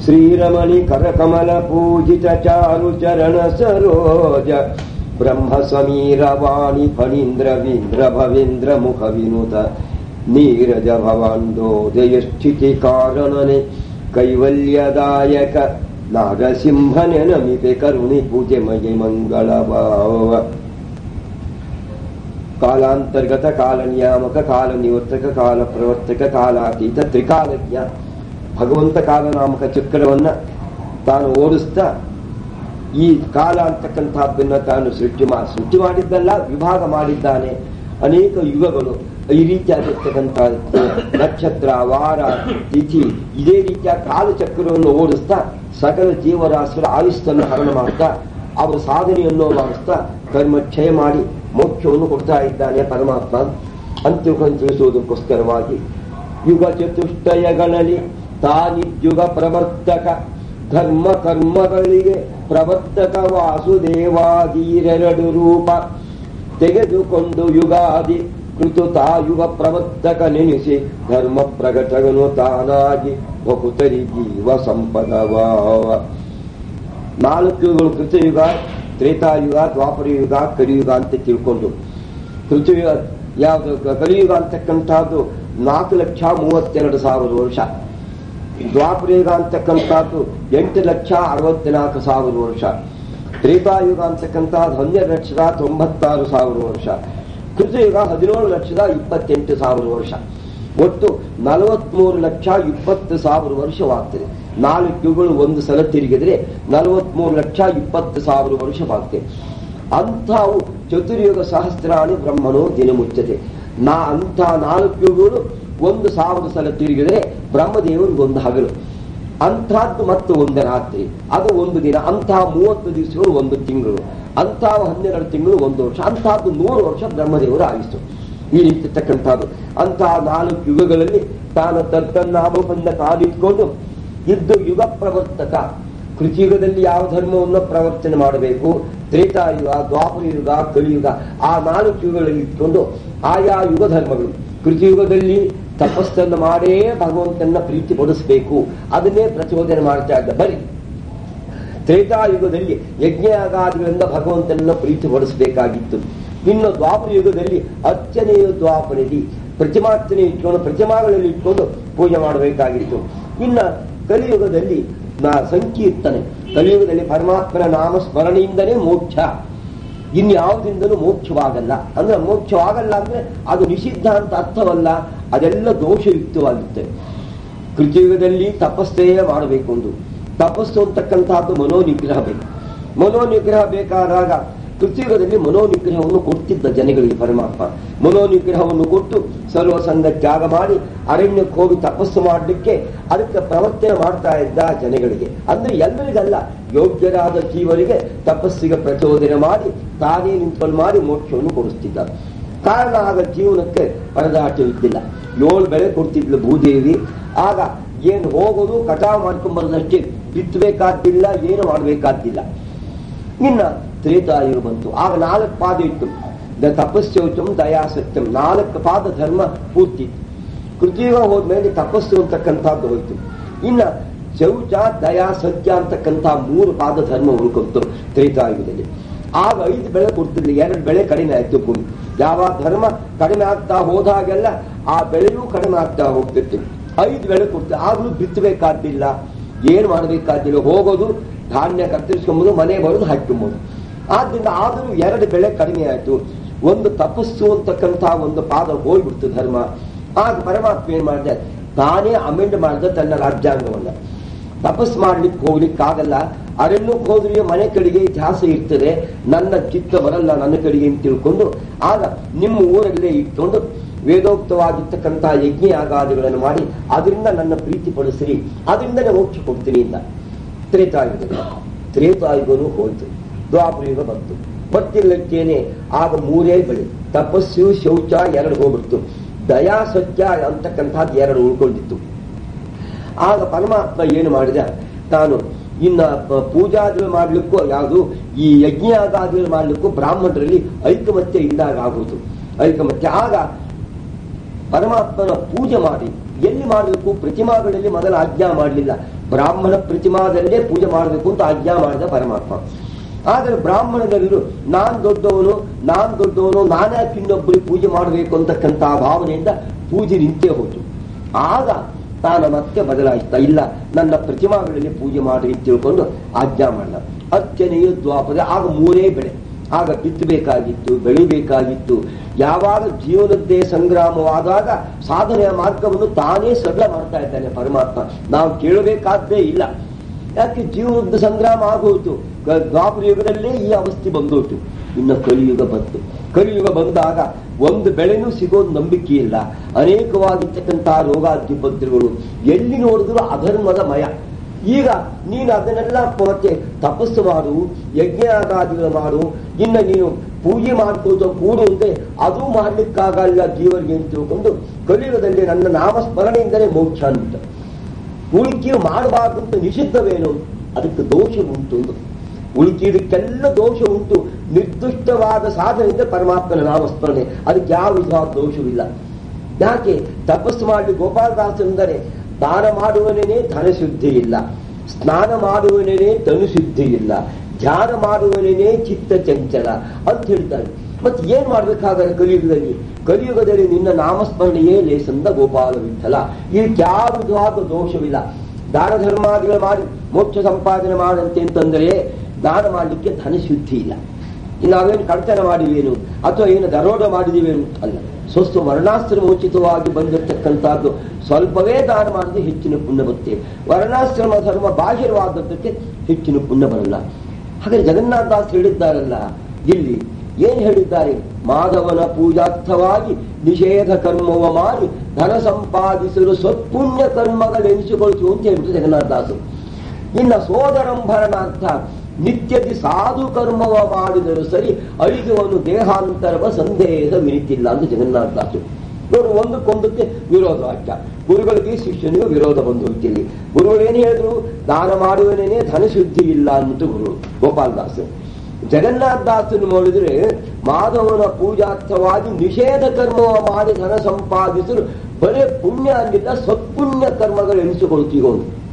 ಶ್ರೀರಮಣಿ ಕರಕಮಲ ಪೂಜಿತ ಚಾರು ಚರಣ ಸರೋಜ ಬ್ರಹ್ಮ ಸಮೀರ ವಾಣಿ ಫಣೀಂದ್ರ ವೀಂದ್ರ ಭವೇಂದ್ರ ಮುಖ ವಿನುತ ನೀರಜ ಭವಾಂಡೋದಯ ಸ್ಥಿತಿ ಕಾರಣನೆ ಕೈವಲ್ಯದಾಯಕ ನಾಗಸಿಂಹನೆ ನಮಿಪೆ ಕರುಣಿ ಪೂಜೆ ಮಯ ಮಂಗಳ ಭಾವ ಕಾಲಾಂತರ್ಗತ ಕಾಲ ನಿಯಾಮಕ ಕಾಲ ನಿವರ್ತಕ ಕಾಲ ಪ್ರವರ್ತಕ ಕಾಲಾತೀತ ತ್ರಿಕಾಲಜ್ಞ ಭಗವಂತ ಕಾಲನಾಮಕ ಚಕ್ರವನ್ನ ತಾನು ಓಡಿಸ್ತಾ ಈ ಕಾಲ ಅಂತಕ್ಕಂಥದ್ದನ್ನ ತಾನು ಸೃಷ್ಟಿ ಮಾ ಸೃಷ್ಟಿ ಮಾಡಿದ್ದಲ್ಲ ವಿಭಾಗ ಮಾಡಿದ್ದಾನೆ ಅನೇಕ ಯುಗಗಳು ಈ ರೀತಿಯಾಗಿರ್ತಕ್ಕಂಥ ನಕ್ಷತ್ರ ವಾರ ತಿಥಿ ಇದೇ ರೀತಿಯ ಕಾಲಚಕ್ರವನ್ನು ಓಡಿಸ್ತಾ ಸಕಲ ಜೀವರಾಶಿಗಳ ಆಯುಸ್ತನ್ನು ಹರಣ ಮಾಡ್ತಾ ಅವರ ಸಾಧನೆಯನ್ನು ಮಾಡಿಸ್ತಾ ಕರ್ಮ ಕ್ಷಯ ಮಾಡಿ ಮೋಕ್ಷವನ್ನು ಕೊಡ್ತಾ ಇದ್ದಾನೆ ಪರಮಾತ್ಮ ಅಂತ್ಯವನ್ನು ತಿಳಿಸುವುದಕ್ಕೋಸ್ಕರವಾಗಿ ಯುಗ ಚತುಷ್ಟಯಗಳಲ್ಲಿ ತಾನಿದ್ಯುಗ ಪ್ರವರ್ತಕ ಧರ್ಮ ಕರ್ಮಗಳಿಗೆ ಪ್ರವರ್ತಕ ವಾಸುದೇವಾದೀರೆರಡು ರೂಪ ತೆಗೆದುಕೊಂಡು ಯುಗಾದಿ ಕೃತುತಾಯುಗ ಪ್ರವರ್ತಕ ನೆನೆಸಿ ಧರ್ಮ ಪ್ರಕಟಗನು ತಾನಾಗಿ ಬಹುತರಿ ಜೀವ ಸಂಪದವಾವ ನಾಲ್ಕು ಯುಗಗಳು ಕೃತಯುಗ ತ್ರೇತಾಯುಗ ದ್ವಾಪರ ಯುಗ ಕಲಿಯುಗ ಅಂತ ತಿಳ್ಕೊಂಡು ಕೃತಯುಗ ಯಾವುದು ಕಲಿಯುಗ ಅಂತಕ್ಕಂಥದ್ದು ನಾಲ್ಕು ಲಕ್ಷ ಮೂವತ್ತೆರಡು ಸಾವಿರ ವರ್ಷ ದ್ವಾಪರಯುಗ ಅಂತಕ್ಕಂಥದ್ದು ಎಂಟು ಲಕ್ಷ ಅರವತ್ನಾಲ್ಕು ಸಾವಿರ ವರ್ಷ ತ್ರೇತಾಯುಗ ಅಂತಕ್ಕಂಥದ್ದು ಹನ್ನೆರಡು ಲಕ್ಷದ ತೊಂಬತ್ತಾರು ಸಾವಿರ ವರ್ಷ ಕೃತಯುಗ ಹದಿನೇಳು ಲಕ್ಷದ ಇಪ್ಪತ್ತೆಂಟು ಸಾವಿರ ವರ್ಷ ಒಟ್ಟು ನಲವತ್ಮೂರು ಲಕ್ಷ ಇಪ್ಪತ್ತು ಸಾವಿರ ವರ್ಷವಾಗ್ತದೆ ನಾಲ್ಕು ಯುಗಗಳು ಒಂದು ಸಲ ತಿರುಗಿದ್ರೆ ನಲವತ್ಮೂರು ಲಕ್ಷ ಇಪ್ಪತ್ತು ಸಾವಿರ ವರ್ಷವಾಗ್ತದೆ ಅಂಥವು ಚತುರ್ಯುಗ ಸಹಸ್ರಾಣಿ ಬ್ರಹ್ಮನು ದಿನ ಮುಚ್ಚತೆ ನಾ ಅಂಥ ನಾಲ್ಕು ಯುಗಗಳು ಒಂದು ಸಾವಿರ ಸಲ ತಿರುಗಿದ್ರೆ ಬ್ರಹ್ಮದೇವರಿಗೆ ಒಂದು ಹಗಲು ಅಂಥದ್ದು ಮತ್ತು ಒಂದು ರಾತ್ರಿ ಅದು ಒಂದು ದಿನ ಅಂತಹ ಮೂವತ್ತು ದಿವಸಗಳು ಒಂದು ತಿಂಗಳು ಅಂತಹ ಹನ್ನೆರಡು ತಿಂಗಳು ಒಂದು ವರ್ಷ ಅಂತಹದ್ದು ನೂರು ವರ್ಷ ಬ್ರಹ್ಮದೇವರ ಆಯುಸ್ಸು ಈ ರೀತಿ ಇರ್ತಕ್ಕಂಥದ್ದು ಅಂತಹ ನಾಲ್ಕು ಯುಗಗಳಲ್ಲಿ ತಾನು ತನ್ನನಾಮವನ್ನು ಕಾದಿಟ್ಕೊಂಡು ಇದ್ದು ಯುಗ ಪ್ರವರ್ತಕ ಕೃತಿಯುಗದಲ್ಲಿ ಯಾವ ಧರ್ಮವನ್ನು ಪ್ರವರ್ತನೆ ಮಾಡಬೇಕು ತ್ರೇತಾಯುಗ ದ್ವಾಪರ ಯುಗ ಕಲಿಯುಗ ಆ ನಾಲ್ಕು ಯುಗಗಳಲ್ಲಿ ಇಟ್ಕೊಂಡು ಆಯಾ ಯುಗ ಧರ್ಮಗಳು ಕೃತಿಯುಗದಲ್ಲಿ ತಪಸ್ಸನ್ನು ಮಾಡೇ ಭಗವಂತನ ಪ್ರೀತಿ ಪಡಿಸಬೇಕು ಅದನ್ನೇ ಪ್ರಚೋದನೆ ಮಾಡ್ತಾ ಇದ್ದ ಬರೀ ತ್ರೇತಾಯುಗದಲ್ಲಿ ಯಜ್ಞಯಾಗಾದಿಗಳಿಂದ ಭಗವಂತನನ್ನ ಪ್ರೀತಿ ಪಡಿಸಬೇಕಾಗಿತ್ತು ಇನ್ನು ದ್ವಾಪರ ಯುಗದಲ್ಲಿ ಅರ್ಚನೆಯ ದ್ವಾಪರದಿ ಪ್ರತಿಮಾರ್ಚನೆ ಇಟ್ಕೊಂಡು ಪ್ರತಿಮಾಗಳಲ್ಲಿ ಇಟ್ಕೊಂಡು ಪೂಜೆ ಮಾಡಬೇಕಾಗಿತ್ತು ಇನ್ನ ಕಲಿಯುಗದಲ್ಲಿ ನಾ ಸಂಕೀರ್ತನೆ ಕಲಿಯುಗದಲ್ಲಿ ಪರಮಾತ್ಮನ ನಾಮ ಸ್ಮರಣೆಯಿಂದಲೇ ಮೋಕ್ಷ ಇನ್ಯಾವುದಿಂದಲೂ ಮೋಕ್ಷವಾಗಲ್ಲ ಅಂದ್ರೆ ಮೋಕ್ಷವಾಗಲ್ಲ ಅಂದ್ರೆ ಅದು ನಿಷಿದ್ಧ ಅಂತ ಅರ್ಥವಲ್ಲ ಅದೆಲ್ಲ ದೋಷಯುಕ್ತವಾಗಿರುತ್ತೆ ಕೃತಿಯುಗದಲ್ಲಿ ತಪಸ್ಸೇ ಮಾಡಬೇಕು ಒಂದು ತಪಸ್ಸು ಅಂತಕ್ಕಂತಹದ್ದು ಮನೋನಿಗ್ರಹ ಬೇಕು ಮನೋನಿಗ್ರಹ ಬೇಕಾದಾಗ ಕೃತಿಯುಗದಲ್ಲಿ ಮನೋನಿಗ್ರಹವನ್ನು ಕೊಡ್ತಿದ್ದ ಜನಗಳಿಗೆ ಪರಮಾತ್ಮ ಮನೋನಿಗ್ರಹವನ್ನು ಕೊಟ್ಟು ಸರ್ವಸಂಗ ತ್ಯಾಗ ಮಾಡಿ ಅರಣ್ಯಕ್ಕೆ ಹೋಗಿ ತಪಸ್ಸು ಮಾಡಲಿಕ್ಕೆ ಅದಕ್ಕೆ ಪ್ರವರ್ತನೆ ಮಾಡ್ತಾ ಇದ್ದ ಜನಗಳಿಗೆ ಅಂದ್ರೆ ಎಲ್ಲರಿಗಲ್ಲ ಯೋಗ್ಯರಾದ ಜೀವರಿಗೆ ತಪಸ್ಸಿಗೆ ಪ್ರಚೋದನೆ ಮಾಡಿ ತಾನೇ ನಿಂತ್ಕೊಂಡು ಮಾಡಿ ಮೋಕ್ಷವನ್ನು ಕೊಡಿಸ್ತಿದ್ದ ಕಾರಣ ಆಗ ಜೀವನಕ್ಕೆ ಪರದಾಟವಿದ್ದಿಲ್ಲ ಏಳು ಬೆಳೆ ಕೊಡ್ತಿದ್ಲು ಭೂದೇವಿ ಆಗ ಏನು ಹೋಗೋದು ಕಟಾವು ಮಾಡ್ಕೊಂಡ್ಬರೋದಷ್ಟೇ ಬಿತ್ತಬೇಕಾದ್ದಿಲ್ಲ ಏನು ಮಾಡಬೇಕಾದ್ದಿಲ್ಲ ಇನ್ನ ತ್ರೇತಾಯುಗ ಬಂತು ಆಗ ನಾಲ್ಕು ಪಾದ ಇತ್ತು ದ ತಪಸ್ಸೌಚಂ ದಯಾ ಸತ್ಯಂ ನಾಲ್ಕು ಪಾದ ಧರ್ಮ ಪೂರ್ತಿ ಕೃತಿಯುಗ ಹೋದ್ಮೇಲೆ ತಪಸ್ಸು ಅಂತಕ್ಕಂಥದ್ದು ಹೋಯ್ತು ಇನ್ನ ಶೌಚ ದಯಾ ಸತ್ಯ ಅಂತಕ್ಕಂಥ ಮೂರು ಪಾದ ಧರ್ಮ ಉಳ್ಕೊಂತು ತ್ರೇತಾಯುಗದಲ್ಲಿ ಆಗ ಐದು ಬೆಳೆ ಕೊಡ್ತಿರ್ಲಿ ಎರಡು ಬೆಳೆ ಕಡಿಮೆ ಆಯ್ತು ಭೂಮಿ ಯಾವ ಧರ್ಮ ಕಡಿಮೆ ಆಗ್ತಾ ಹೋದಾಗೆಲ್ಲ ಆ ಬೆಳೆಯೂ ಕಡಿಮೆ ಆಗ್ತಾ ಹೋಗ್ತಿತ್ತು ಐದು ಬೆಳೆ ಕೊಡ್ತೀವಿ ಆಗ್ಲೂ ಬಿತ್ತಬೇಕಾದ್ದಿಲ್ಲ ಏನ್ ಮಾಡಬೇಕಾದ್ದಿಲ್ಲ ಹೋಗೋದು ಧಾನ್ಯ ಕತ್ತರಿಸ್ಕೊಂಬೋದು ಮನೆ ಬರೋದು ಹಾಕೊಂಬೋದು ಆದ್ರಿಂದ ಆದರೂ ಎರಡು ಬೆಳೆ ಕಡಿಮೆ ಆಯ್ತು ಒಂದು ತಪಸ್ಸು ಅಂತಕ್ಕಂಥ ಒಂದು ಪಾದ ಹೋಗ್ಬಿಡ್ತು ಧರ್ಮ ಆಗ ಪರಮಾತ್ಮ ಏನ್ ಮಾಡಿದೆ ತಾನೇ ಅಮೆಂಡ್ ಮಾಡಿದ ತನ್ನ ರಾಜ್ಯಾಂಗವನ್ನ ತಪಸ್ ಮಾಡ್ಲಿಕ್ಕೆ ಹೋಗ್ಲಿಕ್ಕಾಗಲ್ಲ ಅರಣ್ಯಕ್ಕೆ ಹೋದ್ರೆ ಮನೆ ಕಡೆಗೆ ಇತಿಹಾಸ ಇರ್ತದೆ ನನ್ನ ಚಿತ್ತ ಬರಲ್ಲ ನನ್ನ ಕಡೆಗೆ ಅಂತ ತಿಳ್ಕೊಂಡು ಆಗ ನಿಮ್ಮ ಊರಲ್ಲೇ ಇಟ್ಕೊಂಡು ವೇದೋಕ್ತವಾಗಿರ್ತಕ್ಕಂಥ ಯಜ್ಞ ಯಾಗಾದಿಗಳನ್ನು ಮಾಡಿ ಅದರಿಂದ ನನ್ನ ಪ್ರೀತಿ ಪಡಿಸ್ರಿ ಅದರಿಂದನೇ ಮೋಕ್ಷ ಕೊಡ್ತೀನಿ ಇಂದ ತ್ರೇತಾಯುಗ ತ್ರೇತಾಯುಗನು ಹೋಯ್ತು ದ್ವಾಪರಯುಗ ಬಂತು ಪತ್ತಿಲ್ಲಕ್ಕೇನೆ ಆಗ ಮೂರೇ ಬೆಳೆ ತಪಸ್ಸು ಶೌಚ ಎರಡು ಹೋಗ್ಬಿಡ್ತು ದಯಾ ಸತ್ಯ ಅಂತಕ್ಕಂಥದ್ದು ಎರಡು ಉಳ್ಕೊಂಡಿತ್ತು ಆಗ ಪರಮಾತ್ಮ ಏನು ಮಾಡಿದ ತಾನು ಇನ್ನ ಪ- ಪೂಜಾದಿಗಳು ಮಾಡ್ಲಿಕ್ಕೂ ಯಾವುದು ಈ ಯಜ್ಞ ಆಗಾದಿಗಳು ಮಾಡ್ಲಿಕ್ಕೂ ಬ್ರಾಹ್ಮಣರಲ್ಲಿ ಐಕಮತ್ಯ ಇದ್ದಾಗ ಆಗುವುದು ಐಕಮತ್ಯ ಆಗ ಪರಮಾತ್ಮನ ಪೂಜೆ ಮಾಡಿ ಎಲ್ಲಿ ಮಾಡಬೇಕು ಪ್ರತಿಮಾಗಳಲ್ಲಿ ಮೊದಲ ಆಜ್ಞಾ ಮಾಡಲಿಲ್ಲ ಬ್ರಾಹ್ಮಣ ಪ್ರತಿಮಾದಲ್ಲೇ ಪೂಜೆ ಮಾಡಬೇಕು ಅಂತ ಆಜ್ಞಾ ಮಾಡಿದ ಪರಮಾತ್ಮ ಆದರೆ ಬ್ರಾಹ್ಮಣದಲ್ಲೂ ನಾನ್ ದೊಡ್ಡವನು ನಾನ್ ದೊಡ್ಡವನು ನಾನೇ ಇನ್ನೊಬ್ಬರಿಗೆ ಪೂಜೆ ಮಾಡಬೇಕು ಅಂತಕ್ಕಂಥ ಭಾವನೆಯಿಂದ ಪೂಜೆ ನಿಂತೇ ಹೋಯ್ತು ಆಗ ತಾನು ಮತ್ತೆ ಬದಲಾಯಿಸ್ತಾ ಇಲ್ಲ ನನ್ನ ಪ್ರತಿಮಾಗಳಲ್ಲಿ ಪೂಜೆ ಮಾಡಿ ಅಂತ ತಿಳ್ಕೊಂಡು ಆಜ್ಞಾ ಮಾಡಿದ ಅರ್ಚನೆಯು ದ್ವಾಪದ ಆಗ ಮೂರೇ ಬೆಳೆ ಆಗ ಬಿತ್ತಬೇಕಾಗಿತ್ತು ಬೆಳಿಬೇಕಾಗಿತ್ತು ಯಾವಾಗ ಜೀವನದ್ದೇ ಸಂಗ್ರಾಮವಾದಾಗ ಸಾಧನೆಯ ಮಾರ್ಗವನ್ನು ತಾನೇ ಸರಳ ಮಾಡ್ತಾ ಇದ್ದಾನೆ ಪರಮಾತ್ಮ ನಾವು ಕೇಳಬೇಕಾದ್ದೇ ಇಲ್ಲ ಯಾಕೆ ಜೀವನದ ಸಂಗ್ರಾಮ ಆಗೋಯ್ತು ಗ- ದ್ವಾಪರ ಯುಗದಲ್ಲೇ ಈ ಅವಸ್ಥೆ ಬಂದೋಯ್ತು ಇನ್ನು ಕಲಿಯುಗ ಬಂತು ಕಲಿಯುಗ ಬಂದಾಗ ಒಂದು ಬೆಳೆನೂ ಸಿಗೋದು ನಂಬಿಕೆ ಇಲ್ಲ ಅನೇಕವಾಗಿರ್ತಕ್ಕಂತಹ ರೋಗಾಧಿಪತ್ರಿಗಳು ಎಲ್ಲಿ ನೋಡಿದ್ರು ಅಧರ್ಮದ ಮಯ ಈಗ ನೀನು ಅದನ್ನೆಲ್ಲ ಮತ್ತೆ ತಪಸ್ಸು ಮಾಡು ಯಜ್ಞಾಗಾದಿಗಳು ಮಾಡು ಇನ್ನು ನೀನು ಪೂಜೆ ಮಾಡ್ಕೋತ ಕೂಡು ಅಂದ್ರೆ ಅದು ಮಾಡ್ಲಿಕ್ಕಾಗಲ್ಲ ಜೀವರಿಗೆ ಅಂತ ತಿಳ್ಕೊಂಡು ಕಲಿಯುಗದಲ್ಲಿ ನನ್ನ ನಾಮಸ್ಮರಣೆಯಿಂದಲೇ ಮೋಕ್ಷ ಅಂತ ಉಳುಕಿ ಮಾಡಬಾರ್ದು ಅಂತ ನಿಷಿದ್ಧವೇನು ಅದಕ್ಕೆ ದೋಷ ಉಂಟು ಅಂತ ಉಳುಕಿದಕ್ಕೆಲ್ಲ ದೋಷ ಉಂಟು ನಿರ್ದಿಷ್ಟವಾದ ಸಾಧನೆಯಿಂದ ಪರಮಾತ್ಮನ ನಾಮಸ್ಮರಣೆ ಅದಕ್ಕೆ ಯಾವ ವಿಧವಾದ ದೋಷವಿಲ್ಲ ಯಾಕೆ ತಪಸ್ಸು ಮಾಡಿ ಗೋಪಾಲದಾಸಂದರೆ ದಾನ ಮಾಡುವನೇ ಧನಶುದ್ಧಿ ಇಲ್ಲ ಸ್ನಾನ ಮಾಡುವನೇ ತನುಶುದ್ಧಿ ಇಲ್ಲ ಧ್ಯಾನ ಮಾಡುವನೇ ಚಿತ್ತ ಚಂಚಲ ಅಂತ ಹೇಳ್ತಾರೆ ಮತ್ತೆ ಏನ್ ಮಾಡ್ಬೇಕಾದ್ರೆ ಕಲಿಯುಗದಲ್ಲಿ ಕಲಿಯುಗದಲ್ಲಿ ನಿನ್ನ ನಾಮಸ್ಮರಣೆಯೇ ಲೇಸಂದ ಗೋಪಾಲ ವಿಠಲ ಇದಕ್ಕೆ ಯಾವ ವಿಧವಾದ ದೋಷವಿಲ್ಲ ದಾನ ಧರ್ಮಾದಿಗಳು ಮಾಡಿ ಮೋಕ್ಷ ಸಂಪಾದನೆ ಮಾಡಂತೆ ಅಂತಂದರೆ ದಾನ ಮಾಡಲಿಕ್ಕೆ ಧನಶುದ್ಧಿ ಇಲ್ಲ ಇನ್ನು ನಾವೇನು ಕಳ್ತನ ಮಾಡಿವೇನು ಅಥವಾ ಏನು ದರೋಡ ಮಾಡಿದಿವೇನು ಅಲ್ಲ ಸ್ವಸ್ತು ವರ್ಣಾಶ್ರಮೋಚಿತವಾಗಿ ಬಂದಿರತಕ್ಕಂಥದ್ದು ಸ್ವಲ್ಪವೇ ದಾನ ಮಾಡಿದ್ರೆ ಹೆಚ್ಚಿನ ಪುಣ್ಯ ಬರುತ್ತೆ ವರ್ಣಾಶ್ರಮ ಧರ್ಮ ಬಾಹಿರವಾದದ್ದಕ್ಕೆ ಹೆಚ್ಚಿನ ಪುಣ್ಯ ಬರಲ್ಲ ಹಾಗೆ ಜಗನ್ನಾಥದಾಸ್ ಹೇಳಿದ್ದಾರಲ್ಲ ಇಲ್ಲಿ ಏನ್ ಹೇಳಿದ್ದಾರೆ ಮಾಧವನ ಪೂಜಾರ್ಥವಾಗಿ ನಿಷೇಧ ಕರ್ಮವ ಮಾಡಿ ಧನ ಸಂಪಾದಿಸಲು ಸತ್ಪುಣ್ಯ ಕರ್ಮಗಳೆನಿಸಿಕೊಳ್ತು ಅಂತ ಹೇಳ್ಬಿಟ್ಟು ಜಗನ್ನಾಥದಾಸರು ಇನ್ನ ಸೋದರಂಭರಣಾರ್ಥ ನಿತ್ಯದಿ ಸಾಧು ಕರ್ಮವ ಮಾಡಿದರೂ ಸರಿ ಅಳಿಗುವನು ದೇಹಾಂತರವ ಸಂದೇಹವಿರಿತಿಲ್ಲ ಅಂತ ಜಗನ್ನಾಥದಾಸರು ನೋಡು ಒಂದಕ್ಕೊಂದಕ್ಕೆ ವಿರೋಧ ವಾಕ್ಯ ಗುರುಗಳಿಗೆ ಶಿಷ್ಯನಿಗೂ ವಿರೋಧ ಬಂದು ಹೋಗ್ತಿಲ್ಲಿ ಗುರುಗಳು ಏನು ಹೇಳಿದ್ರು ದಾನ ಮಾಡುವನೇನೆ ಧನಶುದ್ಧಿ ಇಲ್ಲ ಅಂತ ಗುರು ಗೋಪಾಲದಾಸರು ಜಗನ್ನಾಥದಾಸನು ನೋಡಿದ್ರೆ ಮಾಧವನ ಪೂಜಾರ್ಥವಾಗಿ ನಿಷೇಧ ಕರ್ಮವ ಮಾಡಿ ಧನ ಸಂಪಾದಿಸಲು ಬರೇ ಪುಣ್ಯ ಅಂದಿಲ್ಲ ಸತ್ಪುಣ್ಯ ಕರ್ಮಗಳು ಎನಿಸಿಕೊಳ್ತೀವೋ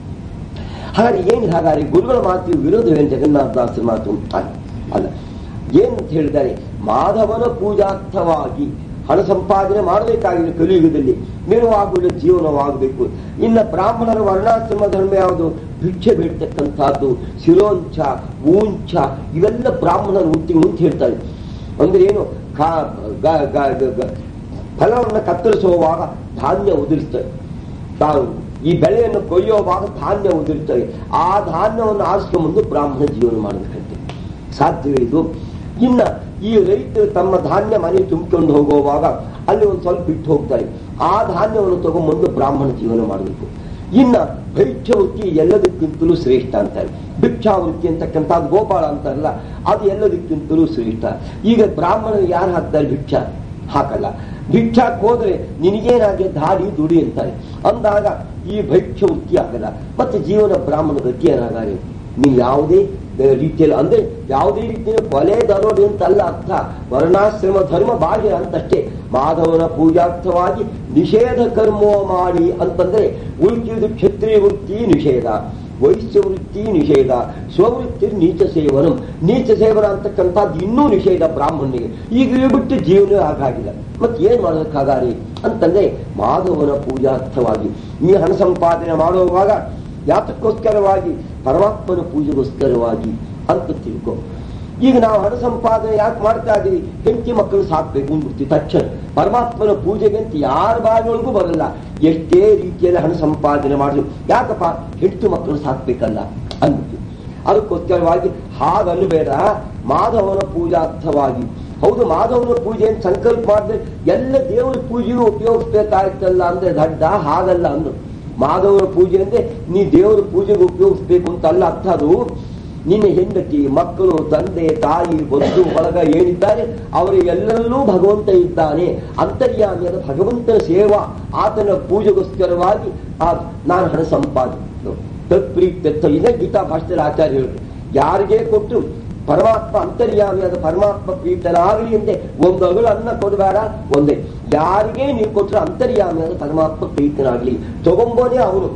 ಹಾಗಾದ್ರೆ ಏನು ಹಾಗಾದ್ರೆ ಗುರುಗಳ ಮಾತಿಗೆ ವಿರೋಧವೇನು ಜಗನ್ನಾಥದಾಸರ ಮಾತು ಅಲ್ಲ ಅಲ್ಲ ಏನಂತ ಹೇಳಿದ್ದಾರೆ ಮಾಧವನ ಪೂಜಾರ್ಥವಾಗಿ ಹಣ ಸಂಪಾದನೆ ಮಾಡಬೇಕಾಗಿದೆ ಕಲಿಯುಗದಲ್ಲಿ ನೇರವಾಗುವ ಜೀವನವಾಗಬೇಕು ಇನ್ನು ಬ್ರಾಹ್ಮಣರ ವರ್ಣಾಶ್ರಮ ಧರ್ಮ ಯಾವುದು ಭಿಕ್ಷೆ ಬೇಡ್ತಕ್ಕಂಥದ್ದು ಶಿರೋಂಚ ಊಂಚ ಇವೆಲ್ಲ ಬ್ರಾಹ್ಮಣರು ಉಂಟಿ ಅಂತ ಹೇಳ್ತಾರೆ ಅಂದ್ರೆ ಏನು ಕಾ- ಗ- ಗ- ಗ- ಗ- ಫಲವನ್ನು ಕತ್ತರಿಸುವಾಗ ಧಾನ್ಯ ಉದುರಿಸ್ತವೆ ತಾವು ಈ ಬೆಳೆಯನ್ನು ಕೊಯ್ಯುವಾಗ ಧಾನ್ಯ ಉದುರುತ್ತವೆ ಆ ಧಾನ್ಯವನ್ನು ಆರಿಸ್ಕೊಂಡ್ಬಂದು ಬ್ರಾಹ್ಮಣ ಜೀವನ ಮಾಡಬೇಕಂತೆ ಸಾಧ್ಯವಿದು ಇನ್ನ ಈ ರೈತರು ತಮ್ಮ ಧಾನ್ಯ ಮನೆ ತುಂಬಿಕೊಂಡು ಹೋಗುವಾಗ ಅಲ್ಲಿ ಒಂದು ಸ್ವಲ್ಪ ಬಿಟ್ಟು ಹೋಗ್ತಾರೆ ಆ ಧಾನ್ಯವನ್ನು ತಗೊಂಡ್ಬಂದು ಬ್ರಾಹ್ಮಣ ಜೀವನ ಮಾಡಬೇಕು ಇನ್ನ ಭೈಕ್ಷವೃತ್ತಿ ಎಲ್ಲದಕ್ಕಿಂತಲೂ ಶ್ರೇಷ್ಠ ಅಂತಾರೆ ಭಿಕ್ಷಾವೃತ್ತಿ ಅಂತಕ್ಕಂಥದ್ದು ಗೋಪಾಳ ಅಂತಾರಲ್ಲ ಅದು ಎಲ್ಲದಕ್ಕಿಂತಲೂ ಶ್ರೇಷ್ಠ ಈಗ ಬ್ರಾಹ್ಮಣರು ಯಾರು ಹಾಕ್ತಾರೆ ಭಿಕ್ಷಾ ಹಾಕಲ್ಲ ಭಿಕ್ಷಾಕ್ ಹೋದ್ರೆ ನಿನಗೇನಾಗೆ ದಾಡಿ ದುಡಿ ಅಂತಾರೆ ಅಂದಾಗ ಈ ಭೈಕ್ಷ ವೃತ್ತಿ ಆಗಲ್ಲ ಮತ್ತೆ ಜೀವನ ಬ್ರಾಹ್ಮಣ ಗತಿ ಏನಾಗಾರೆ ನೀವು ಯಾವುದೇ ರೀತಿಯಲ್ಲಿ ಅಂದ್ರೆ ಯಾವುದೇ ರೀತಿಯ ಕೊಲೆ ದರೋಡೆ ಅಂತಲ್ಲ ಅರ್ಥ ವರ್ಣಾಶ್ರಮ ಧರ್ಮ ಬಾಹ್ಯ ಅಂತಷ್ಟೇ ಮಾಧವನ ಪೂಜಾರ್ಥವಾಗಿ ನಿಷೇಧ ಕರ್ಮ ಮಾಡಿ ಅಂತಂದ್ರೆ ಉಳ್ಕಿದ್ದು ಕ್ಷತ್ರಿಯ ವೃತ್ತಿ ನಿಷೇಧ ವೈಶ್ಯ ವೃತ್ತಿ ನಿಷೇಧ ಸ್ವವೃತ್ತಿ ನೀಚ ಸೇವನ ನೀಚ ಸೇವನ ಅಂತಕ್ಕಂಥದ್ದು ಇನ್ನೂ ನಿಷೇಧ ಬ್ರಾಹ್ಮಣನಿಗೆ ಈಗ ಬಿಟ್ಟು ಜೀವನ ಆಗಾಗಿಲ್ಲ ಮತ್ತೆ ಏನ್ ಮಾಡೋದಕ್ಕಾಗಾರಿ ಅಂತಂದ್ರೆ ಮಾಧವನ ಪೂಜಾರ್ಥವಾಗಿ ಈ ಹಣ ಸಂಪಾದನೆ ಮಾಡುವಾಗ ಯಾತಕ್ಕೋಸ್ಕರವಾಗಿ ಪರಮಾತ್ಮನ ಪೂಜೆಗೋಸ್ಕರವಾಗಿ ಅಂತ ತಿಳ್ಕೊ ಈಗ ನಾವು ಹಣ ಸಂಪಾದನೆ ಯಾಕೆ ಮಾಡ್ತಾ ಇದೀವಿ ಹೆಂಡತಿ ಮಕ್ಕಳು ಸಾಕ್ಬೇಕು ಅಂದ್ಬಿಡ್ತೀವಿ ತಕ್ಷಣ ಪರಮಾತ್ಮನ ಪೂಜೆಗೆ ಅಂತ ಯಾರ ಬಾಯಿಯೊಳಗೂ ಬರಲ್ಲ ಎಷ್ಟೇ ರೀತಿಯಲ್ಲಿ ಹಣ ಸಂಪಾದನೆ ಮಾಡಿದ್ರು ಯಾಕಪ್ಪ ಹೆಂಡತಿ ಮಕ್ಕಳು ಸಾಕ್ಬೇಕಲ್ಲ ಅಂದ್ಬಿಟ್ಟು ಅದಕ್ಕೋಸ್ಕರವಾಗಿ ಹಾಗನ್ನಬೇಡ ಮಾಧವನ ಪೂಜಾರ್ಥವಾಗಿ ಹೌದು ಮಾಧವನ ಪೂಜೆ ಅಂತ ಸಂಕಲ್ಪ ಮಾಡಿದ್ರೆ ಎಲ್ಲ ದೇವರ ಪೂಜೆಗೂ ಉಪಯೋಗಿಸ್ಬೇಕಾಯ್ತಲ್ಲ ಅಂದ್ರೆ ದಡ್ಡ ಹಾಗಲ್ಲ ಅಂದ್ರು ಮಾಧವನ ಪೂಜೆ ಅಂದ್ರೆ ನೀ ದೇವರ ಪೂಜೆಗೆ ಉಪಯೋಗಿಸ್ಬೇಕು ಅಂತ ಅಲ್ಲ ಅರ್ಥ ಅದು ನಿನ್ನ ಹೆಂಡತಿ ಮಕ್ಕಳು ತಂದೆ ತಾಯಿ ಬಂಧು ಬಳಗ ಏನಿದ್ದಾರೆ ಅವರಿಗೆಲ್ಲರಲ್ಲೂ ಭಗವಂತ ಇದ್ದಾನೆ ಅಂತರ್ಯಾಮಿಯಾದ ಭಗವಂತನ ಸೇವಾ ಆತನ ಪೂಜೆಗೋಸ್ಕರವಾಗಿ ಆ ನಾನು ಹಣ ಸಂಪಾದಿಸಿದ್ದು ತತ್ಪ್ರೀತ್ಯರ್ಥ ಇದೇ ಗೀತಾ ಭಾಷೆಯಲ್ಲಿ ಆಚಾರ್ಯ ಹೇಳಿದ್ರು ಯಾರಿಗೆ ಕೊಟ್ಟು ಪರಮಾತ್ಮ ಅಂತರ್ಯಾಮಿಯಾದ ಪರಮಾತ್ಮ ಪ್ರೀತನಾಗಲಿ ಎಂದೆ ಒಂದು ಅಗಳು ಅನ್ನ ಕೊಡಬೇಡ ಒಂದೇ ಯಾರಿಗೆ ನೀವು ಕೊಟ್ಟರೆ ಅಂತರ್ಯಾಮಿಯಾದ ಪರಮಾತ್ಮ ಪ್ರೀತನಾಗಲಿ ತಗೊಂಬೋದೇ ಅವನು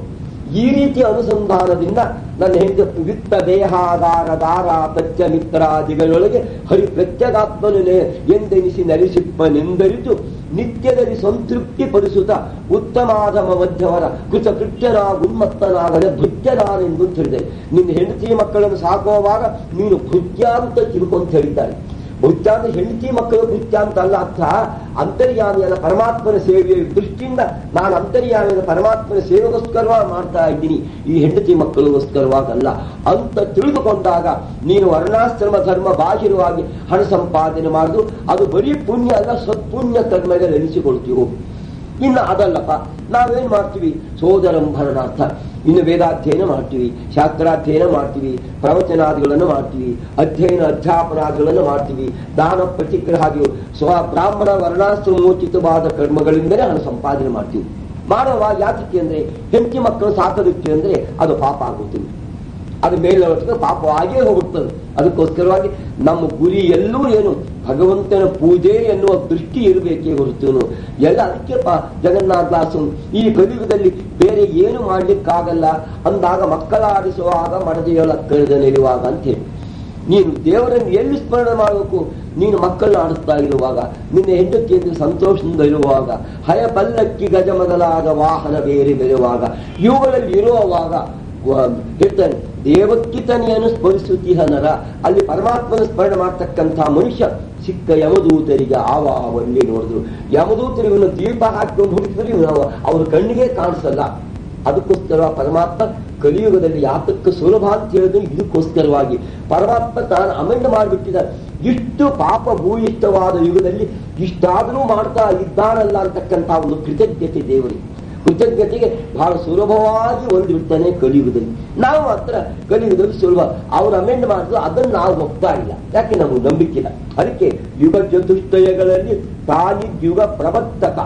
ಈ ರೀತಿಯ ಅನುಸಂಧಾನದಿಂದ ನನ್ನ ಹೆಂಡ ವಿತ್ತ ದೇಹಾಗಾರದಾರ ಪಚ್ಚ ಮಿತ್ರಾದಿಗಳೊಳಗೆ ಹರಿ ಪ್ರತ್ಯಗಾತ್ಮನು ಎಂದೆನಿಸಿ ನರಿಸಿಪ್ಪನೆಂದರಿತು ನಿತ್ಯದಲ್ಲಿ ಸಂತೃಪ್ತಿ ಪಡಿಸುತ್ತ ಉತ್ತಮಾಧಮ ಮಧ್ಯವರ ಕೃತ ಕೃತ್ಯನಾಗ ಉನ್ಮತ್ತನಾಗದೆ ಭೃತ್ಯನಾನೆಂದು ತಿಳಿದೆ ನಿನ್ನ ಹೆಂಡತಿ ಮಕ್ಕಳನ್ನು ಸಾಕುವಾಗ ನೀನು ಭೃತ್ಯ ಅಂತ ತಿಳ್ಕೊಂತ ಹೇಳಿದ್ದಾರೆ ಭೃತ್ಯ ಅಂದ್ರೆ ಹೆಂಡತಿ ಮಕ್ಕಳು ಭೃತ್ಯ ಅಂತ ಅಲ್ಲ ಅರ್ಥ ಅಂತರ್ಯಾಮಿಯಾದ ಪರಮಾತ್ಮನ ಸೇವೆಯ ದೃಷ್ಟಿಯಿಂದ ನಾನು ಅಂತರ್ಯಾಮಿಯಾದ ಪರಮಾತ್ಮನ ಸೇವೆಗೋಸ್ಕರವಾಗಿ ಮಾಡ್ತಾ ಇದ್ದೀನಿ ಈ ಹೆಂಡತಿ ಮಕ್ಕಳಿಗೋಸ್ಕರವಾಗಲ್ಲ ಅಂತ ತಿಳಿದುಕೊಂಡಾಗ ನೀನು ವರ್ಣಾಶ್ರಮ ಧರ್ಮ ಬಾಹಿರವಾಗಿ ಹಣ ಸಂಪಾದನೆ ಮಾಡುದು ಅದು ಬರೀ ಪುಣ್ಯ ಅಲ್ಲ ಸತ್ಪುಣ್ಯ ಕರ್ಮಗಳು ಎನಿಸಿಕೊಳ್ತೀವೋ ಇನ್ನು ಅದಲ್ಲಪ್ಪ ನಾವೇನ್ ಮಾಡ್ತೀವಿ ಸೋದರಂಭರಣಾರ್ಥ ಇನ್ನು ವೇದಾಧ್ಯಯನ ಮಾಡ್ತೀವಿ ಶಾಸ್ತ್ರಾಧ್ಯಯನ ಮಾಡ್ತೀವಿ ಪ್ರವಚನಾದಿಗಳನ್ನು ಮಾಡ್ತೀವಿ ಅಧ್ಯಯನ ಅಧ್ಯಾಪನಾದಿಗಳನ್ನು ಮಾಡ್ತೀವಿ ದಾನ ಪ್ರತಿಗ್ರಹಾದಿಗಳು ಸ್ವ ಬ್ರಾಹ್ಮಣ ವರ್ಣಾಶ್ರಮೋಚಿತವಾದ ಕರ್ಮಗಳಿಂದಲೇ ಹಣ ಸಂಪಾದನೆ ಮಾಡ್ತೀವಿ ಮಾಡುವ ಯಾತಕ್ಕೆ ಅಂದ್ರೆ ಹೆಂಡತಿ ಮಕ್ಕಳು ಸಾಕೋದಕ್ಕೆ ಅಂದ್ರೆ ಅದು ಪಾಪ ಆಗುತ್ತದೆ ಅದು ಮೇಲೆ ಪಾಪವಾಗಿಯೇ ಹೋಗುತ್ತದೆ ಅದಕ್ಕೋಸ್ಕರವಾಗಿ ನಮ್ಮ ಗುರಿ ಎಲ್ಲೂ ಏನು ಭಗವಂತನ ಪೂಜೆ ಎನ್ನುವ ದೃಷ್ಟಿ ಇರಬೇಕೇ ಹೊರತು ಎಲ್ಲ ಅದಕ್ಕೆ ಜಗನ್ನಾಥದಾಸು ಈ ಕಲಿಯುಗದಲ್ಲಿ ಬೇರೆ ಏನು ಮಾಡ್ಲಿಕ್ಕಾಗಲ್ಲ ಅಂದಾಗ ಮಕ್ಕಳಾಡಿಸುವಾಗ ಮಡದೆಯೊಳ ಕಳೆದ ನಿಲ್ಲುವಾಗ ಅಂತ ಹೇಳಿ ನೀನು ದೇವರನ್ನು ಎಲ್ಲಿ ಸ್ಮರಣೆ ಮಾಡಬೇಕು ನೀನು ಮಕ್ಕಳನ್ನ ಆಡಿಸ್ತಾ ಇರುವಾಗ ನಿನ್ನ ಹೆಂಡತಿಯಿಂದ ಸಂತೋಷದಿಂದ ಇರುವಾಗ ಹಯ ಪಲ್ಲಕ್ಕಿ ಗಜ ಮೊದಲಾದ ವಾಹನ ಬೇರೆ ಬೆರೆಯುವಾಗ ಇವುಗಳಲ್ಲಿ ಇರುವಾಗ ಹೇಳ್ತಾನೆ ದೇವಕ್ಕಿತನೆಯನ್ನು ಸ್ಮರಿಸುತ್ತೀಹ ನರ ಅಲ್ಲಿ ಪರಮಾತ್ಮನ ಸ್ಮರಣೆ ಮಾಡ್ತಕ್ಕಂಥ ಮನುಷ್ಯ ಸಿಕ್ಕ ಯಮದೂತರಿಗೆ ಆವಾವಲ್ಲಿ ನೋಡಿದ್ರು ಯಮದೂತರು ಇವನು ದೀಪ ಹಾಕಿಕೊಂಡು ಹುಡುಕಿದ್ರು ನಾವು ಅವ್ರ ಕಣ್ಣಿಗೆ ಕಾಣಿಸಲ್ಲ ಅದಕ್ಕೋಸ್ಕರ ಪರಮಾತ್ಮ ಕಲಿಯುಗದಲ್ಲಿ ಯಾತಕ್ಕೆ ಸುಲಭ ಅಂತ ಹೇಳಿದ್ರು ಇದಕ್ಕೋಸ್ಕರವಾಗಿ ಪರಮಾತ್ಮ ತಾನು ಅಮೆಂಡ್ ಮಾಡಿಬಿಟ್ಟಿದ ಇಷ್ಟು ಪಾಪ ಭೂಯಿಷ್ಠವಾದ ಯುಗದಲ್ಲಿ ಇಷ್ಟಾದರೂ ಮಾಡ್ತಾ ಇದ್ದಾನಲ್ಲ ಅಂತಕ್ಕಂಥ ಒಂದು ಕೃತಜ್ಞತೆ ದೇವರಿಗೆ ಕೃತಜ್ಞತೆಗೆ ಬಹಳ ಸುಲಭವಾಗಿ ಹೊಂದಿಬಿಡ್ತಾನೆ ಕಲಿಯುಗದಲ್ಲಿ ನಾವು ಮಾತ್ರ ಕಲಿಯುಗದಲ್ಲಿ ಸುಲಭ ಅವ್ರು ಅಮೆಂಡ್ ಮಾಡಿದ್ರು ಅದನ್ನು ನಾವು ಹೋಗ್ತಾ ಇಲ್ಲ ಯಾಕೆ ನಮಗೆ ನಂಬಿಕಿಲ್ಲ ಅದಕ್ಕೆ ಯುಗ ಚತುಷ್ಟಯಗಳಲ್ಲಿ ತಾನಿ ಯುಗ ಪ್ರವರ್ತಕ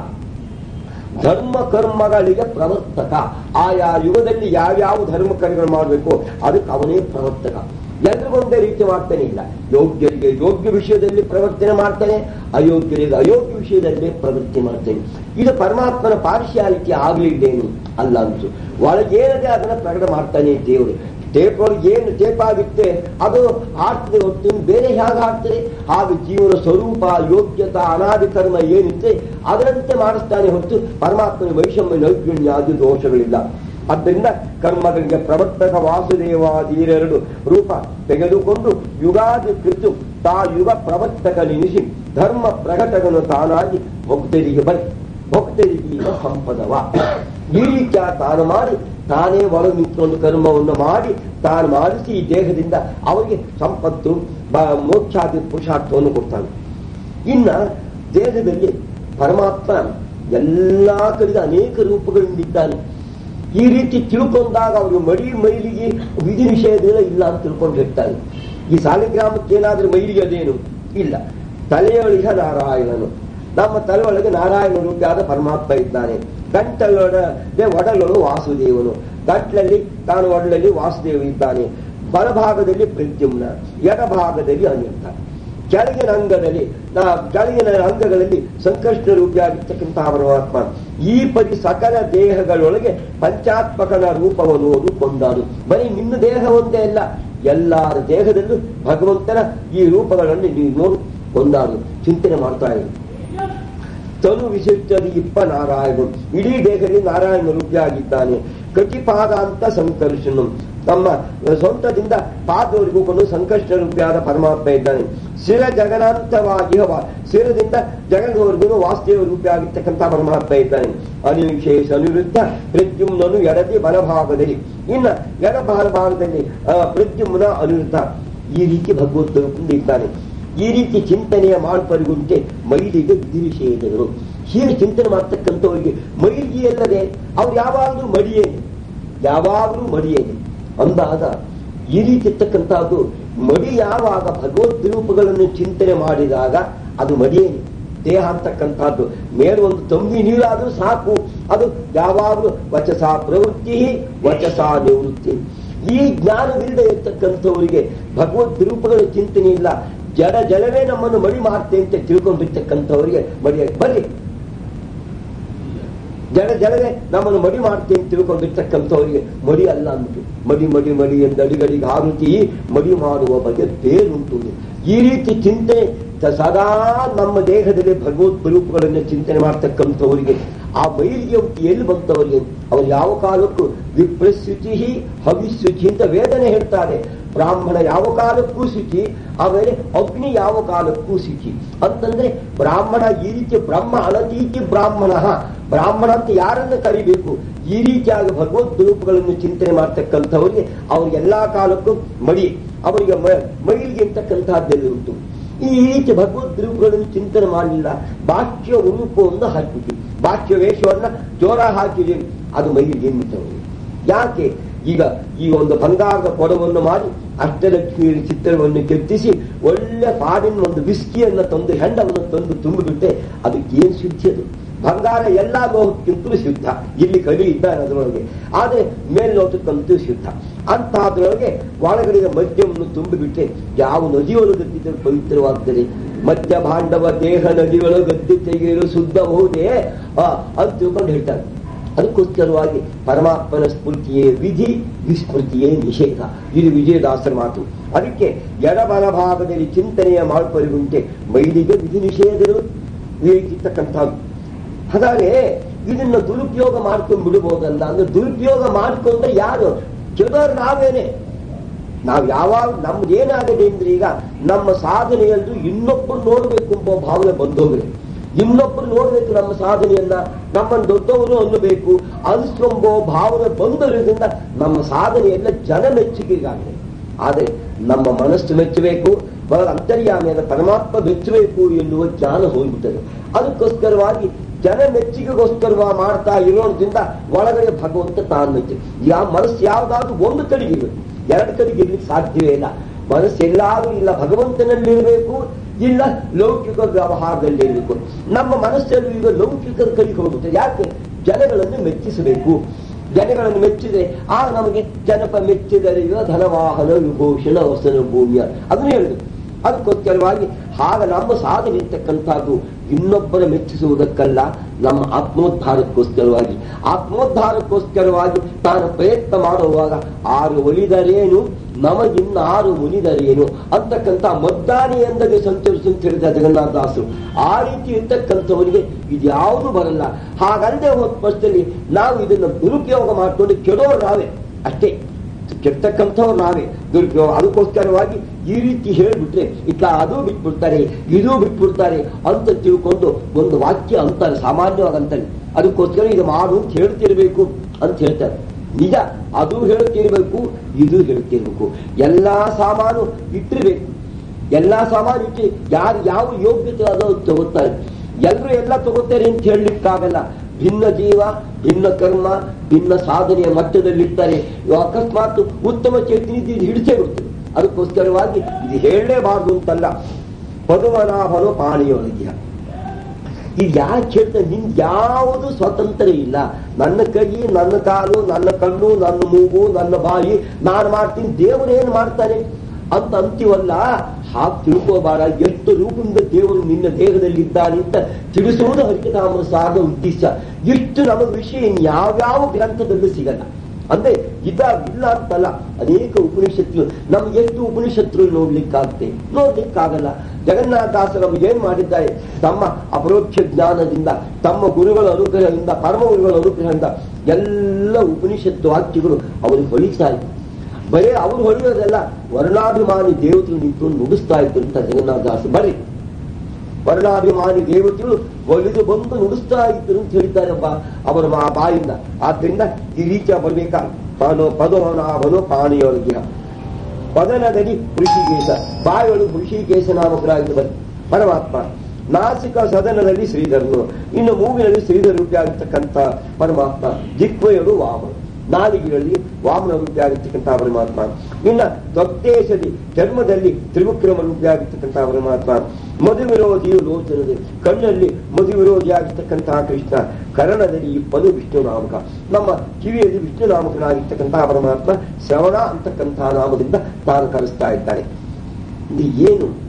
ಧರ್ಮ ಕರ್ಮಗಳಿಗೆ ಪ್ರವರ್ತಕ ಆಯಾ ಯುಗದಲ್ಲಿ ಯಾವ್ಯಾವ ಧರ್ಮ ಕರ್ಮಗಳು ಮಾಡಬೇಕು ಅದಕ್ಕೆ ಅವನೇ ಪ್ರವರ್ತಕ ಎಲ್ರಿಗೊಂದೇ ರೀತಿ ಮಾಡ್ತಾನೆ ಇಲ್ಲ ಯೋಗ್ಯರಿಗೆ ಯೋಗ್ಯ ವಿಷಯದಲ್ಲಿ ಪ್ರವರ್ತನೆ ಮಾಡ್ತಾನೆ ಅಯೋಗ್ಯರಿಗೆ ಅಯೋಗ್ಯ ವಿಷಯದಲ್ಲಿ ಪ್ರವೃತ್ತಿ ಮಾಡ್ತಾನೆ ಇದು ಪರಮಾತ್ಮನ ಪಾರ್ಶಿಯಾಲಿಟಿ ಆಗ್ಲಿದ್ದೇನು ಅಲ್ಲ ಅನ್ಸು ಒಳಗೇನದೆ ಅದನ್ನ ಪ್ರಕಟ ಮಾಡ್ತಾನೆ ದೇವರು ಟೇಪ್ ಒಳಗೆ ಏನು ಟೇಪ್ ಆಗುತ್ತೆ ಅದು ಆಡ್ತದೆ ಹೊತ್ತು ಬೇರೆ ಹೇಗೆ ಆಡ್ತದೆ ಹಾಗೆ ಜೀವನ ಸ್ವರೂಪ ಯೋಗ್ಯತಾ ಅನಾದಿ ಕರ್ಮ ಏನಿದೆ ಅದರಂತೆ ಮಾಡಿಸ್ತಾನೆ ಹೊರತು ಪರಮಾತ್ಮನ ವೈಷಮ್ಯ ನೈಪುಣ್ಯ ಆದಿ ದೋಷಗಳಿಲ್ಲ ಆದ್ದರಿಂದ ಕರ್ಮಗಳಿಗೆ ಪ್ರವರ್ತಕ ವಾಸುದೇವಾದೀರೆರಡು ರೂಪ ತೆಗೆದುಕೊಂಡು ಯುಗಾದಿ ಕೃತು ತಾ ಯುಗ ಪ್ರವರ್ತಕ ನಿನಿಸಿ ಧರ್ಮ ಪ್ರಕಟಗನು ತಾನಾಗಿ ಭಕ್ತರಿಗೆ ಬರಿ ಭಕ್ತರಿಗೆ ಈಗ ಸಂಪದವ ಈ ರೀತಿಯ ತಾನು ಮಾಡಿ ತಾನೇ ಒಳ ನಿಂತ್ಕೊಂಡು ಕರ್ಮವನ್ನು ಮಾಡಿ ತಾನು ಮಾಡಿಸಿ ಈ ದೇಹದಿಂದ ಅವರಿಗೆ ಸಂಪತ್ತು ಮೋಕ್ಷಾದಿ ಪುರುಷಾರ್ಥವನ್ನು ಕೊಡ್ತಾನೆ ಇನ್ನ ದೇಹದಲ್ಲಿ ಪರಮಾತ್ಮ ಎಲ್ಲಾ ಕಡೆಗೆ ಅನೇಕ ರೂಪಗಳಿಂದಿದ್ದಾನೆ ಈ ರೀತಿ ತಿಳ್ಕೊಂಡಾಗ ಅವರು ಮಡಿ ಮೈಲಿಗೆ ವಿಧಿ ನಿಷೇಧಗಳ ಇಲ್ಲ ಅಂತ ತಿಳ್ಕೊಂಡಿರ್ತಾರೆ ಈ ಸಾಲಿಗ್ರಾಮಕ್ಕೆ ಏನಾದ್ರೂ ಮೈಲಿಗೆ ಅದೇನು ಇಲ್ಲ ತಲೆಯೊಳಗೆ ನಾರಾಯಣನು ನಮ್ಮ ತಲೆ ಒಳಗೆ ನಾರಾಯಣ ರೂಪಿಯಾದ ಪರಮಾತ್ಮ ಇದ್ದಾನೆ ಗಂಟಲೊಳಗೆ ಒಡಲೊಳು ವಾಸುದೇವನು ಗಂಟ್ಲಲ್ಲಿ ತಾನು ಒಡಲಲ್ಲಿ ವಾಸುದೇವ ಇದ್ದಾನೆ ಬಲಭಾಗದಲ್ಲಿ ಪ್ರದ್ಯುಮ್ನ ಎಡಭಾಗದಲ್ಲಿ ಅನಿರುದ್ಧ ಕೆಳಗಿನ ಅಂಗದಲ್ಲಿ ಕೆಳಗಿನ ಅಂಗಗಳಲ್ಲಿ ಸಂಕಷ್ಟ ರೂಪಿಯಾಗಿರ್ತಕ್ಕಂತಹ ಪರಮಾತ್ಮ ಈ ಪರಿ ಸಕಲ ದೇಹಗಳೊಳಗೆ ಪಂಚಾತ್ಮಕನ ರೂಪವನ್ನು ಓದು ಕೊಂಡಾರು ಬರೀ ನಿನ್ನ ದೇಹ ಒಂದೇ ಅಲ್ಲ ಎಲ್ಲರ ದೇಹದಲ್ಲೂ ಭಗವಂತನ ಈ ರೂಪಗಳನ್ನು ನೀವು ನೋಡಿ ಕೊಂಡಾರು ಚಿಂತನೆ ಮಾಡ್ತಾ ಇದ್ರು ತನು ವಿಶಿಷ್ಟದಿ ಇಪ್ಪ ನಾರಾಯಣ ಇಡೀ ದೇಹದಲ್ಲಿ ನಾರಾಯಣ ರೂಪಿಯಾಗಿದ್ದಾನೆ ಕಟಿಪಾದಾಂತ ಸಂಕರ್ಷಣ ತಮ್ಮ ಸ್ವಂತದಿಂದ ಪಾದವರೆಗೂ ಕೊಂಡು ಸಂಕಷ್ಟ ರೂಪಿಯಾದ ಪರಮಾತ್ಮ ಇದ್ದಾನೆ ಶಿರ ಜಗನಾಂತವಾಗಿ ಹವ ಶಿರದಿಂದ ಜಗನ್ವರೆಗೂ ವಾಸ್ತವ ರೂಪಿಯಾಗಿರ್ತಕ್ಕಂಥ ಪರಮಾತ್ಮ ಇದ್ದಾನೆ ಅನಿವಿಶೇಷ ಅನಿರುದ್ಧ ಪ್ರದ್ಯುಮ್ನನು ಎಡದಿ ಬಲಭಾಗದಲ್ಲಿ ಇನ್ನ ಎಡ ಭಾಗದಲ್ಲಿ ಪ್ರದ್ಯುಮ್ನ ಅನಿರುದ್ಧ ಈ ರೀತಿ ಭಗವಂತ ಇದ್ದಾನೆ ಈ ರೀತಿ ಚಿಂತನೆಯ ಮಾಡ್ಪರಿಗುಂಟೆ ಮೈಲಿಗೆ ವಿಧಿ ನಿಷೇಧಗಳು ಹೀಗೆ ಚಿಂತನೆ ಮಾಡ್ತಕ್ಕಂಥವರಿಗೆ ಮೈಲಿಗೆ ಅಲ್ಲದೆ ಅವ್ರು ಯಾವಾಗಲೂ ಮಡಿಯೇನೆ ಯಾವಾಗಲೂ ಮಡಿಯೇನೆ ಅಂದಾಗ ಈ ರೀತಿ ಇರ್ತಕ್ಕಂಥದ್ದು ಮಡಿ ಯಾವಾಗ ಭಗವದ್ ರೂಪಗಳನ್ನು ಚಿಂತನೆ ಮಾಡಿದಾಗ ಅದು ಮಡಿಯೇನೆ ದೇಹ ಅಂತಕ್ಕಂಥದ್ದು ಮೇಲೆ ಒಂದು ತಂಬಿ ನೀರಾದರೂ ಸಾಕು ಅದು ಯಾವಾಗಲೂ ವಚಸ ಪ್ರವೃತ್ತಿ ವಚಸ ನಿವೃತ್ತಿ ಈ ಜ್ಞಾನವಿಲ್ಲದೆ ಇರ್ತಕ್ಕಂಥವರಿಗೆ ಭಗವದ್ ರೂಪಗಳ ಚಿಂತನೆ ಇಲ್ಲ ಜಡ ಜಲವೇ ನಮ್ಮನ್ನು ಮಡಿ ಮಾಡ್ತೆ ಅಂತ ತಿಳ್ಕೊಂಡಿರ್ತಕ್ಕಂಥವರಿಗೆ ಮಡಿಯಾಗಿ ಬರ್ರಿ ಜನ ಜನವೇ ನಮ್ಮನ್ನು ಮಡಿ ಮಾಡ್ತೀನಿ ಅಂತ ತಿಳ್ಕೊಂಡಿರ್ತಕ್ಕಂಥವರಿಗೆ ಮಡಿ ಅಲ್ಲ ಅಂದ್ಬಿಟ್ಟು ಮಡಿ ಮಡಿ ಮಡಿ ಎಂದು ಅಡಿಗಡಿಗೆ ಆರುತಿ ಮಡಿ ಮಾಡುವ ಬಗ್ಗೆ ಬೇರುಂಟು ಈ ರೀತಿ ಚಿಂತನೆ ತ- ಸದಾ ನಮ್ಮ ದೇಹದಲ್ಲಿ ಭಗವದ್ ರೂಪಗಳನ್ನು ಚಿಂತನೆ ಮಾಡ್ತಕ್ಕಂಥವರಿಗೆ ಆ ಮೈಲಿಗೆ ಉಂಟು ಎಲ್ಲಿ ಬಂತವರಿಗೆ ಅವರು ಯಾವ ಕಾಲಕ್ಕೂ ವಿಪ್ರಶುಚಿ ಹವಿಶುಚಿ ಅಂತ ವೇದನೆ ಹೇಳ್ತಾರೆ ಬ್ರಾಹ್ಮಣ ಯಾವ ಕಾಲಕ್ಕೂ ಶುಚಿ ಆಮೇಲೆ ಅಗ್ನಿ ಯಾವ ಕಾಲಕ್ಕೂ ಶುಚಿ ಅಂತಂದ್ರೆ ಬ್ರಾಹ್ಮಣ ಈ ರೀತಿ ಬ್ರಹ್ಮ ಅನತೀತಿ ಬ್ರಾಹ್ಮಣ ಬ್ರಾಹ್ಮಣ ಅಂತ ಯಾರನ್ನ ಕರಿಬೇಕು ಈ ರೀತಿಯಾಗಿ ಭಗವದ್ ರೂಪಗಳನ್ನು ಚಿಂತನೆ ಮಾಡ್ತಕ್ಕಂಥವರಿಗೆ ಅವ್ರಿಗೆ ಎಲ್ಲಾ ಕಾಲಕ್ಕೂ ಮಡಿ ಅವರಿಗೆ ಮ- ಮೈಲಿಗೆ ಅಂತಕ್ಕಂಥದ್ದೆಲ್ಲ ಉಂಟು ಈ ರೀತಿ ಭಗವದ್ ರೂಪಗಳನ್ನು ಚಿಂತನೆ ಮಾಡಲಿಲ್ಲ ಬಾಹ್ಯ ರೂಪವನ್ನು ಹಾಕಿಬಿಟ್ಟು ಬಾಹ್ಯ ವೇಷವನ್ನ ಜೋರ ಹಾಕಿದೆ ಅದು ಮೈಲಿಗೆ ಏನ್ಬಿಟ್ಟವರು ಯಾಕೆ ಈಗ ಈ ಒಂದು ಬಂಗಾರದ ಕೊಡವನ್ನು ಮಾಡಿ ಅಷ್ಟಲಕ್ಷ್ಮಿಯ ಚಿತ್ರವನ್ನು ಕೆತ್ತಿಸಿ ಒಳ್ಳೆ ಪಾಡಿನ ಒಂದು ಬಿಸ್ಕಿಯನ್ನು ತಂದು ಹೆಂಡವನ್ನು ತಂದು ತುಂಬಿಬಿಟ್ಟೆ ಅದಕ್ಕೆ ಏನ್ ಶುದ್ಧಿ ಅದು ಬಂಗಾರ ಎಲ್ಲಾ ಲೋಹಕ್ಕಿಂತಲೂ ಶುದ್ಧ ಇಲ್ಲಿ ಕಲಿ ಇದ್ದಾನೆ ಅದರೊಳಗೆ ಆದ್ರೆ ಮೇಲ್ನೋಟಕ್ಕಂತೂ ಶುದ್ಧ ಅಂತ ಅದರೊಳಗೆ ಒಳಗಡೆಯ ಮದ್ಯವನ್ನು ತುಂಬಿಬಿಟ್ಟೆ ಯಾವ ನದಿಯೊಳಗೆ ಗದ್ದಿದ್ದರೆ ಪವಿತ್ರವಾಗ್ತದೆ ಮದ್ಯ ಭಾಂಡವ ದೇಹ ನದಿಗಳು ಗದ್ದೆ ತೆಗೆಯಲು ಶುದ್ಧಬಹುದೇ ಆ ಅಂತ ತಿಳ್ಕೊಂಡು ಹೇಳ್ತಾರೆ ಅದಕ್ಕೋಸ್ಕರವಾಗಿ ಪರಮಾತ್ಮನ ಸ್ಫೂರ್ತಿಯೇ ವಿಧಿ ವಿಸ್ಮೃತಿಯೇ ನಿಷೇಧ ಇದು ವಿಜಯದಾಸರ ಮಾತು ಅದಕ್ಕೆ ಎಡಬಲ ಭಾಗದಲ್ಲಿ ಚಿಂತನೆಯ ಮಾಡ್ಕೊಳ್ಳುವಂತೆ ಮೈಲಿಗೆ ವಿಧಿ ನಿಷೇಧಗಳು ಇರ್ತಕ್ಕಂಥದ್ದು ಹಾಗಾದ್ರೆ ಇದನ್ನ ದುರುಪಯೋಗ ಮಾಡ್ಕೊಂಡು ಬಿಡಬಹುದಲ್ಲ ಅಂದ್ರೆ ದುರುಪಯೋಗ ಮಾಡ್ಕೊಂಡ್ರೆ ಯಾರು ಕೆಲವರು ನಾವೇನೆ ನಾವು ಯಾವಾಗ ನಮ್ದು ಏನಾಗಿದೆ ಅಂದ್ರೆ ಈಗ ನಮ್ಮ ಸಾಧನೆಯಲ್ಲೂ ಇನ್ನೊಬ್ಬರು ನೋಡ್ಬೇಕು ಎಂಬ ಭಾವನೆ ಬಂದೋಗ್ರೆ ಇನ್ನೊಬ್ಬರು ನೋಡ್ಬೇಕು ನಮ್ಮ ಸಾಧನೆಯನ್ನ ನಮ್ಮನ್ನು ದೊಡ್ಡವರು ಅನ್ನಬೇಕು ಅನಿಸ್ಕೊಂಬೋ ಭಾವನೆ ಬಂದೋದ್ರಿಂದ ನಮ್ಮ ಸಾಧನೆಯೆಲ್ಲ ಜನ ಮೆಚ್ಚುಗೆಗಾಗಿದೆ ಆದರೆ ನಮ್ಮ ಮನಸ್ಸು ಮೆಚ್ಚಬೇಕು ಬಹಳ ಅಂತರ್ಯಾಮಿಯಾದ ಪರಮಾತ್ಮ ಮೆಚ್ಚಬೇಕು ಎನ್ನುವ ಜ್ಞಾನ ಹೋಗ್ಬಿಟ್ಟದೆ ಅದಕ್ಕೋಸ್ಕರವಾಗಿ ಜನ ಮೆಚ್ಚುಗೆಗೋಸ್ಕರ ಮಾಡ್ತಾ ಇರೋದ್ರಿಂದ ಒಳಗಡೆ ಭಗವಂತ ತಾನು ಮೆಚ್ಚು ಯಾವ ಮನಸ್ಸು ಯಾವ್ದಾದ್ರು ಒಂದು ಕಡೆಗೆ ಇರಬೇಕು ಎರಡು ಕಡೆಗೆ ಇರ್ಲಿಕ್ಕೆ ಸಾಧ್ಯವೇ ಇಲ್ಲ ಮನಸ್ಸು ಎಲ್ಲಾದ್ರೂ ಇಲ್ಲ ಭಗವಂತನಲ್ಲಿರಬೇಕು ಇಲ್ಲ ಲೌಕಿಕ ವ್ಯವಹಾರದಲ್ಲಿ ಇರಬೇಕು ನಮ್ಮ ಮನಸ್ಸಲ್ಲಿ ಈಗ ಲೌಕಿಕದ ಕಡೆಗೆ ಹೋಗುತ್ತೆ ಯಾಕೆ ಜನಗಳನ್ನು ಮೆಚ್ಚಿಸಬೇಕು ಜನಗಳನ್ನು ಮೆಚ್ಚಿದ್ರೆ ಆಗ ನಮಗೆ ಜನಪ ಮೆಚ್ಚಿದರಿಗ ಧನವಾಹನ ವಿಭೂಷಣ ವಸನ ಭೂಮಿಯ ಅದನ್ನು ಹೇಳಿದ್ರು ಅದಕ್ಕೋಸ್ಕರವಾಗಿ ಆಗ ನಮ್ಮ ಸಾಧನೆ ಇರ್ತಕ್ಕಂಥದ್ದು ಇನ್ನೊಬ್ಬರ ಮೆಚ್ಚಿಸುವುದಕ್ಕಲ್ಲ ನಮ್ಮ ಆತ್ಮೋದ್ಧಾರಕ್ಕೋಸ್ಕರವಾಗಿ ಆತ್ಮೋದ್ಧಾರಕ್ಕೋಸ್ಕರವಾಗಿ ತಾನು ಪ್ರಯತ್ನ ಮಾಡುವಾಗ ಆರು ಒಲಿದರೇನು ನಮಗಿನ್ನ ಆರು ಮುನಿದರೇನು ಅಂತಕ್ಕಂಥ ಮದ್ದಾನಿ ಎಂದರೆ ಸಂಚರಿಸು ಅಂತ ಹೇಳಿದ ಜಗನ್ನಾಥದಾಸರು ಆ ರೀತಿ ಇರ್ತಕ್ಕಂಥವರಿಗೆ ಇದ್ಯಾವುದು ಬರಲ್ಲ ಹಾಗಲ್ಲದೆ ಹೋದ ಪಕ್ಷದಲ್ಲಿ ನಾವು ಇದನ್ನು ದುರುಪಯೋಗ ಮಾಡಿಕೊಂಡು ಕೆಡೋರು ನಾವೇ ಅಷ್ಟೇ ಕೆಡ್ತಕ್ಕಂಥವ್ರು ನಾವೇ ದುರುಪಯೋಗ ಅದಕ್ಕೋಸ್ಕರವಾಗಿ ಈ ರೀತಿ ಹೇಳಿಬಿಟ್ರೆ ಇತ್ತ ಅದು ಬಿಟ್ಬಿಡ್ತಾರೆ ಇದು ಬಿಟ್ಬಿಡ್ತಾರೆ ಅಂತ ತಿಳ್ಕೊಂಡು ಒಂದು ವಾಕ್ಯ ಅಂತಾರೆ ಸಾಮಾನ್ಯವಾಗಿ ಅಂತಾರೆ ಅದಕ್ಕೋಸ್ಕರ ಇದು ಮಾಡು ಅಂತ ಹೇಳ್ತಿರ್ಬೇಕು ಅಂತ ಹೇಳ್ತಾರೆ ನಿಜ ಅದು ಹೇಳ್ತಿರ್ಬೇಕು ಇದು ಹೇಳ್ತಿರ್ಬೇಕು ಎಲ್ಲಾ ಸಾಮಾನು ಇಟ್ಟಿರ್ಬೇಕು ಎಲ್ಲಾ ಸಾಮಾನು ಇಟ್ಟು ಯಾರು ಯಾವ ಯೋಗ್ಯತೆ ಅದೋ ತಗೋತಾರೆ ಎಲ್ಲರೂ ಎಲ್ಲ ತಗೋತಾರೆ ಅಂತ ಹೇಳಲಿಕ್ಕಾಗಲ್ಲ ಭಿನ್ನ ಜೀವ ಭಿನ್ನ ಕರ್ಮ ಭಿನ್ನ ಸಾಧನೆಯ ಮಟ್ಟದಲ್ಲಿರ್ತಾರೆ ಇವು ಅಕಸ್ಮಾತ್ ಉತ್ತಮ ಚೈತನ್ಯ ಇದು ಹಿಡಿಸೇ ಬಿಡ್ತದೆ ಅದಕ್ಕೋಸ್ಕರವಾಗಿ ಇದು ಹೇಳಲೇಬಾರ್ದು ಅಂತಲ್ಲ ಪದುಮನಾಭನು ಪಾಣಿಯೊಳಗಿಯ ಇದು ಯಾಕೆ ಹೇಳ್ತಾರೆ ನಿನ್ ಯಾವುದು ಸ್ವತಂತ್ರ ಇಲ್ಲ ನನ್ನ ಕೈ ನನ್ನ ಕಾಲು ನನ್ನ ಕಣ್ಣು ನನ್ನ ಮೂಗು ನನ್ನ ಬಾಯಿ ನಾನು ಮಾಡ್ತೀನಿ ದೇವರೇನು ಮಾಡ್ತಾನೆ ಅಂತ ಅಂತೀವಲ್ಲ ಹಾಗೆ ತಿಳ್ಕೋಬಾರ ಎಷ್ಟು ರೂಪದಿಂದ ದೇವರು ನಿನ್ನ ದೇಹದಲ್ಲಿ ಇದ್ದಾನೆ ಅಂತ ತಿಳಿಸುವುದು ಹರಿಕತಾಮರ ಸಾಗ ಉದ್ದೇಶ ಇಷ್ಟು ನಮಗೆ ವಿಷಯ ಯಾವ್ಯಾವ ಗ್ರಂಥದಲ್ಲೂ ಸಿಗಲ್ಲ ಅಂದ್ರೆ ಇದ ಇಲ್ಲ ಅಂತಲ್ಲ ಅನೇಕ ಉಪನಿಷತ್ತು ನಮ್ಗೆ ಎಷ್ಟು ಉಪನಿಷತ್ತು ನೋಡ್ಲಿಕ್ಕಾಗುತ್ತೆ ನೋಡ್ಲಿಕ್ಕಾಗಲ್ಲ ಜಗನ್ನಾಥದಾಸರು ಏನ್ ಮಾಡಿದ್ದಾರೆ ತಮ್ಮ ಅಪರೋಕ್ಷ ಜ್ಞಾನದಿಂದ ತಮ್ಮ ಗುರುಗಳ ಅನುಗ್ರಹದಿಂದ ಪರಮ ಗುರುಗಳ ಅನುಗ್ರಹದಿಂದ ಎಲ್ಲ ಉಪನಿಷತ್ತು ವಾಕ್ಯಗಳು ಅವರಿಗೆ ಹೊಳಿತಾ ಇತ್ತು ಬರೀ ಅವರು ಹೊಳೆಯೋದಲ್ಲ ವರ್ಣಾಭಿಮಾನಿ ದೇವತೆಗಳು ನಿಂತು ನುಡಿಸ್ತಾ ಇದ್ರು ಅಂತ ಜಗನ್ನಾಥದಾಸ ಬರ್ರಿ ವರ್ಣಾಭಿಮಾನಿ ದೇವತೆಗಳು ಒಲಿದು ಬಂದು ನುಡಿಸ್ತಾ ಇದ್ರು ಅಂತ ಹೇಳ್ತಾರೆ ಬಾ ಅವರ ಮಾ ಬಾಯಿಂದ ಆದ್ರಿಂದ ಈ ರೀತಿಯ ಬರ್ಬೇಕಾ ಪಾನು ಪದವನಾಭನು ಪಾಣಿಯೊಳಗಿಹ ಪದನದಲ್ಲಿ ಋಷಿಕೇಶ ಬಾಯೊಳು ಋಷಿಕೇಶ ನಾಮಕರಾಗಿ ಬನ್ನಿ ಪರಮಾತ್ಮ ನಾಸಿಕ ಸದನದಲ್ಲಿ ಶ್ರೀಧರನು ಇನ್ನು ಮೂಗಿನಲ್ಲಿ ಶ್ರೀಧರ ರೂಪಿ ಆಗಿರ್ತಕ್ಕಂಥ ಪರಮಾತ್ಮ ಜಿಕ್ವೆಯರು ವಾಮನ ನಾಲಿಗೆಯಲ್ಲಿ ವಾಮನ ರೂಪಿ ಆಗಿರ್ತಕ್ಕಂಥ ಪರಮಾತ್ಮ ಇನ್ನ ತ್ವಕ್ತೇಶದಿ ಚರ್ಮದಲ್ಲಿ ತ್ರಿವಿಕ್ರಮ ರೂಪಿ ಆಗಿರ್ತಕ್ಕಂಥ ಪರಮಾತ್ಮ ಮಧು ವಿರೋಧಿಯು ಲೋಚನದೆ ಕಣ್ಣಲ್ಲಿ ಮಧು ವಿರೋಧಿ ಆಗಿರ್ತಕ್ಕಂತಹ ಕೃಷ್ಣ ಕರ್ಣದಲ್ಲಿ ಈ ಪದು ವಿಷ್ಣು ನಾಮಕ ನಮ್ಮ ಕಿವಿಯಲ್ಲಿ ವಿಷ್ಣು ನಾಮಕನಾಗಿರ್ತಕ್ಕಂತಹ ಪರಮಾತ್ಮ ಶ್ರವಣ ಅಂತಕ್ಕಂತಹ ನಾಮದಿಂದ ತಾನು ಕರೆಸ್ತಾ ಇದ್ದಾನೆ ಇದು ಏನು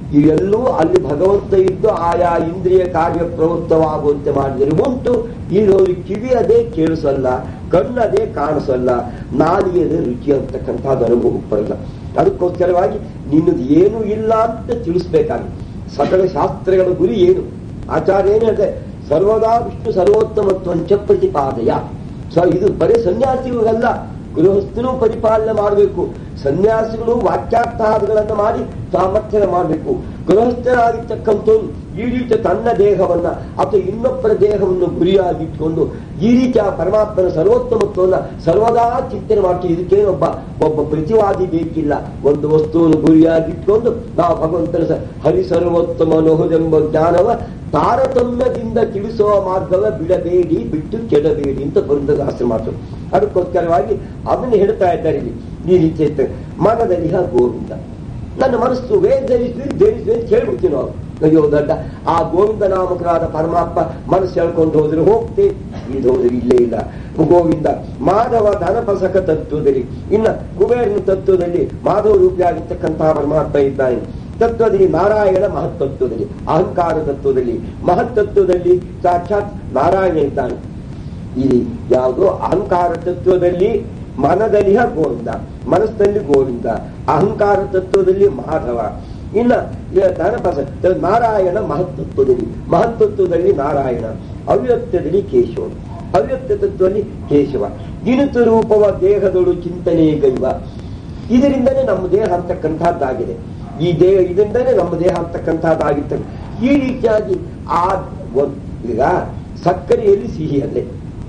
ಇವೆಲ್ಲೂ ಅಲ್ಲಿ ಭಗವಂತ ಇದ್ದು ಆಯಾ ಇಂದ್ರಿಯ ಕಾರ್ಯ ಪ್ರವೃತ್ತವಾಗುವಂತೆ ಮಾಡಿದರೆ ಉಂಟು ಇಲ್ಲಿ ಕಿವಿ ಅದೇ ಕೇಳಿಸಲ್ಲ ಕಣ್ಣದೇ ಕಾಣಿಸಲ್ಲ ನಾಲಿಗೆದೇ ರುಚಿ ಅಂತಕ್ಕಂಥದ್ದು ಅನುಭವಕ್ಕೆ ಬರಲ್ಲ ಅದಕ್ಕೋಸ್ಕರವಾಗಿ ನಿನ್ನದು ಏನೂ ಇಲ್ಲ ಅಂತ ತಿಳಿಸ್ಬೇಕಾಗಿ ಸಕಲ ಶಾಸ್ತ್ರಗಳ ಗುರಿ ಏನು ಆಚಾರ್ಯ ಏನು ಹೇಳಿದೆ ಸರ್ವದಾ ವಿಷ್ಣು ಸರ್ವೋತ್ತಮತ್ವಂಚ ಪ್ರತಿಪಾದಯ ಸೊ ಇದು ಬರೀ ಸನ್ಯಾಸಿಗಳಿಗಲ್ಲ ಗೃಹಸ್ಥನೂ ಪರಿಪಾಲನೆ ಮಾಡಬೇಕು ಸನ್ಯಾಸಿಗಳು ವಾಕ್ಯಾರ್ಥಾದಿಗಳನ್ನು ಮಾಡಿ ಸಾಮರ್ಥ್ಯ ಮಾಡಬೇಕು ಗೃಹಸ್ಥನಾಗಿರ್ತಕ್ಕಂಥವ್ರು ಈ ರೀತಿ ತನ್ನ ದೇಹವನ್ನ ಅಥವಾ ಇನ್ನೊಬ್ಬರ ದೇಹವನ್ನು ಗುರಿಯಾಗಿಟ್ಕೊಂಡು ಈ ರೀತಿ ಆ ಪರಮಾತ್ಮನ ಸರ್ವೋತ್ತಮತ್ವವನ್ನು ಸರ್ವದಾ ಚಿಂತನೆ ಮಾಡ್ತೀವಿ ಇದಕ್ಕೇನು ಒಬ್ಬ ಒಬ್ಬ ಪ್ರತಿವಾದಿ ಬೇಕಿಲ್ಲ ಒಂದು ವಸ್ತುವನ್ನು ಗುರಿಯಾಗಿಟ್ಕೊಂಡು ನಾವು ಭಗವಂತನ ಸ- ಹರಿ ಸರ್ವೋತ್ತಮ ನೋಹುದೆಂಬ ಜ್ಞಾನವ ತಾರತಮ್ಯದಿಂದ ತಿಳಿಸುವ ಮಾರ್ಗವ ಬಿಡಬೇಡಿ ಬಿಟ್ಟು ಕೆಡಬೇಡಿ ಅಂತ ಬೃಂದದಾಸರು ಮಾತು ಅದಕ್ಕೋಸ್ಕರವಾಗಿ ಅದನ್ನು ಹೇಳ್ತಾ ಇದ್ದಾರೆ ಇಲ್ಲಿ ಈ ರೀತಿ ಇರ್ತದೆ ಮನದಲ್ಲಿ ಹ ಗೋವಿಂದ ನನ್ನ ಮನಸ್ಸು ವೇದರಿಸಿ ಧರಿಸಿ ಅಂತ ಹೇಳ್ಬಿಡ್ತೀವಿ ನಾವು ಅಯ್ಯೋ ದಡ್ಡ ಆ ಗೋವಿಂದ ನಾಮಕರಾದ ಪರಮಾತ್ಮ ಮನಸ್ಸು ಹೇಳ್ಕೊಂಡು ಹೋದ್ರೆ ಹೋಗ್ತೆ ಇದು ಹೋದ್ರೆ ಇಲ್ಲೇ ಇಲ್ಲ ಗೋವಿಂದ ಮಾಧವ ಧನಪಸಕ ತತ್ವದಲ್ಲಿ ಇನ್ನ ಕುಬೇರನ ತತ್ವದಲ್ಲಿ ಮಾಧವ ರೂಪಿಯಾಗಿರ್ತಕ್ಕಂತಹ ಪರಮಾತ್ಮ ಇದ್ದಾನೆ ತತ್ವದಲ್ಲಿ ನಾರಾಯಣ ಮಹತ್ತತ್ವದಲ್ಲಿ ಅಹಂಕಾರ ತತ್ವದಲ್ಲಿ ಮಹತ್ತತ್ವದಲ್ಲಿ ಸಾಕ್ಷಾತ್ ನಾರಾಯಣ ಇದ್ದಾನೆ ಇಲ್ಲಿ ಯಾವುದೋ ಅಹಂಕಾರ ತತ್ವದಲ್ಲಿ ಮನದಲ್ಲಿಹ ಗೋವಿಂದ ಮನಸ್ಸಲ್ಲಿ ಗೋವಿಂದ ಅಹಂಕಾರ ತತ್ವದಲ್ಲಿ ಮಾಧವ ಇನ್ನ ಧನಪಸ ನಾರಾಯಣ ಮಹತ್ತತ್ವದಲ್ಲಿ ಮಹತ್ತತ್ವದಲ್ಲಿ ನಾರಾಯಣ ಅವ್ಯಕ್ತದಲ್ಲಿ ಕೇಶವ ಅವ್ಯಕ್ತ ತತ್ವದಲ್ಲಿ ಕೇಶವ ಇನಿತು ರೂಪವ ದೇಹದೊಳು ಚಿಂತನೆ ಗೈವ ಇದರಿಂದನೇ ನಮ್ಮ ದೇಹ ಅಂತಕ್ಕಂಥದ್ದಾಗಿದೆ ಈ ದೇಹ ಇದರಿಂದನೇ ನಮ್ಮ ದೇಹ ಅಂತಕ್ಕಂಥದ್ದಾಗಿರ್ತದೆ ಈ ರೀತಿಯಾಗಿ ಆ ಒಂದ್- ಈಗ ಸಕ್ಕರೆಯಲ್ಲಿ ಸಿಹಿಯಲ್ಲೇ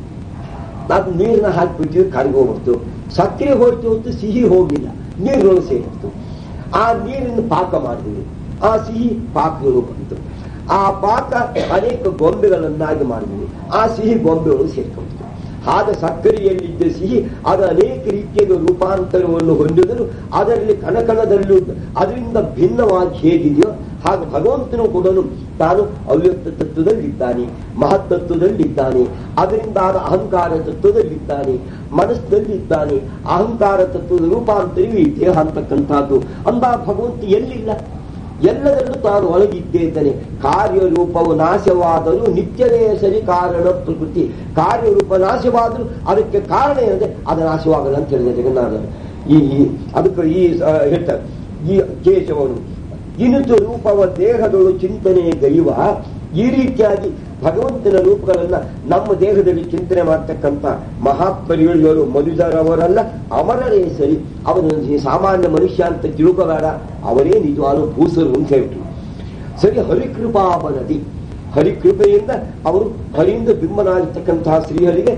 ನಾವು ನೀರನ್ನ ಹಾಕಿಬಿಟ್ಟಿವಿ ಕರಗೋಗ್ಬಿಡ್ತು ಸಕ್ಕರೆ ಹೋಯ್ತು ಹೊತ್ತು ಸಿಹಿ ಹೋಗಿಲ್ಲ ನೀರೊಳಗೆ ಸೇರಿತ್ತು ಆ ನೀರನ್ನು ಪಾಕ ಮಾಡಿದ್ವಿ ಆ ಸಿಹಿ ಪಾಕಗಳು ಬಂತು ಆ ಪಾಕ ಅನೇಕ ಗೊಂಬೆಗಳನ್ನಾಗಿ ಮಾಡಿದ್ವಿ ಆ ಸಿಹಿ ಗೊಂಬೆಗಳು ಸೇರ್ಕೊಂಡಿತು ಆಗ ಸಕ್ಕರೆಯಲ್ಲಿದ್ದ ಸಿಹಿ ಅದು ಅನೇಕ ರೀತಿಯ ರೂಪಾಂತರವನ್ನು ಹೊಂದಿದರೂ ಅದರಲ್ಲಿ ಕಣಕಣದಲ್ಲೂ ಅದರಿಂದ ಭಿನ್ನವಾಗಿ ಹೇಗಿದೆಯೋ ಹಾಗೆ ಭಗವಂತನು ಕೂಡ ತಾನು ಅವ್ಯಕ್ತ ತತ್ವದಲ್ಲಿದ್ದಾನೆ ಮಹತ್ತತ್ವದಲ್ಲಿದ್ದಾನೆ ಅದರಿಂದ ಆದ ಅಹಂಕಾರ ತತ್ವದಲ್ಲಿದ್ದಾನೆ ಮನಸ್ಸಿನಲ್ಲಿದ್ದಾನೆ ಅಹಂಕಾರ ತತ್ವದ ರೂಪಾಂತರವೂ ಈ ದೇಹ ಅಂತಕ್ಕಂಥದ್ದು ಅಂದಾಗ ಭಗವಂತ ಎಲ್ಲಿಲ್ಲ ಎಲ್ಲದರಲ್ಲೂ ತಾನು ಒಳಗಿದ್ದೇ ಇದ್ದಾನೆ ಕಾರ್ಯರೂಪವು ನಾಶವಾದರೂ ನಿತ್ಯವೇ ಸರಿ ಕಾರಣ ಪ್ರಕೃತಿ ಕಾರ್ಯರೂಪ ನಾಶವಾದರೂ ಅದಕ್ಕೆ ಕಾರಣ ಏನಿದೆ ಅದು ನಾಶವಾಗಲ್ಲ ಅಂತ ಹೇಳಿದೆ ಜಗನ್ನಾಥ ಈ ಈ- ಅದಕ್ಕೆ ಈ ಆ, ಹೇಳ್ತಾರೆ ಈ ಕೇಶವನು ಇನಿತು ರೂಪವ ದೇಹದೊಳು ಚಿಂತನೆ ಗೈವ ಈ ರೀತಿಯಾಗಿ ಭಗವಂತನ ರೂಪಗಳನ್ನ ನಮ್ಮ ದೇಹದಲ್ಲಿ ಚಿಂತನೆ ಮಾಡ್ತಕ್ಕಂಥ ಮಹಾಪರಿಗಳು ಮಧುಜರವರಲ್ಲ ಅವರೇ ಸರಿ ಅವನು ಈ ಸಾಮಾನ್ಯ ಮನುಷ್ಯ ಅಂತ ತಿಳ್ಕೋಬೇಡ ಅವರೇ ನಿಜವಾದ ಭೂಸರು ಅಂತ ಹೇಳ್ಬಿಟ್ರು ಸರಿ ಹರಿಕೃಪಾವನದಿ ಹರಿಕೃಪೆಯಿಂದ ಅವರು ಹರಿಯಿಂದ ಬಿಂಬನಾಗಿರ್ತಕ್ಕಂತಹ ಶ್ರೀಹರಿಗೆ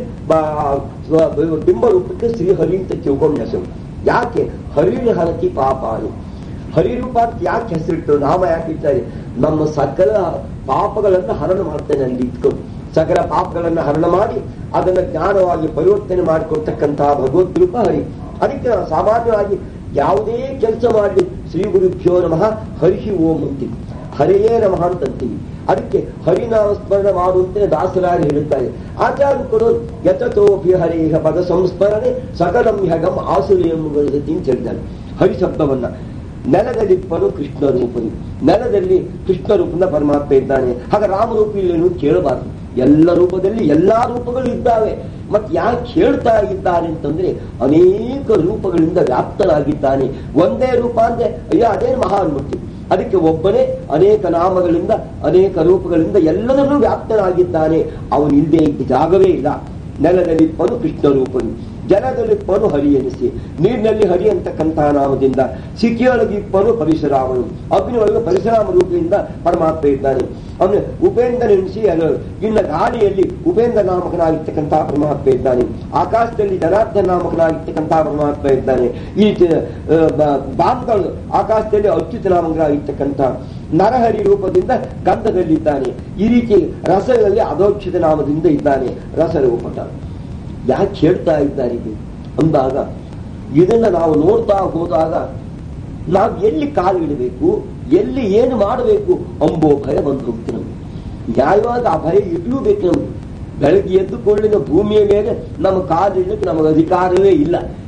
ಬ- ಬಿಂಬ ರೂಪಕ್ಕೆ ಶ್ರೀಹರಿ ಅಂತ ತಿಳ್ಕೊಂಡು ಹೆಸರು ಯಾಕೆ ಹರಿನ ಹರತಿ ಪಾಪಾನು ಹರಿರೂಪ ಅಂತ ಯಾಕೆ ಹೆಸರಿಟ್ಟು ನಾಮ ಯಾಕೆ ಇದ್ದಾರೆ ನಮ್ಮ ಸಕಲ ಪಾಪಗಳನ್ನು ಹರಣ ಮಾಡ್ತೇನೆ ಅಲ್ಲಿ ಇಟ್ಕೊಂಡು ಸಕಲ ಪಾಪಗಳನ್ನು ಹರಣ ಮಾಡಿ ಅದನ್ನ ಜ್ಞಾನವಾಗಿ ಪರಿವರ್ತನೆ ಮಾಡಿಕೊಡ್ತಕ್ಕಂತಹ ಭಗವದ್ ರೂಪ ಹರಿ ಅದಕ್ಕೆ ನಾವು ಸಾಮಾನ್ಯವಾಗಿ ಯಾವುದೇ ಕೆಲಸ ಮಾಡಲಿ ಶ್ರೀ ಗುರುಭ್ಯೋ ನಮಃ ಹರಿಹಿ ಓಂ ಅಂತೀವಿ ಹರಿಯೇ ನಮಃ ಅಂತೀವಿ ಅದಕ್ಕೆ ಹರಿನಾಮ ಸ್ಮರಣೆ ಮಾಡುವಂತೆ ದಾಸರಾಗಿ ಹೇಳುತ್ತಾರೆ ಆಚಾರ್ಯ ಕೂಡ ಯತತೋಪಿ ಹರೇಹ ಪದ ಸಂಸ್ಮರಣೆ ಸಕಲಂ ಹ್ಯಗಂ ಆಸುರಿ ಎಂಬುದತಿ ಅಂತ ಹೇಳಿದ್ದಾನೆ ಹರಿ ಶಬ್ದವನ್ನ ನೆಲದಲ್ಲಿಪ್ಪನು ಕೃಷ್ಣ ರೂಪನು ನೆಲದಲ್ಲಿ ಕೃಷ್ಣ ರೂಪನ ಪರಮಾತ್ಮ ಇದ್ದಾನೆ ಹಾಗೆ ರಾಮರೂಪ ಇಲ್ಲೇನು ಕೇಳಬಾರದು ಎಲ್ಲ ರೂಪದಲ್ಲಿ ಎಲ್ಲಾ ರೂಪಗಳು ಇದ್ದಾವೆ ಮತ್ತೆ ಯಾಕೆ ಹೇಳ್ತಾ ಇದ್ದಾನೆ ಅಂತಂದ್ರೆ ಅನೇಕ ರೂಪಗಳಿಂದ ವ್ಯಾಪ್ತನಾಗಿದ್ದಾನೆ ಒಂದೇ ರೂಪ ಅಂದ್ರೆ ಅಯ್ಯೋ ಅದೇ ಮಹಾನ್ಮೂರ್ತಿ ಅದಕ್ಕೆ ಒಬ್ಬನೇ ಅನೇಕ ನಾಮಗಳಿಂದ ಅನೇಕ ರೂಪಗಳಿಂದ ಎಲ್ಲದರಲ್ಲೂ ವ್ಯಾಪ್ತನಾಗಿದ್ದಾನೆ ಅವನು ಇಲ್ಲದೆ ಇದ್ದ ಜಾಗವೇ ಇಲ್ಲ ನೆಲದಲ್ಲಿ ಪನು ಕೃಷ್ಣ ರೂಪನು ಜಲದಲ್ಲಿ ಪನು ಹರಿ ಎನಿಸಿ ನೀರಿನಲ್ಲಿ ಹರಿ ಅಂತಕ್ಕಂತಹ ನಾಮದಿಂದ ಸಿಕ್ಕಿಯೊಳಗಿಪ್ಪನು ಪರಶುರಾಮನು ಅಗ್ನಿಯೊಳಗೆ ಪರಶುರಾಮ ರೂಪದಿಂದ ಪರಮಾತ್ಮ ಇದ್ದಾನೆ ಅವನು ಉಪೇಂದ್ರ ಎನಿಸಿ ಅದು ಇನ್ನು ಗಾಳಿಯಲ್ಲಿ ಉಪೇಂದ್ರ ನಾಮಕನಾಗಿರ್ತಕ್ಕಂತಹ ಪರಮಾತ್ಮ ಇದ್ದಾನೆ ಆಕಾಶದಲ್ಲಿ ಜನಾರ್ದನ ನಾಮಕನಾಗಿರ್ತಕ್ಕಂತಹ ಪರಮಾತ್ಮ ಇದ್ದಾನೆ ಈ ತ- ಆ, ಬ- ಬಾಂಬುಗಳು ಆಕಾಶದಲ್ಲಿ ಅಚ್ಯುತ ನಾಮಕನಾಗಿರ್ತಕ್ಕಂಥ ನರಹರಿ ರೂಪದಿಂದ ಗಂಧದಲ್ಲಿದ್ದಾನೆ ಈ ರೀತಿ ರಸಗಳಲ್ಲಿ ಅದೋಕ್ಷಿತ ನಾಮದಿಂದ ಇದ್ದಾನೆ ರಸರೂಪಟ ಯಾಕೆ ಹೇಳ್ತಾ ಇದ್ದಾರೆ ಇದು ಅಂದಾಗ ಇದನ್ನ ನಾವು ನೋಡ್ತಾ ಹೋದಾಗ ನಾವು ಎಲ್ಲಿ ಕಾಲಿಡಬೇಕು ಎಲ್ಲಿ ಏನು ಮಾಡಬೇಕು ಅಂಬೋ ಭಯ ಬಂದು ಹೋಗ್ತೀವಿ ನಮ್ಗೆ ನ್ಯಾಯವಾಗಿ ಆ ಭಯ ಇರ್ಲೂಬೇಕು ನಮ್ಗೆ ಬೆಳಗ್ಗೆ ಎದ್ದು ಕೂಡಲಿನ ಭೂಮಿಯ ಮೇಲೆ ನಮ್ಮ ಕಾಲಿಡಲಿಕ್ಕೆ ನಮಗೆ ಅಧಿಕಾರವೇ ಇಲ್ಲ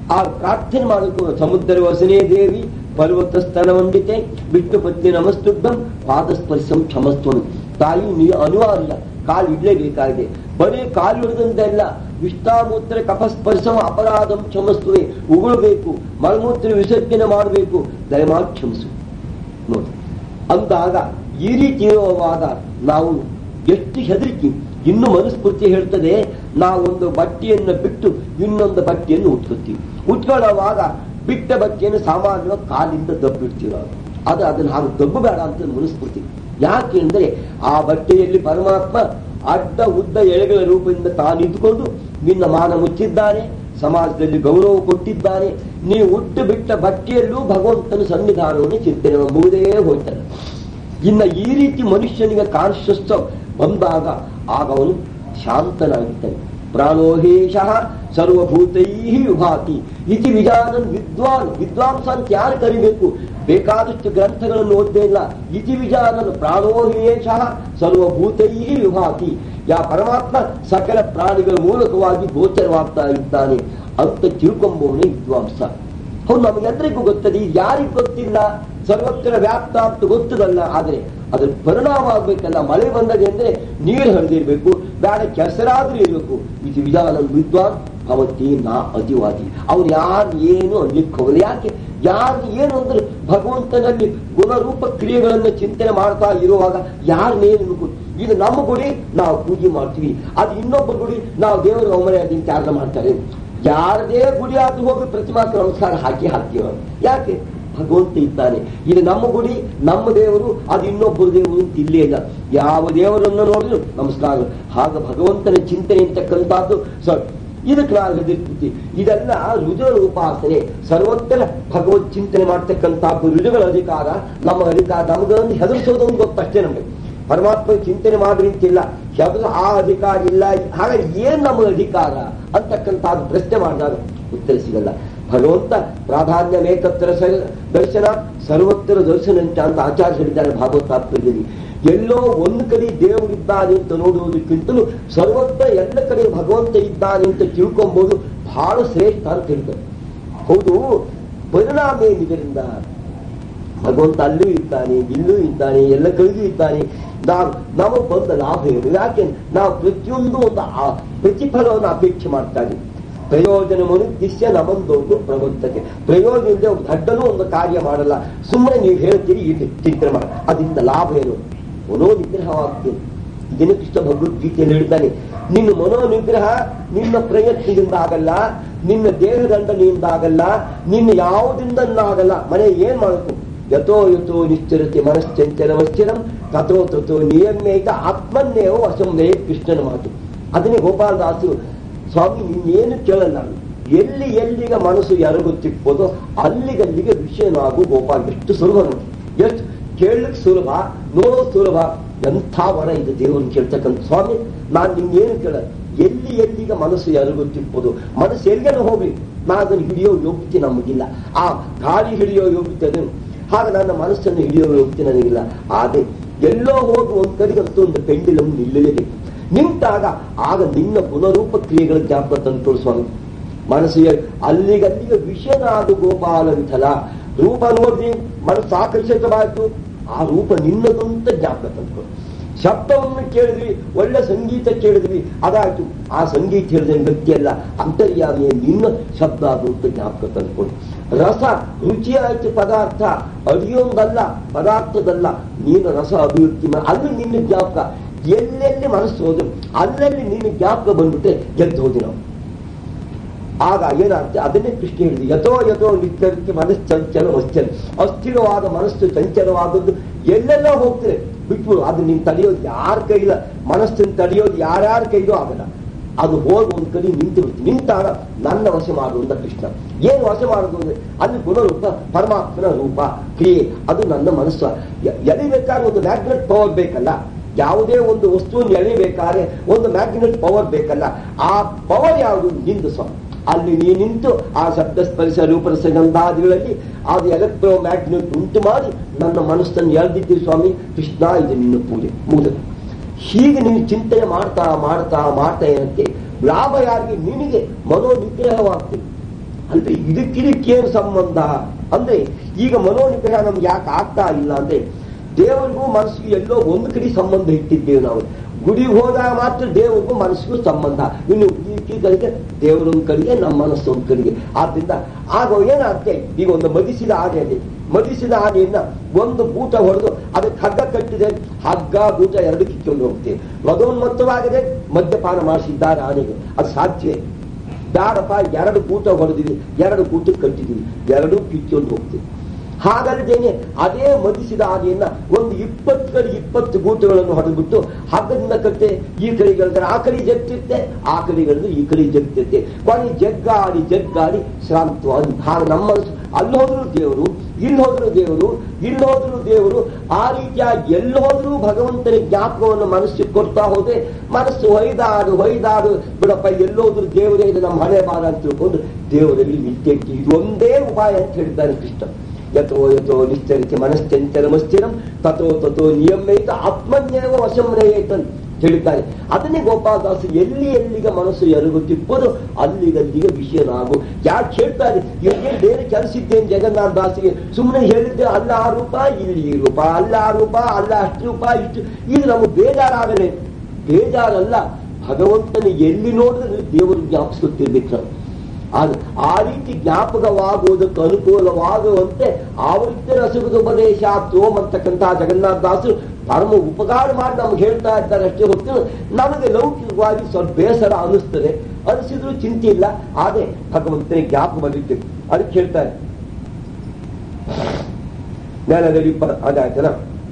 ಆ ಪ್ರಾರ್ಥನೆ ಮಾಡಬೇಕು ಸಮುದ್ರ ವಸನೇ ದೇವಿ ಪರ್ವತ ಸ್ತನವಂಡಿತೆ ವಿಷ್ಣು ಪತ್ನಿ ನಮಸ್ತುಭ್ಯಂ ಪಾದಸ್ಪರ್ಶಂ ಕ್ಷಮಸ್ವನು ತಾಯಿ ನೀ ಅನಿವಾರ್ಯ ಕಾಲು ಇಡ್ಲೇಬೇಕಾಗಿದೆ ಬರೀ ಕಾಲು ಹಿಡಿದಂತೆಲ್ಲ ವಿಷ್ಣಾಮೂತ್ರ ಕಫಸ್ಪರ್ಶಂ ಅಪರಾಧಂ ಕ್ಷಮಸ್ತುವೆ ಉಗುಳಬೇಕು ಮಲಮೂತ್ರ ವಿಸರ್ಜನೆ ಮಾಡಬೇಕು ದಯಮಾಡಿ ಕ್ಷಮಿಸು ನೋಡಿ ಅಂದಾಗ ಈ ರೀತಿ ಇರುವಾಗ ನಾವು ಎಷ್ಟು ಹೆದರಿಕೆ ಇನ್ನು ಮನುಸ್ಮೃತಿ ಹೇಳ್ತದೆ ನಾವೊಂದು ಬಟ್ಟೆಯನ್ನು ಬಿಟ್ಟು ಇನ್ನೊಂದು ಬಟ್ಟೆಯನ್ನು ಉಟ್ಕೊತೀವಿ ಉಟ್ಕೊಳ್ಳೋವಾಗ ಬಿಟ್ಟ ಬಟ್ಟೆಯನ್ನು ಸಾಮಾನ್ಯವಾಗಿ ಕಾಲಿಂದ ದಬ್ಬಿಡ್ತೀವಿ ನಾವು ಅದು ಅದನ್ನ ಹಾಗೆ ದಬ್ಬಬೇಡ ಅಂತ ಮನುಸ್ಮೃತಿ ಯಾಕೆ ಅಂದ್ರೆ ಆ ಬಟ್ಟೆಯಲ್ಲಿ ಪರಮಾತ್ಮ ಅಡ್ಡ ಉದ್ದ ಎಳೆಗಳ ರೂಪದಿಂದ ತಾನಿದ್ದುಕೊಂಡು ನಿನ್ನ ಮಾನ ಮುಚ್ಚಿದ್ದಾನೆ ಸಮಾಜದಲ್ಲಿ ಗೌರವ ಕೊಟ್ಟಿದ್ದಾನೆ ನೀವು ಉಟ್ಟು ಬಿಟ್ಟ ಬಟ್ಟೆಯಲ್ಲೂ ಭಗವಂತನ ಸನ್ನಿಧಾನವನ್ನು ಚಿಂತನೆ ಎಂಬುದೇ ಹೋಗ್ತಾನೆ ಇನ್ನ ಈ ರೀತಿ ಮನುಷ್ಯನಿಗೆ ಕಾನ್ಶಿಯಸ್ ಬಂದಾಗ ಆಗ ಅವನು ಶಾಂತನಾಗಿದ್ದಾನೆ ಪ್ರಾಣೋಹೇಶ ಸರ್ವಭೂತೈ ವಿಭಾತಿ ಇತಿ ವಿಜಾನನ್ ವಿದ್ವಾನ್ ವಿದ್ವಾಂಸ ಅಂತ ಯಾರು ಕರಿಬೇಕು ಬೇಕಾದಷ್ಟು ಗ್ರಂಥಗಳನ್ನು ಓದ್ದೇ ಇಲ್ಲ ಇತಿ ವಿಜಾನನ್ ಪ್ರಾಣೋಹೇಶ ಸರ್ವಭೂತೈ ವಿಭಾತಿ ಯಾ ಪರಮಾತ್ಮ ಸಕಲ ಪ್ರಾಣಿಗಳ ಮೂಲಕವಾಗಿ ಗೋಚರವಾಗ್ತಾ ಇದ್ದಾನೆ ಅಂತ ತಿಳ್ಕೊಂಬವನೇ ವಿದ್ವಾಂಸ ಹೌದು ನಮಗೆಲ್ಲರಿಗೂ ಗೊತ್ತದೆ ಇದು ಯಾರಿಗೂ ಗೊತ್ತಿಲ್ಲ ಸರ್ವತ್ರ ವ್ಯಾಪ್ತ ಅಂತ ಗೊತ್ತದಲ್ಲ ಆದರೆ ಅದ್ರ ಪರಿಣಾಮ ಆಗ್ಬೇಕಲ್ಲ ಮಳೆ ಬಂದಾಗ ಅಂದ್ರೆ ನೀರು ಹರಿದಿರ್ಬೇಕು ಬೇಡ ಕೆಸರಾದ್ರೂ ಇರಬೇಕು ಇದು ವಿಧಾನ ವಿದ್ವಾನ್ ಅವತ್ತೇ ನಾ ಅತಿವಾದಿ ಅವ್ರು ಯಾರು ಏನು ಅನ್ಲಿಕ್ಕೆ ಹೋಗಲ್ಲ ಯಾಕೆ ಯಾರು ಏನು ಅಂದ್ರೆ ಭಗವಂತನಲ್ಲಿ ಗುಣರೂಪ ಕ್ರಿಯೆಗಳನ್ನು ಚಿಂತನೆ ಮಾಡ್ತಾ ಇರುವಾಗ ಯಾರನ್ನೇನು ಇದು ನಮ್ಮ ಗುಡಿ ನಾವು ಪೂಜೆ ಮಾಡ್ತೀವಿ ಅದು ಇನ್ನೊಬ್ಬ ಗುಡಿ ನಾವು ದೇವರ ಅವಮರ್ಯಾದೆ ತ್ಯಾಗ ಮಾಡ್ತಾರೆ ಯಾರದೇ ಗುಡಿ ಆದ್ರೂ ಹೋಗಿ ಪ್ರತಿಮಾಕ್ಕೆ ನಮಸ್ಕಾರ ಹಾಕಿ ಹಾಕ್ತೀವ ಯಾಕೆ ಭಗವಂತ ಇದ್ದಾನೆ ಇದು ನಮ್ಮ ಗುಡಿ ನಮ್ಮ ದೇವರು ಅದು ಇನ್ನೊಬ್ಬರು ದೇವರು ಅಂತ ಇಲ್ಲೇ ಇಲ್ಲ ಯಾವ ದೇವರನ್ನು ನೋಡಿದ್ರು ನಮಸ್ಕಾರ ಹಾಗ ಭಗವಂತನ ಚಿಂತನೆ ಅಂತಕ್ಕಂಥದ್ದು ಸ ಇದಕ್ಕೆ ನಾವು ಹೆದರ್ತೀವಿ ಇದೆಲ್ಲ ರುಜುಗಳ ಉಪಾಸನೆ ಸರ್ವತ್ರ ಭಗವತ್ ಚಿಂತನೆ ಮಾಡ್ತಕ್ಕಂಥದ್ದು ರುಜುಗಳ ಅಧಿಕಾರ ನಮ್ಮ ಅಧಿಕಾರ ನಮಗೊಂದು ಹೆದರ್ಸೋದೊಂದು ಗೊತ್ತಷ್ಟೇ ನಮಗೆ ಪರಮಾತ್ಮ ಚಿಂತನೆ ಮಾಡ್ರಿ ಅಂತಿಲ್ಲ ಯಾವುದು ಆ ಅಧಿಕಾರ ಇಲ್ಲ ಹಾಗಾಗಿ ಏನ್ ನಮ್ಮ ಅಧಿಕಾರ ಅಂತಕ್ಕಂಥದ್ದು ಪ್ರಶ್ನೆ ಮಾಡಿದಾಗ ಉತ್ತರ ಸಿಗಲ್ಲ ಭಗವಂತ ಪ್ರಾಧಾನ್ಯ ಮೇಕತ್ತರ ದರ್ಶನ ಸರ್ವತ್ರ ದರ್ಶನ ಅಂತ ಅಂತ ಆಚಾರ್ಯ ಹೇಳಿದ್ದಾರೆ ಭಾಗವತಾತ್ಮದಲ್ಲಿ ಎಲ್ಲೋ ಒಂದು ಕಡೆ ದೇವರಿದ್ದಾನೆ ಅಂತ ನೋಡುವುದಕ್ಕಿಂತಲೂ ಸರ್ವತ್ರ ಎಲ್ಲ ಕಡೆ ಭಗವಂತ ಇದ್ದಾನೆ ಅಂತ ತಿಳ್ಕೊಬಹುದು ಬಹಳ ಶ್ರೇಷ್ಠ ಅಂತ ಹೇಳ್ತಾರೆ ಹೌದು ಪರಿಣಾಮ ಏನಿದರಿಂದ ಭಗವಂತ ಅಲ್ಲೂ ಇದ್ದಾನೆ ಇಲ್ಲೂ ಇದ್ದಾನೆ ಎಲ್ಲ ಕಡೆಗೂ ಇದ್ದಾನೆ ನಾವು ನಮಗೆ ಬಂದ ಲಾಭ ಏನು ಯಾಕೆ ನಾವು ಪ್ರತಿಯೊಂದು ಒಂದು ಆ ಪ್ರತಿಫಲವನ್ನು ಅಪೇಕ್ಷೆ ಮಾಡ್ತಾ ಇದ್ದೀವಿ ಪ್ರಯೋಜನ ಮನುಷ್ಯ ನಮಂದೋದು ಪ್ರವರ್ತಕ್ಕೆ ಪ್ರಯೋಜನ ಇಲ್ಲದೆ ಒಂದು ದಡ್ಡನೂ ಒಂದು ಕಾರ್ಯ ಮಾಡಲ್ಲ ಸುಮ್ಮನೆ ನೀವು ಹೇಳ್ತೀರಿ ಇಲ್ಲಿ ಚಿಂತನೆ ಮಾಡ ಅದರಿಂದ ಲಾಭ ಏನು ಮನೋ ನಿಗ್ರಹವಾಗ್ತೇನೆ ಇದನ್ನು ಕೃಷ್ಣ ಭಗವದ್ಗೀತೆಯಲ್ಲಿ ಹೇಳ್ತಾನೆ ನಿನ್ನ ಮನೋ ನಿಗ್ರಹ ನಿನ್ನ ಪ್ರಯತ್ನದಿಂದ ಆಗಲ್ಲ ನಿನ್ನ ದೇಹದಂಡನೆಯಿಂದ ಆಗಲ್ಲ ನಿನ್ನ ಯಾವುದಿಂದನ್ನಾಗಲ್ಲ ಮನೆ ಏನ್ ಮಾಡಬೇಕು ಯಥೋ ಯಥೋ ನಿಶ್ಚರತೆ ಮನಶ್ಚಂಚಲಮಶ್ಚರಂ ತಥೋ ತಥೋ ನಿಯಮ್ಯೈಕ ಆತ್ಮನ್ನೇವ ವಶಂವೇ ಕೃಷ್ಣನ ಮಾತು ಅದನ್ನೇ ಗೋಪಾಲದಾಸರು ಸ್ವಾಮಿ ನೀನೇನು ಕೇಳಲ್ಲ ನಾನು ಎಲ್ಲಿ ಎಲ್ಲಿಗ ಮನಸ್ಸು ಎರಗುತ್ತಿಪ್ಪೋದೋ ಅಲ್ಲಿಗಲ್ಲಿಗೆ ವಿಷಯನಾಗು ಗೋಪಾಲ್ ಎಷ್ಟು ಸುಲಭ ನೋಡಿ ಎಷ್ಟು ಕೇಳಲಿಕ್ಕೆ ಸುಲಭ ನೋಡೋದು ಸುಲಭ ಎಂಥ ವರ ಇದು ದೇವರನ್ನು ಕೇಳ್ತಕ್ಕಂಥ ಸ್ವಾಮಿ ನಾನು ನಿನ್ನೇನು ಕೇಳ ಎಲ್ಲಿ ಎಲ್ಲಿಗ ಮನಸ್ಸು ಎರಗುತ್ತಿಪ್ಪೋದು ಮನಸ್ಸು ಎಲ್ಲಿಗೆಲ್ಲ ಹೋಗ್ಲಿ ನಾ ಅದನ್ನು ಹಿಡಿಯೋ ಯೋಗ್ಯತೆ ನಮಗಿಲ್ಲ ಆ ಗಾಳಿ ಹಿಡಿಯೋ ಯೋಗ್ಯತೆ ಅದು ಹಾಗೆ ನನ್ನ ಮನಸ್ಸನ್ನು ಹಿಡಿಯೋ ಯೋಗ್ಯತೆ ನನಗಿಲ್ಲ ಆದ್ರೆ ಎಲ್ಲೋ ಹೋಗಿ ಒಂದ್ ಕಡೆಗೆ ಅಂತೂ ಒಂದು ಪೆಂಡಿಲಮ್ ನಿಲ್ಲಲೇಬೇಕು ನಿಂತಾಗ ಆಗ ನಿನ್ನ ಪುನರೂಪ ಕ್ರಿಯೆಗಳ ಜ್ಞಾಪಕ ತಂದ್ಕೊಡು ಸ್ವಾಮಿ ಮನಸ್ಸು ಅಲ್ಲಿಗಲ್ಲಿಗೆ ವಿಷಯನಾದು ಗೋಪಾಲ ವಿಠಲ ರೂಪ ನೋಡಿ ಮನಸ್ಸು ಆಕರ್ಷಿತವಾಯಿತು ಆ ರೂಪ ನಿನ್ನದು ಅಂತ ಜ್ಞಾಪಕ ತಂದ್ಕೊಡು ಶಬ್ದವನ್ನು ಕೇಳಿದ್ವಿ ಒಳ್ಳೆ ಸಂಗೀತ ಕೇಳಿದ್ವಿ ಅದಾಯ್ತು ಆ ಸಂಗೀತ ಹೇಳಿದ ವ್ಯಕ್ತಿ ಅಲ್ಲ ಅಂತರ್ಯಾಮಿಯ ನಿನ್ನ ಶಬ್ದ ಅದು ಅಂತ ಜ್ಞಾಪಕ ತಂದ್ಕೊಡು ರಸ ರುಚಿಯಾಯ್ತು ಪದಾರ್ಥ ಅಡಿಯೊಂದಲ್ಲ ಪದಾರ್ಥದಲ್ಲ ನೀನು ರಸ ಅಭಿವ್ಯಕ್ತಿ ಮಾ- ಅಲ್ಲಿ ನಿನ್ನ ಜ್ಞಾಪಕ ಎಲ್ಲೆಲ್ಲಿ ಮನಸ್ಸು ಹೋದ್ರು ಅಲ್ಲಲ್ಲಿ ನೀನು ಜ್ಞಾಪಕ ಬಂದ್ಬಿಟ್ರೆ ಗೆದ್ದು ಹೋದಿ ನಾವು ಆಗ ಏನಾಗುತ್ತೆ ಅದನ್ನೇ ಕೃಷ್ಣ ಹೇಳಿದೆ ಯಥೋ ಯಥೋ ನಿತ್ಯಕ್ಕೆ ಮನಸ್ಸು ಚಂಚಲ ಅಸ್ಥಿರ ಅಸ್ಥಿರವಾದ ಮನಸ್ಸು ಚಂಚಲವಾದದ್ದು ಎಲ್ಲೆಲ್ಲ ಹೋಗ್ತದೆ ಬಿಟ್ಟು ಅದು ನೀನು ತಡೆಯೋದು ಯಾರ ಕೈಲ ಮನಸ್ಸನ್ನು ತಡೆಯೋದು ಯಾರ್ಯಾರ ಕೈಲೂ ಆಗಲ್ಲ ಅದು ಹೋಗಿ ಒಂದು ಕಡೆ ನಿಂತು ಬಿಡ್ತು ನಿಂತಾಗ ನನ್ನ ವಶ ಮಾಡುವಂತ ಕೃಷ್ಣ ಏನು ವಶ ಮಾಡೋದು ಅಂದ್ರೆ ಅಲ್ಲಿ ಗುಣರೂಪ ಪರಮಾತ್ಮನ ರೂಪ ಕ್ರಿಯೆ ಅದು ನನ್ನ ಮನಸ್ಸು ಎ- ಎಳಿಬೇಕಾದ್ರೆ ಒಂದು ಮ್ಯಾಗ್ನೆಟ್ ಪವರ್ ಬೇಕಲ್ಲ ಯಾವುದೇ ಒಂದು ವಸ್ತುವನ್ನು ಎಳಿಬೇಕಾದ್ರೆ ಒಂದು ಮ್ಯಾಗ್ನೆಟ್ ಪವರ್ ಬೇಕಲ್ಲ ಆ ಪವರ್ ಯಾವುದು ನಿಂದು ಸ್ವಾಮಿ ಅಲ್ಲಿ ನೀ ನಿಂತು ಆ ಶಬ್ದ ಸ್ಪರ್ಶ ರೂಪರಸ ಗಂಧಾದಿಗಳಲ್ಲಿ ಅದು ಎಲೆಕ್ಟ್ರೋ ಮ್ಯಾಗ್ನೆಟ್ ಉಂಟು ಮಾಡಿ ನನ್ನ ಮನಸ್ಸನ್ನು ಎಳೆದಿದ್ದೀರಿ ಸ್ವಾಮಿ ಕೃಷ್ಣ ಇದು ನಿನ್ನ ಪೂಜೆ ಮುಗಿದು ಹೀಗೆ ನೀನು ಚಿಂತನೆ ಮಾಡ್ತಾ ಮಾಡ್ತಾ ಮಾಡ್ತಾ ಏನಕ್ಕೆ ಲಾಭ ಯಾರಿಗೆ ನಿನಗೆ ಮನೋ ನಿಗ್ರಹವಾಗ್ತದೆ ಅಂದ್ರೆ ಇದಕ್ಕಿದಕ್ಕೇನು ಸಂಬಂಧ ಅಂದ್ರೆ ಈಗ ಮನೋನಿಗ್ರಹ ನಮ್ಗೆ ಯಾಕೆ ಆಗ್ತಾ ಇಲ್ಲ ಅಂದ್ರೆ ದೇವರಿಗೂ ಮನಸ್ಸಿಗೂ ಎಲ್ಲೋ ಒಂದು ಕಡೆ ಸಂಬಂಧ ಇಟ್ಟಿದ್ದೇವೆ ನಾವು ಗುಡಿಗೆ ಹೋದಾಗ ಮಾತ್ರ ದೇವರಿಗೂ ಮನಸ್ಸಿಗೂ ಸಂಬಂಧ ಇನ್ನು ಈ ಕಡೆಗೆ ದೇವರೊಂದು ಕಡೆಗೆ ನಮ್ಮ ಮನಸ್ಸು ಒಂದು ಕಡೆಗೆ ಆದ್ರಿಂದ ಆಗ ಏನಾಗುತ್ತೆ ಈಗ ಒಂದು ಮದಿಸಿದ ಆನೆ ಇದೆ ಮದಿಸಿದ ಆನೆಯನ್ನ ಒಂದು ಬೂಟ ಹೊಡೆದು ಅದಕ್ಕೆ ಹಗ್ಗ ಕಟ್ಟಿದೆ ಹಗ್ಗ ಬೂಟ ಎರಡು ಕಿತ್ಕೊಂಡು ಹೋಗ್ತೇವೆ ಮದೋನ್ಮತ್ತವಾಗದೆ ಮದ್ಯಪಾನ ಮಾಡಿಸಿದ್ದಾರೆ ಆನೆಗೆ ಅದು ಸಾಧ್ಯವೇ ಬ್ಯಾಡಪ್ಪ ಎರಡು ಕೂಟ ಹೊಡೆದಿವಿ ಎರಡು ಕೂಟಕ್ಕೆ ಕಟ್ಟಿದೀವಿ ಎರಡು ಕಿತ್ಕೊಂಡು ಹೋಗ್ತೀವಿ ಹಾಗಲ್ಲದೇನೆ ಅದೇ ಮದಿಸಿದ ಆನೆಯನ್ನ ಒಂದು ಇಪ್ಪತ್ತು ಕಡೆ ಇಪ್ಪತ್ತು ಗೂಟಗಳನ್ನು ಹೊಡೆದ್ಬಿಟ್ಟು ಹಗ್ಗದಿಂದ ಕಟ್ಟೆ ಈ ಕಡೆಗಳಿದ್ರೆ ಆ ಕಡೆ ಜಗ್ತಿರುತ್ತೆ ಆ ಕಡೆಗಳಿದ್ರೆ ಈ ಕಡೆ ಜಗ್ತಿರುತ್ತೆ ಕೊನೆ ಜಗ್ಗಾಡಿ ಜಗ್ಗಾಡಿ ಶ್ರಾಂತವಾಗಿ ಹಾಗೆ ನಮ್ಮ ಮನಸ್ಸು ಅಲ್ಲಿ ಹೋದ್ರು ದೇವರು ಇಲ್ಲಿ ಹೋದ್ರು ದೇವರು ಇಲ್ಲಿ ಹೋದ್ರು ದೇವರು ಆ ರೀತಿಯಾಗಿ ಎಲ್ಲಿ ಹೋದ್ರೂ ಭಗವಂತನ ಜ್ಞಾಪಕವನ್ನು ಮನಸ್ಸಿಗೆ ಕೊಡ್ತಾ ಹೋದ್ರೆ ಮನಸ್ಸು ಹೊಯ್ದಾಡು ಹೊಯ್ದಾಡು ಬಿಡಪ್ಪ ಎಲ್ಲೋದ್ರು ದೇವರೇ ಇದು ನಮ್ಮ ಹಣೆ ಬಾರ ಅಂತ ತಿಳ್ಕೊಂಡು ದೇವರಲ್ಲಿ ನಿತ್ಯಕ್ಕೆ ಇದು ಒಂದೇ ಉಪಾಯ ಅಂತ ಹೇಳಿದ್ದಾರೆ ಕೃಷ್ಣ ಯಥೋ ಯಥೋ ನಿಶ್ಚರಿಸಿ ಮನಶ್ಚಂಚಲಮಸ್ಥಿರಂ ತಥೋ ತಥೋ ನಿಯಮೇತ ಆತ್ಮನ್ಯವ ವಶಂನಯೇತ ಅಂತ ಹೇಳಿದ್ದಾರೆ ಅದನ್ನೇ ಗೋಪಾಲದಾಸ ಎಲ್ಲಿ ಎಲ್ಲಿಗೆ ಮನಸ್ಸು ಎರಗುತ್ತಿಪ್ಪದು ಅಲ್ಲಿಗಲ್ಲಿಗೆ ವಿಷಯನಾಗು ಯಾಕೆ ಹೇಳ್ತಾರೆ ಇವರಿಗೆ ಬೇರೆ ಕೆಲಸ ಇದ್ದೇನೆ ಜಗನ್ನಾಥ ದಾಸಿಗೆ ಸುಮ್ಮನೆ ಹೇಳಿದ್ದೆ ಅಲ್ಲ ಆ ರೂಪ ಇಲ್ಲಿ ಈ ರೂಪ ಅಲ್ಲ ಆ ರೂಪ ಅಲ್ಲ ಅಷ್ಟು ರೂಪ ಇಷ್ಟು ಇದು ನಮಗೆ ಬೇಜಾರಾಗಲೇ ಬೇಜಾರಲ್ಲ ಭಗವಂತನ ಎಲ್ಲಿ ನೋಡಿದ್ರೆ ದೇವರು ಜ್ಞಾಪಿಸ್ಕೊತಿರ್ಬೇಕು ನಾವು ಅದು ಆ ರೀತಿ ಜ್ಞಾಪಕವಾಗುವುದಕ್ಕೆ ಅನುಕೂಲವಾಗುವಂತೆ ಆವೃತ್ತಿ ರಸಗುದ ಉಪದೇಶ ತೋಮ್ ಅಂತಕ್ಕಂತಹ ಜಗನ್ನಾಥ ದಾಸರು ಪರಮ ಉಪಕಾರ ಮಾಡಿ ನಮ್ಗೆ ಹೇಳ್ತಾ ಇದ್ದಾರೆ ಅಷ್ಟೇ ಹೊತ್ತು ನಮಗೆ ಲೌಕಿಕವಾಗಿ ಸ್ವಲ್ಪ ಬೇಸರ ಅನಿಸ್ತದೆ ಅನಿಸಿದ್ರು ಚಿಂತೆ ಇಲ್ಲ ಆದ್ರೆ ಭಗವಂತನ ಜ್ಞಾಪಕ ಬಂದಿದ್ದೇವೆ ಅದಕ್ಕೆ ಹೇಳ್ತಾರೆ ಜ್ಞಾನದಲ್ಲಿ ಅದಾಯ್ತಲ್ಲ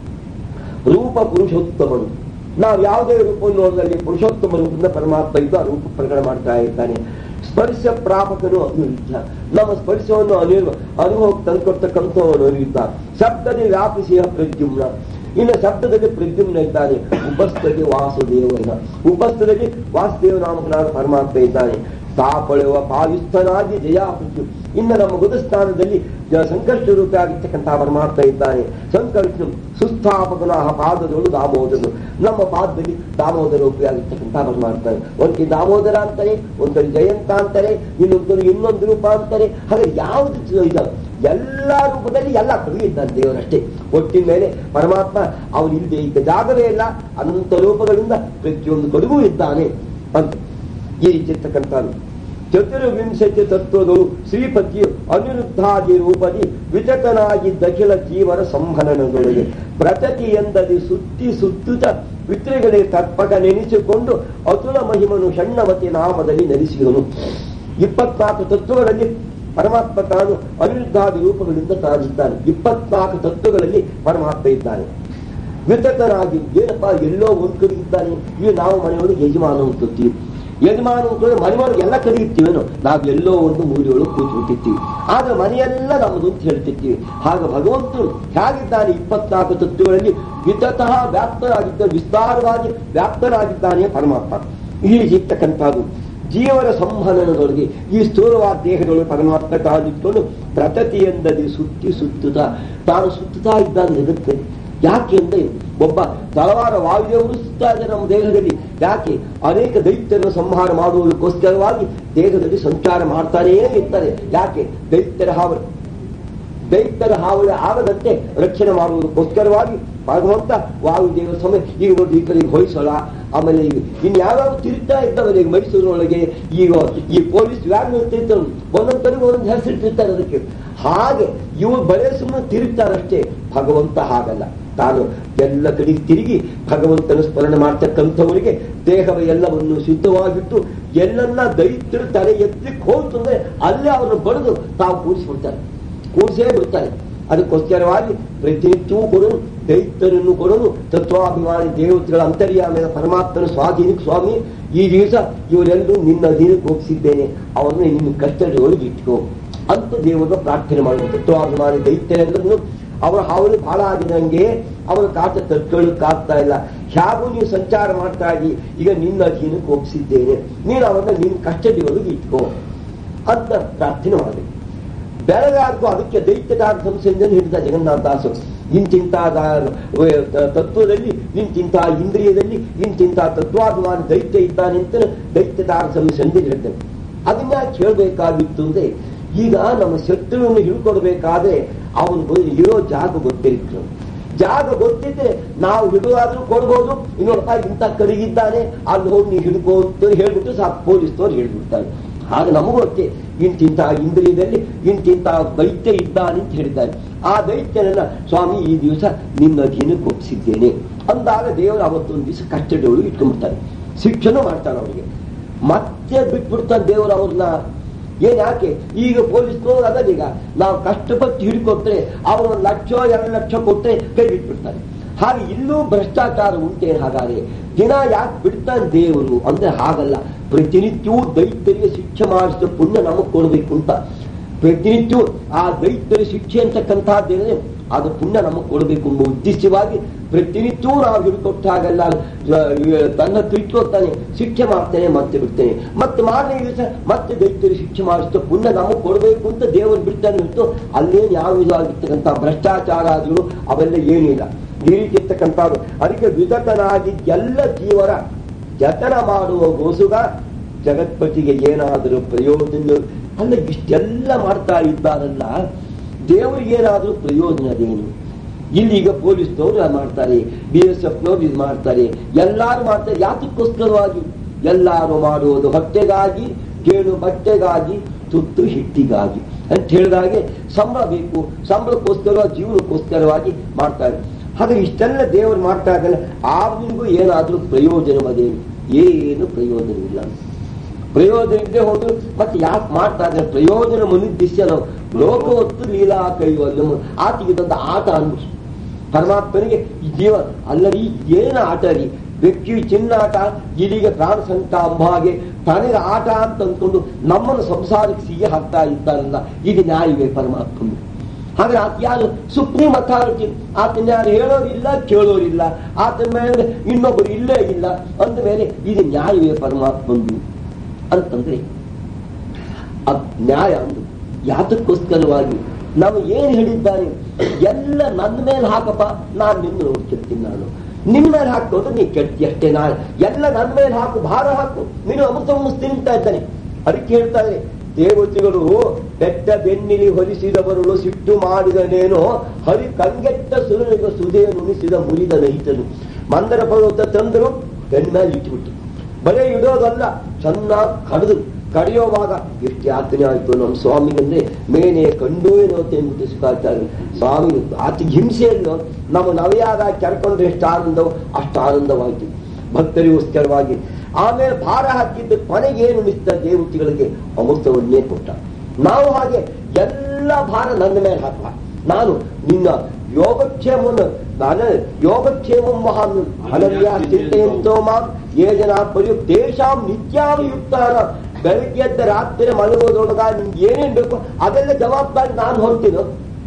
ರೂಪ ಪುರುಷೋತ್ತಮನು ನಾವು ಯಾವುದೇ ರೂಪವನ್ನು ನೋಡಿದಲ್ಲಿ ಪುರುಷೋತ್ತಮ ರೂಪದಿಂದ ಪರಮಾತ್ಮ ಇದ್ದು ಆ ರೂಪ ಪ್ರಕಟ ಮಾಡ್ತಾ ಇದ್ದಾನೆ ಸ್ಪರ್ಶ ಪ್ರಾಪಕನು ಅನಿರುದ್ಧ ನಮ್ಮ ಸ್ಪರ್ಶವನ್ನು ಅನಿರ್ವ ಅನುಭವಕ್ಕೆ ತಂದುಕೊಡ್ತಕ್ಕಂಥವನು ಅನಿರುದ್ಧ ಶಬ್ದದಲ್ಲಿ ವ್ಯಾಪಿಸಿಯ ಪ್ರದ್ಯುಮ್ನ ಇನ್ನು ಶಬ್ದದಲ್ಲಿ ಪ್ರದ್ಯುಮ್ನ ಇದ್ದಾನೆ ಉಪಸ್ಥದಲ್ಲಿ ವಾಸುದೇವನ ಉಪಸ್ಥದಲ್ಲಿ ವಾಸುದೇವ ನಾಮಕನಾದ ಪರಮಾತ್ಮ ಇದ್ದಾನೆ ತಾಪಳೆಯುವ ಪಾವಿಸ್ಥನಾಗಿ ಜಯಾಪೃತ್ಯು ಇನ್ನು ನಮ್ಮ ಗುದಸ್ಥಾನದಲ್ಲಿ ಸಂಕಷ್ಟ ರೂಪ ಆಗಿರ್ತಕ್ಕಂತಹ ಪರಮಾತ್ಮ ಇದ್ದಾನೆ ಸಂಕಷ್ಟ ಸುಸ್ಥಾಪಕನ ಪಾದದಳು ದಾಮೋದರನು ನಮ್ಮ ಪಾದದಲ್ಲಿ ದಾಮೋದರ ರೂಪಿ ಆಗಿರ್ತಕ್ಕಂತಹ ಪರಮಾತ್ಮ ಒಂದು ಕಡೆ ದಾಮೋದರ ಅಂತಾರೆ ಒಂದು ಕಡೆ ಜಯಂತ ಅಂತಾರೆ ಇನ್ನೊಂದು ಕಡೆ ಇನ್ನೊಂದು ರೂಪ ಅಂತಾರೆ ಹಾಗೆ ಯಾವುದು ಇದು ಎಲ್ಲ ರೂಪದಲ್ಲಿ ಎಲ್ಲ ಕಡೆ ಇದ್ದಾನೆ ದೇವರಷ್ಟೇ ಒಟ್ಟಿನ ಮೇಲೆ ಪರಮಾತ್ಮ ಅವನು ಇಲ್ಲದೆ ಈಗ ಜಾಗವೇ ಇಲ್ಲ ಅನಂತ ರೂಪಗಳಿಂದ ಪ್ರತಿಯೊಂದು ಕಡೆಗೂ ಇದ್ದಾನೆ ಅಂತ ಈ ರೀತಿ ಇರ್ತಕ್ಕಂಥದ್ದು ಚತುರ್ವಿಂಶತಿ ತತ್ವಗಳು ಶ್ರೀಪತಿಯು ಅನಿರುದ್ಧಾದಿ ರೂಪದಿ ವಿಚತನಾಗಿ ದಖಿಲ ಜೀವನ ಸಂಹನನದೊಳಗೆ ಪ್ರತತಿ ಎಂದದಿ ಸುತ್ತಿ ಸುತ್ತುತ್ತ ಪಿತೃಗಳೇ ತರ್ಪಕ ನೆನೆಸಿಕೊಂಡು ಅತುಲ ಮಹಿಮನು ಷಣ್ಣವತಿ ನಾಮದಲ್ಲಿ ನೆಲೆಸಿದನು ಇಪ್ಪತ್ನಾಲ್ಕು ತತ್ವಗಳಲ್ಲಿ ಪರಮಾತ್ಮ ತಾನು ಅನಿರುದ್ಧಾದಿ ರೂಪಗಳಿಂದ ತಾನಿದ್ದಾನೆ ಇಪ್ಪತ್ನಾಲ್ಕು ತತ್ವಗಳಲ್ಲಿ ಪರಮಾತ್ಮ ಇದ್ದಾನೆ ವಿತತನಾಗಿ ಏನಪ್ಪ ಎಲ್ಲೋ ಒಂದ್ ಕಡೆ ಇದ್ದಾನೆ ಈಗ ನಾವು ಮನೆಯೊಳಗೆ ಯಜಮಾನ ಅಂತೀವಿ ಯಜಮಾನ ಅಂತಂದ್ರೆ ಮನೆಯೊಳಗೆ ಎಲ್ಲ ಕಡೆ ಇರ್ತೀವೇನು ನಾವು ಎಲ್ಲೋ ಒಂದು ಮೂಲೆಯೊಳಗೆ ಕೂತ್ಬಿಟ್ಟಿರ್ತೀವಿ ಆದ್ರೆ ಮನೆಯೆಲ್ಲ ನಮ್ಮದು ಅಂತ ಹೇಳ್ತಿರ್ತೀವಿ ಹಾಗೆ ಭಗವಂತನು ಹೇಗಿದ್ದಾನೆ ಇಪ್ಪತ್ನಾಲ್ಕು ತತ್ವಗಳಲ್ಲಿ ವಿತತಃ ವ್ಯಾಪ್ತರಾಗಿದ್ದ ವಿಸ್ತಾರವಾಗಿ ವ್ಯಾಪ್ತರಾಗಿದ್ದಾನೆ ಪರಮಾತ್ಮ ಈ ಇರ್ತಕ್ಕಂಥದ್ದು ಜೀವನ ಸಂಹನನದೊಳಗೆ ಈ ಸ್ಥೂಲವಾದ ದೇಹದೊಳಗೆ ಪರಮಾತ್ಮ ತಾನಿಟ್ಕೊಂಡು ಪ್ರತತಿಯಂದದಿ ಸುತ್ತಿ ಸುತ್ತುತ್ತಾ ತಾನು ಸುತ್ತುತ್ತಾ ಇದ್ದಾನೆ ಜಗತ್ತೆ ಯಾಕೆ ಅಂದ್ರೆ ಒಬ್ಬ ತಲವಾರ ವಾಯುದೇವರು ಸುತ್ತಾ ಇದ್ದಾರೆ ನಮ್ಮ ದೇಹದಲ್ಲಿ ಯಾಕೆ ಅನೇಕ ದೈತ್ಯರನ್ನು ಸಂಹಾರ ಮಾಡುವುದಕ್ಕೋಸ್ಕರವಾಗಿ ದೇಹದಲ್ಲಿ ಸಂಚಾರ ಮಾಡ್ತಾನೇ ಇರ್ತಾರೆ ಯಾಕೆ ದೈತ್ಯರ ಹಾವಳಿ ದೈತ್ಯರ ಹಾವಳಿ ಆಗದಂತೆ ರಕ್ಷಣೆ ಮಾಡುವುದಕ್ಕೋಸ್ಕರವಾಗಿ ಭಗವಂತ ವಾಯುದೇವ ಸಮಯ ಈಗ ನೋಡಿ ಈ ಕಡೆ ಹೊಯ್ಸಳ ಆಮೇಲೆ ಈಗ ಇನ್ ಯಾವ್ಯಾವ ತಿರುಗ್ತಾ ಇದ್ದಾವಲ್ಲ ಈಗ ಮೈಸೂರಿನೊಳಗೆ ಈಗ ಈ ಪೊಲೀಸ್ ವ್ಯಾನ್ ತಿರ್ತಾರೆ ಒಂದೊಂದು ಕಡೆಗೆ ಒಂದೊಂದು ಹೆಸರಿಟ್ಟಿರ್ತಾರೆ ಅದಕ್ಕೆ ಹಾಗೆ ಇವರು ಬರೇ ಸುಮ್ಮನೆ ತಿರುಗ್ತಾರಷ್ಟೇ ಭಗವಂತ ಹಾಗಲ್ಲ ತಾನು ಎಲ್ಲ ಕಡೆ ತಿರುಗಿ ಭಗವಂತನ ಸ್ಮರಣೆ ಮಾಡ್ತಕ್ಕಂಥವರಿಗೆ ದೇಹದ ಎಲ್ಲವನ್ನು ಶುದ್ಧವಾಗಿಟ್ಟು ಎಲ್ಲನ್ನ ದೈತ್ಯರು ತಲೆ ಎತ್ತಲಿಕ್ಕೆ ಹೋಯ್ತು ಅಂದ್ರೆ ಅಲ್ಲೇ ಅವರನ್ನು ಬಡಿದು ತಾವು ಕೂಡಿಸ್ಬಿಡ್ತಾರೆ ಕೂಡಿಸೇ ಬಿಡ್ತಾರೆ ಅದಕ್ಕೋಸ್ಕರವಾಗಿ ಪ್ರತಿನಿತ್ಯವೂ ಕೊಡಲು ದೈತ್ಯರನ್ನು ಕೊಡಲು ತತ್ವಾಭಿಮಾನಿ ದೇವತೆಗಳ ಅಂತರ್ಯಾಮದ ಪರಮಾತ್ಮನ ಸ್ವಾಧೀನಕ್ಕೆ ಸ್ವಾಮಿ ಈ ದಿವಸ ಇವರೆಲ್ಲರೂ ನಿನ್ನ ಅಧೀನಕ್ಕೆ ಒಪ್ಪಿಸಿದ್ದೇನೆ ಅವರನ್ನು ನಿನ್ನ ಕಷ್ಟದ ಒಳಗೆ ಇಟ್ಕೋ ಅಂತ ದೇವರ ಪ್ರಾರ್ಥನೆ ಮಾಡುವುದು ತತ್ವಾಭಿಮಾನಿ ದೈತ್ಯರೆಲ್ಲರನ್ನು ಅವರ ಹಾವಳಿ ಬಹಳ ಆಗಿದಂಗೆ ಅವರ ಕಾಟ ತಡ್ಕೊಳ್ಳೋಕ್ಕಾಗ್ತಾ ಇಲ್ಲ ಹೇಗೂ ನೀವು ಸಂಚಾರ ಮಾಡ್ತಾ ಇದ್ದೀ ಈಗ ನಿನ್ನ ಅಧೀನಕ್ಕೆ ಒಪ್ಪಿಸಿದ್ದೇನೆ ನೀನು ಅವರನ್ನ ನಿನ್ನ ಕಷ್ಟದ ಒಳಗೆ ಇಟ್ಕೋ ಅಂತ ಪ್ರಾರ್ಥನೆ ಮಾಡಬೇಕು ಬೆಳಗಾರ್ಗೂ ಅದಕ್ಕೆ ದೈತ್ಯದಾರ ಸಂಸ್ಥೆಯಿಂದ ಹಿಡಿದ ಜಗನ್ನಾಥದಾಸರು ಇಂತಿಂತ ತತ್ವದಲ್ಲಿ ಇಂತಿಂತ ಇಂದ್ರಿಯದಲ್ಲಿ ಇಂತಿಂತ ತತ್ವಾಭಿಮಾನ ದೈತ್ಯ ಇದ್ದಾನೆ ಅಂತ ದೈತ್ಯದಾರ ಸಂಸ್ಥೆ ಹೇಳ್ತೇನೆ ಅದನ್ನ ಕೇಳಬೇಕಾಗಿತ್ತು ಅಂದ್ರೆ ಈಗ ನಮ್ಮ ಶತ್ರುವನ್ನು ಹಿಡ್ಕೊಡ್ಬೇಕಾದ್ರೆ ಅವನು ಇರೋ ಜಾಗ ಗೊತ್ತಿರುತ್ತೆ ಜಾಗ ಗೊತ್ತಿದ್ರೆ ನಾವು ಹಿಡುವಾದ್ರೂ ಕೊಡ್ಬೋದು ಇನ್ನೊಬ್ಬ ಇಂಥ ಕರಿಗಿದ್ದಾನೆ ಅಲ್ಲಿ ಹೋಗಿ ನೀವು ಹಿಡ್ಕೋ ಅಂತ ಹೇಳ್ಬಿಟ್ಟು ಸಾಕು ಪೊಲೀಸ್ನವ್ರು ಹೇಳ್ಬಿಡ್ತಾರೆ ಆಗ ನಮಗೂ ಅಷ್ಟೇ ಇಂತಿಂತ ಇಂದ್ರಿಯದಲ್ಲಿ ಇಂತಿಂತ ದೈತ್ಯ ಇದ್ದಾನೆ ಅಂತ ಹೇಳಿದ್ದಾರೆ ಆ ದೈತ್ಯನನ್ನ ಸ್ವಾಮಿ ಈ ದಿವಸ ನಿನ್ನ ಅಧೀನಕ್ಕೆ ಒಪ್ಪಿಸಿದ್ದೇನೆ ಅಂದಾಗ ದೇವರು ಅವತ್ತೊಂದು ದಿವಸ ಕಸ್ಟಡಿ ಒಳಗೆ ಇಟ್ಕೊಂಡ್ಬಿಡ್ತಾರೆ ಶಿಕ್ಷಣ ಮಾಡ್ತಾನೆ ಅವರಿಗೆ ಮತ್ತೆ ಬಿಟ್ಬಿಡ್ತಾನೆ ದೇವರು ಅವ್ರನ್ನ ಏನ್ ಯಾಕೆ ಈಗ ಪೊಲೀಸ್ನವ್ರು ಅದೀಗ ನಾವು ಕಷ್ಟಪಟ್ಟು ಹಿಡ್ಕೊಟ್ರೆ ಅವರು ಒಂದು ಲಕ್ಷ ಎರಡು ಲಕ್ಷ ಕೊಟ್ಟರೆ ಕೈ ಬಿಟ್ಬಿಡ್ತಾರೆ ಹಾಗೆ ಇಲ್ಲೂ ಭ್ರಷ್ಟಾಚಾರ ಉಂಟೆ ಹಾಗಾದ್ರೆ ದಿನ ಯಾಕೆ ಬಿಡ್ತಾನೆ ದೇವರು ಅಂದ್ರೆ ಹಾಗಲ್ಲ ಪ್ರತಿನಿತ್ಯವೂ ದೈತ್ಯರಿಗೆ ಶಿಕ್ಷೆ ಮಾಡಿಸಿದ ಪುಣ್ಯ ನಮಗೆ ಕೊಡಬೇಕು ಅಂತ ಪ್ರತಿನಿತ್ಯವೂ ಆ ದೈತ್ಯರ ಶಿಕ್ಷೆ ಅಂತಕ್ಕಂಥದ್ದೇನೆ ಅದು ಪುಣ್ಯ ನಮಗೆ ಕೊಡಬೇಕು ಎಂಬ ಉದ್ದೇಶವಾಗಿ ಪ್ರತಿನಿತ್ಯವೂ ನಾವು ಹಿಡ್ಕೊಟ್ಟಾಗೆಲ್ಲ ತನ್ನ ತಿಳ್ಕೊತಾನೆ ಶಿಕ್ಷೆ ಮಾಡ್ತೇನೆ ಮತ್ತೆ ಬಿಡ್ತೇನೆ ಮತ್ತೆ ಮಾರನೇ ದಿವಸ ಮತ್ತೆ ದೈತ್ಯರು ಶಿಕ್ಷೆ ಮಾಡಿಸಿದ ಪುಣ್ಯ ನಮಗೆ ಕೊಡಬೇಕು ಅಂತ ದೇವರು ಬಿಡ್ತಾನೆ ಹೊರತು ಅಲ್ಲೇನು ಯಾವ ವಿಧವಾಗಿರ್ತಕ್ಕಂಥ ಭ್ರಷ್ಟಾಚಾರಾದಿಗಳು ಅವೆಲ್ಲ ಏನಿಲ್ಲ ಈ ರೀತಿ ಇರ್ತಕ್ಕಂಥದ್ದು ಅದಕ್ಕೆ ವಿಧಕನಾಗಿ ಎಲ್ಲ ಜೀವರ ಜತನ ಮಾಡುವ ಗೋಸುಗ ಜಗತ್ಪತಿಗೆ ಏನಾದರೂ ಪ್ರಯೋಜನ ಅಲ್ಲ ಇಷ್ಟೆಲ್ಲ ಮಾಡ್ತಾ ಇದ್ದಾರಲ್ಲ ದೇವರಿಗೆ ಏನಾದರೂ ಪ್ರಯೋಜನದೇನು ಇಲ್ಲಿ ಈಗ ಪೊಲೀಸ್ನವರು ಅದ್ ಮಾಡ್ತಾರೆ ಬಿ ಎಸ್ ಎಫ್ನವ್ರು ಇದು ಮಾಡ್ತಾರೆ ಎಲ್ಲಾರು ಮಾಡ್ತಾರೆ ಯಾತಕ್ಕೋಸ್ಕರವಾಗಿ ಎಲ್ಲಾರು ಮಾಡುವುದು ಹೊಟ್ಟೆಗಾಗಿ ಗೇಣು ಬಟ್ಟೆಗಾಗಿ ತುತ್ತು ಹಿಟ್ಟಿಗಾಗಿ ಅಂತ ಹೇಳಿದಾಗೆ ಸಂಬಳ ಬೇಕು ಸಂಬಳಕ್ಕೋಸ್ಕರ ಜೀವನಕ್ಕೋಸ್ಕರವಾಗಿ ಮಾಡ್ತಾರೆ ಹಾಗೆ ಇಷ್ಟೆಲ್ಲ ದೇವರು ಮಾಡ್ತಾ ಇದ್ದಾನೆ ಆವಿಗೂ ಏನಾದ್ರೂ ಪ್ರಯೋಜನವದೇನು ಏನು ಪ್ರಯೋಜನವಿಲ್ಲ ಪ್ರಯೋಜನ ಇದ್ದೇ ಹೋದ್ರು ಮತ್ತೆ ಯಾಕೆ ಮಾಡ್ತಾ ಇದ್ದಾರೆ ಪ್ರಯೋಜನ ಮನುದ್ದಿಶ್ಯ ನಾವು ಲೋಕವತ್ತು ಲೀಲಾ ಕೈವಲ್ಯ ಆತಿಗೆ ಇದೊಂದು ಆಟ ಅನ್ಬಿಟ್ಟು ಪರಮಾತ್ಮನಿಗೆ ಈ ಜೀವ ಅಲ್ಲರಿ ಏನು ಆಟ ರೀ ವ್ಯಕ್ತಿ ಚಿನ್ನಾಟ ಇದೀಗ ಪ್ರಾಣ ಸಂಕಟ ಅಂಬಾಗೆ ತನಗೆ ಆಟ ಅಂತ ಅಂದ್ಕೊಂಡು ನಮ್ಮನ್ನು ಸಂಸಾರಕ್ಕೆ ಸಿಹಿ ಹಾಕ್ತಾ ಇದ್ದಾರಲ್ಲ ಇದು ನ್ಯಾಯವೇ ಪರಮಾತ್ಮನು ಹಾಗೆ ಆತ ಯಾರು ಸುಪ್ರೀಂ ಅಥಾರಿಟಿ ಆತನ ಯಾರು ಹೇಳೋರಿಲ್ಲ ಕೇಳೋರಿಲ್ಲ ಆತನ ಮೇಲೆ ಇನ್ನೊಬ್ಬರು ಇಲ್ಲೇ ಇಲ್ಲ ಅಂದ ಮೇಲೆ ಇದು ನ್ಯಾಯವೇ ಪರಮಾತ್ಮಂದು ಅಂತಂದ್ರೆ ಅದ್ ನ್ಯಾಯ ಅಂದು ಯಾತಕ್ಕೋಸ್ಕರವಾಗಿ ನಾವು ಏನ್ ಹೇಳಿದ್ದಾನೆ ಎಲ್ಲ ನನ್ನ ಮೇಲೆ ಹಾಕಪ್ಪ ನಾನು ನಿನ್ನ ನೋಡ್ತಿರ್ತೀನಿ ನಾನು ನಿನ್ನ ಮೇಲೆ ಹಾಕೋದು ನೀ ಕೆಡ್ತಿ ಅಷ್ಟೇ ನಾ ಎಲ್ಲ ನನ್ನ ಮೇಲೆ ಹಾಕು ಭಾರ ಹಾಕು ನೀನು ಅಮೃತ ತಿಂತಾ ಇದ್ದಾನೆ ಅದಕ್ಕೆ ಹೇಳ್ತಾರೆ ದೇವತೆಗಳು ಬೆಟ್ಟ ಬೆನ್ನಿಲಿ ಹೊಲಿಸಿದವರುಳು ಸಿಟ್ಟು ಮಾಡಿದನೇನೋ ಹರಿ ಕಂಗೆಟ್ಟ ಸುರನಿಗ ಸುದೆಯ ನುಣಿಸಿದ ಮುರಿದ ನೈತನು ಮಂದರ ಪರ್ವತ ತಂದರು ಬೆನ್ಮೇಲೆ ಇಟ್ಟುಬಿಟ್ಟು ಬರೇ ಇಡೋದಲ್ಲ ಚೆನ್ನಾಗಿ ಕಡಿದು ಕಡಿಯೋವಾಗ ಎಷ್ಟು ಯಾತನೆ ಆಯ್ತು ನಮ್ಮ ಸ್ವಾಮಿಗಂದ್ರೆ ಮೇನೆ ಕಂಡು ಏನೋ ಅಂದ್ಬಿಟ್ಟು ಸುಖಾಚಾರ್ಯ ಸ್ವಾಮಿ ಆತ ಹಿಂಸೆಯನ್ನು ನಮ್ಮ ನವೆಯಾಗ ಕೆರ್ಕೊಂಡ್ರೆ ಎಷ್ಟು ಆನಂದವೋ ಅಷ್ಟು ಆನಂದವಾಯಿತು ಭಕ್ತರಿಗೋಸ್ಕರವಾಗಿ ಆಮೇಲೆ ಭಾರ ಹಾಕಿದ್ದ ಕೊನೆಗೆ ಏನು ನಿಸ್ತ ದೇವತೆಗಳಿಗೆ ಅಮೃತವನ್ನೇ ಕೊಟ್ಟ ನಾವು ಹಾಗೆ ಎಲ್ಲ ಭಾರ ನನ್ನ ಮೇಲೆ ಹಾಕುವ ನಾನು ನಿನ್ನ ಯೋಗಕ್ಷೇಮವನ್ನು ನಾನು ಯೋಗಕ್ಷೇಮ ಮಹಾನ್ ಅನನ್ಯ ಚಿಂತೆಯಂತೋ ಮಾಂ ಏ ಜನ ಪರ್ಯು ತೇಷಾಂ ನಿತ್ಯಾವಯುಕ್ತಾನ ಬೆಳಗ್ಗೆ ಎದ್ದ ರಾತ್ರಿ ಮಲಗೋದ್ರೊಳಗ ನಿಮ್ಗೆ ಏನೇನ್ ಬೇಕು ಅದೆಲ್ಲ ಜವಾಬ್ದಾರಿ ನಾನು ಹೊರ್ತೀನೋ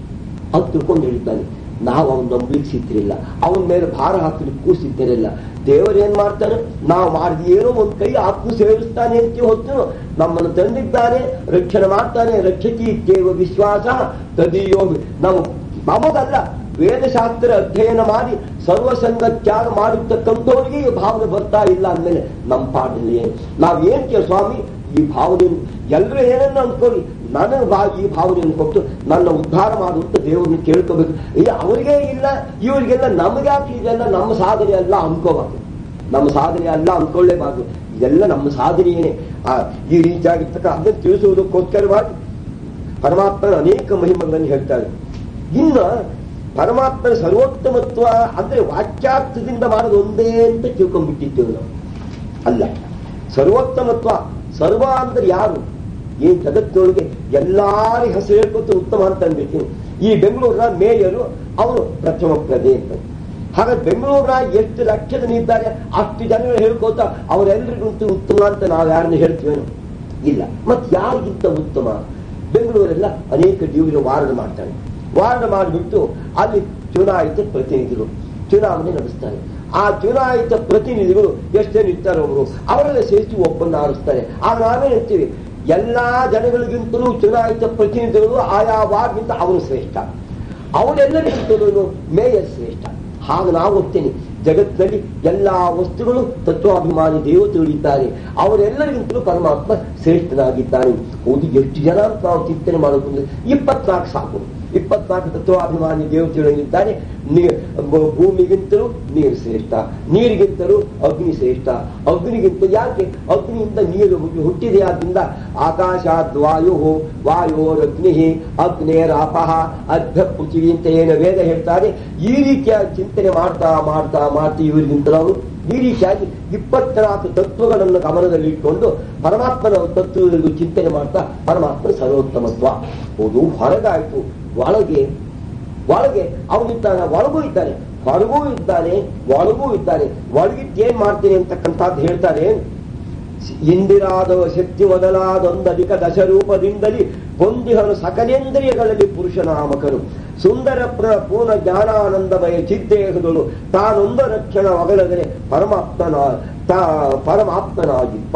ಅಂತ ತಿಳ್ಕೊಂಡು ಹೇಳಿದ್ದಾನೆ ನಾವು ಅವನ್ ನಂಬ್ಲಿಕ್ಕೆ ಸಿದ್ರಿಲ್ಲ ಅವನ ಮೇಲೆ ಭಾರ ಹಾಕಲಿಕ್ಕೆ ಕೂಸಿದ್ದಿರಲಿಲ್ಲ ದೇವರು ಏನ್ ಮಾಡ್ತಾನೆ ನಾವು ಮಾಡಿದ ಏನೋ ಒಂದ್ ಕೈ ಆತ್ಮ ಸೇರಿಸ್ತಾನೆ ಅಂತ ಹೊತ್ತು ನಮ್ಮನ್ನು ತಂದಿದ್ದಾನೆ ರಕ್ಷಣೆ ಮಾಡ್ತಾನೆ ರಕ್ಷಕಿ ದೇವ ವಿಶ್ವಾಸ ತದೀಯೋ ನಾವು ನಮಗಲ್ಲ ವೇದಶಾಸ್ತ್ರ ಅಧ್ಯಯನ ಮಾಡಿ ಸರ್ವಸಂಗ ತ್ಯಾಗ ಮಾಡಿರ್ತಕ್ಕಂಥವ್ರಿಗೆ ಈ ಭಾವನೆ ಬರ್ತಾ ಇಲ್ಲ ಅಂದ್ಮೇಲೆ ನಮ್ಮ ಪಾಠದಲ್ಲಿ ಏನು ನಾವ್ ಏನ್ ಕೇಳ ಸ್ವಾಮಿ ಈ ಭಾವನೆ ಎಲ್ಲರೂ ಏನನ್ನ ಅನ್ಕೊಳ್ಳಿ ನನಗೆ ಬಾ ಈ ಭಾವನೆಯನ್ನು ಕೊಟ್ಟು ನನ್ನ ಉದ್ಧಾರ ಮಾಡುವಂತ ದೇವರನ್ನು ಕೇಳ್ಕೋಬೇಕು ಇಲ್ಲ ಅವರಿಗೆ ಇಲ್ಲ ಇವರಿಗೆಲ್ಲ ನಮಗ್ಯಾಕೆ ಇದೆಲ್ಲ ನಮ್ಮ ಸಾಧನೆ ಅಲ್ಲ ಅನ್ಕೋಬಾರ್ದು ನಮ್ಮ ಸಾಧನೆ ಅಲ್ಲ ಅನ್ಕೊಳ್ಳೇಬಾರ್ದು ಇದೆಲ್ಲ ನಮ್ಮ ಸಾಧನೆಯೇನೆ ಆ ಈ ರೀತಿಯಾಗಿರ್ತಕ್ಕ ಅದನ್ನು ತಿಳಿಸುವುದಕ್ಕೋಸ್ಕರವಾಗಿ ಪರಮಾತ್ಮನ ಅನೇಕ ಮಹಿಮೆಗಳನ್ನು ಹೇಳ್ತಾರೆ ಇನ್ನು ಪರಮಾತ್ಮನ ಸರ್ವೋತ್ತಮತ್ವ ಅಂದ್ರೆ ವಾಕ್ಯಾರ್ಥದಿಂದ ಮಾಡೋದು ಒಂದೇ ಅಂತ ತಿಳ್ಕೊಂಡ್ಬಿಟ್ಟಿದ್ದೇವೆ ನಾವು ಅಲ್ಲ ಸರ್ವೋತ್ತಮತ್ವ ಸರ್ವ ಅಂದ್ರೆ ಯಾರು ಈ ಜಗತ್ತಿನೊಳಗೆ ಎಲ್ಲಾರ ಹೆಸರು ಹೇಳ್ಕೊತ ಉತ್ತಮ ಅಂತ ಅಂದ್ಬಿಡ್ತೀನಿ ಈ ಬೆಂಗಳೂರಿನ ಮೇಯರು ಅವರು ಪ್ರಥಮ ಪ್ರಜೆ ಅಂತ ಹಾಗಾದ್ರೆ ಬೆಂಗಳೂರಿನ ಎಷ್ಟು ಲಕ್ಷ ಜನ ಇದ್ದಾರೆ ಅಷ್ಟು ಜನಗಳು ಹೇಳ್ಕೋತ ಅವರೆಲ್ಲರಿಗಿಂತ ಉತ್ತಮ ಅಂತ ನಾವು ಯಾರನ್ನ ಹೇಳ್ತೀವೇನು ಇಲ್ಲ ಮತ್ ಯಾರಿಗಿಂತ ಉತ್ತಮ ಬೆಂಗಳೂರೆಲ್ಲ ಅನೇಕ ಜೀವಿಗಳು ವಾರ್ಡ್ ಮಾಡ್ತಾರೆ ವಾರ್ಡ್ ಮಾಡಿಬಿಟ್ಟು ಅಲ್ಲಿ ಚುನಾಯಿತ ಪ್ರತಿನಿಧಿಗಳು ಚುನಾವಣೆ ನಡೆಸ್ತಾರೆ ಆ ಚುನಾಯಿತ ಪ್ರತಿನಿಧಿಗಳು ಎಷ್ಟು ಜನ ಇರ್ತಾರೆ ಅವರು ಅವರೆಲ್ಲ ಸೇರಿಸಿ ಒಪ್ಪಂದ ಆರಿಸ್ತಾರೆ ಆಗ ನಾವೇ ಹೇಳ್ತೀವಿ ಎಲ್ಲಾ ಜನಗಳಿಗಿಂತಲೂ ಚುನಾಯಿತ ಪ್ರತಿನಿಧಿಗಳು ಆಯಾ ವಾರ್ಡ್ಗಿಂತ ಅವರು ಶ್ರೇಷ್ಠ ಅವರೆಲ್ಲರಿಗಿಂತಲೂ ಮೇಯರ್ ಶ್ರೇಷ್ಠ ಹಾಗೆ ನಾವು ಹೋಗ್ತೇನೆ ಜಗತ್ತಿನಲ್ಲಿ ಎಲ್ಲಾ ವಸ್ತುಗಳು ತತ್ವಾಭಿಮಾನಿ ದೇವತೆಗಳಿದ್ದಾರೆ ಅವರೆಲ್ಲರಿಗಿಂತಲೂ ಪರಮಾತ್ಮ ಶ್ರೇಷ್ಠನಾಗಿದ್ದಾನೆ ಹೌದು ಎಷ್ಟು ಜನ ಅಂತ ನಾವು ಚಿಂತನೆ ಮಾಡೋದು ಇಪ್ಪತ್ನಾಲ್ಕು ಸಾಕು ಇಪ್ಪತ್ನಾಲ್ಕು ತತ್ವಾಭಿಮಾನಿ ದೇವತೆಗಳಿಗಿದ್ದಾರೆ ನೀ- ಭೂ- ಭೂಮಿಗಿಂತಲೂ ನೀರು ಶ್ರೇಷ್ಠ ನೀರಿಗಿಂತಲೂ ಅಗ್ನಿ ಶ್ರೇಷ್ಠ ಅಗ್ನಿಗಿಂತ ಯಾಕೆ ಅಗ್ನಿಯಿಂದ ನೀರು ಹುಟ್ಟಿ- ಹುಟ್ಟಿದೆ ಆದ್ರಿಂದ ಆಕಾಶಾದ್ ವಾಯು ವಾಯೋರಗ್ನಿ ಅಗ್ನೇರಾಪಹ ಅಭ್ಯ ಪೃಥಿವಿ ಅಂತ ಏನು ವೇದ ಹೇಳ್ತಾರೆ ಈ ರೀತಿಯ ಚಿಂತನೆ ಮಾಡ್ತಾ ಮಾಡ್ತಾ ಮಾಡ್ತಾ ಇವರಿಗಿಂತ ನಾವು ಈ ರೀತಿಯಾಗಿ ಇಪ್ಪತ್ನಾಲ್ಕು ತತ್ವಗಳನ್ನು ಗಮನದಲ್ಲಿಟ್ಟುಕೊಂಡು ಪರಮಾತ್ಮನ ತತ್ವದಲ್ಲಿ ಚಿಂತನೆ ಮಾಡ್ತಾ ಪರಮಾತ್ಮನ ಸರ್ವೋತ್ತಮತ್ವ ಹೌದು ಹೊರಗಾಯ್ತು ಒಳಗೆ ಒಳಗೆ ಅವನಿದ್ದಾನೆ ಒಳಗೂ ಇದ್ದಾನೆ ಹೊರಗೂ ಇದ್ದಾನೆ ಒಳಗೂ ಇದ್ದಾನೆ ಒಳಗಿದ್ದು ಏನ್ ಮಾಡ್ತೀನಿ ಅಂತಕ್ಕಂಥದ್ದು ಹೇಳ್ತಾರೆ ಇಂದಿರಾದ ಶಕ್ತಿ ಮೊದಲಾದೊಂದಧಿಕ ದಶರೂಪದಿಂದಲೇ ಹೊಂದಿಹನು ಸಕಲೇಂದ್ರಿಯಗಳಲ್ಲಿ ಪುರುಷನಾಮಕನು ಸುಂದರ ಪ್ರ ಪೂರ್ಣ ಜ್ಞಾನಾನಂದಮಯ ಚಿದ್ದೇಹದಳು ತಾನೊಂದು ರಕ್ಷಣ ಒಗಲದರೆ ಪರಮಾತ್ಮನ ತಾ ಪರಮಾತ್ಮನಾಗಿಪ್ಪ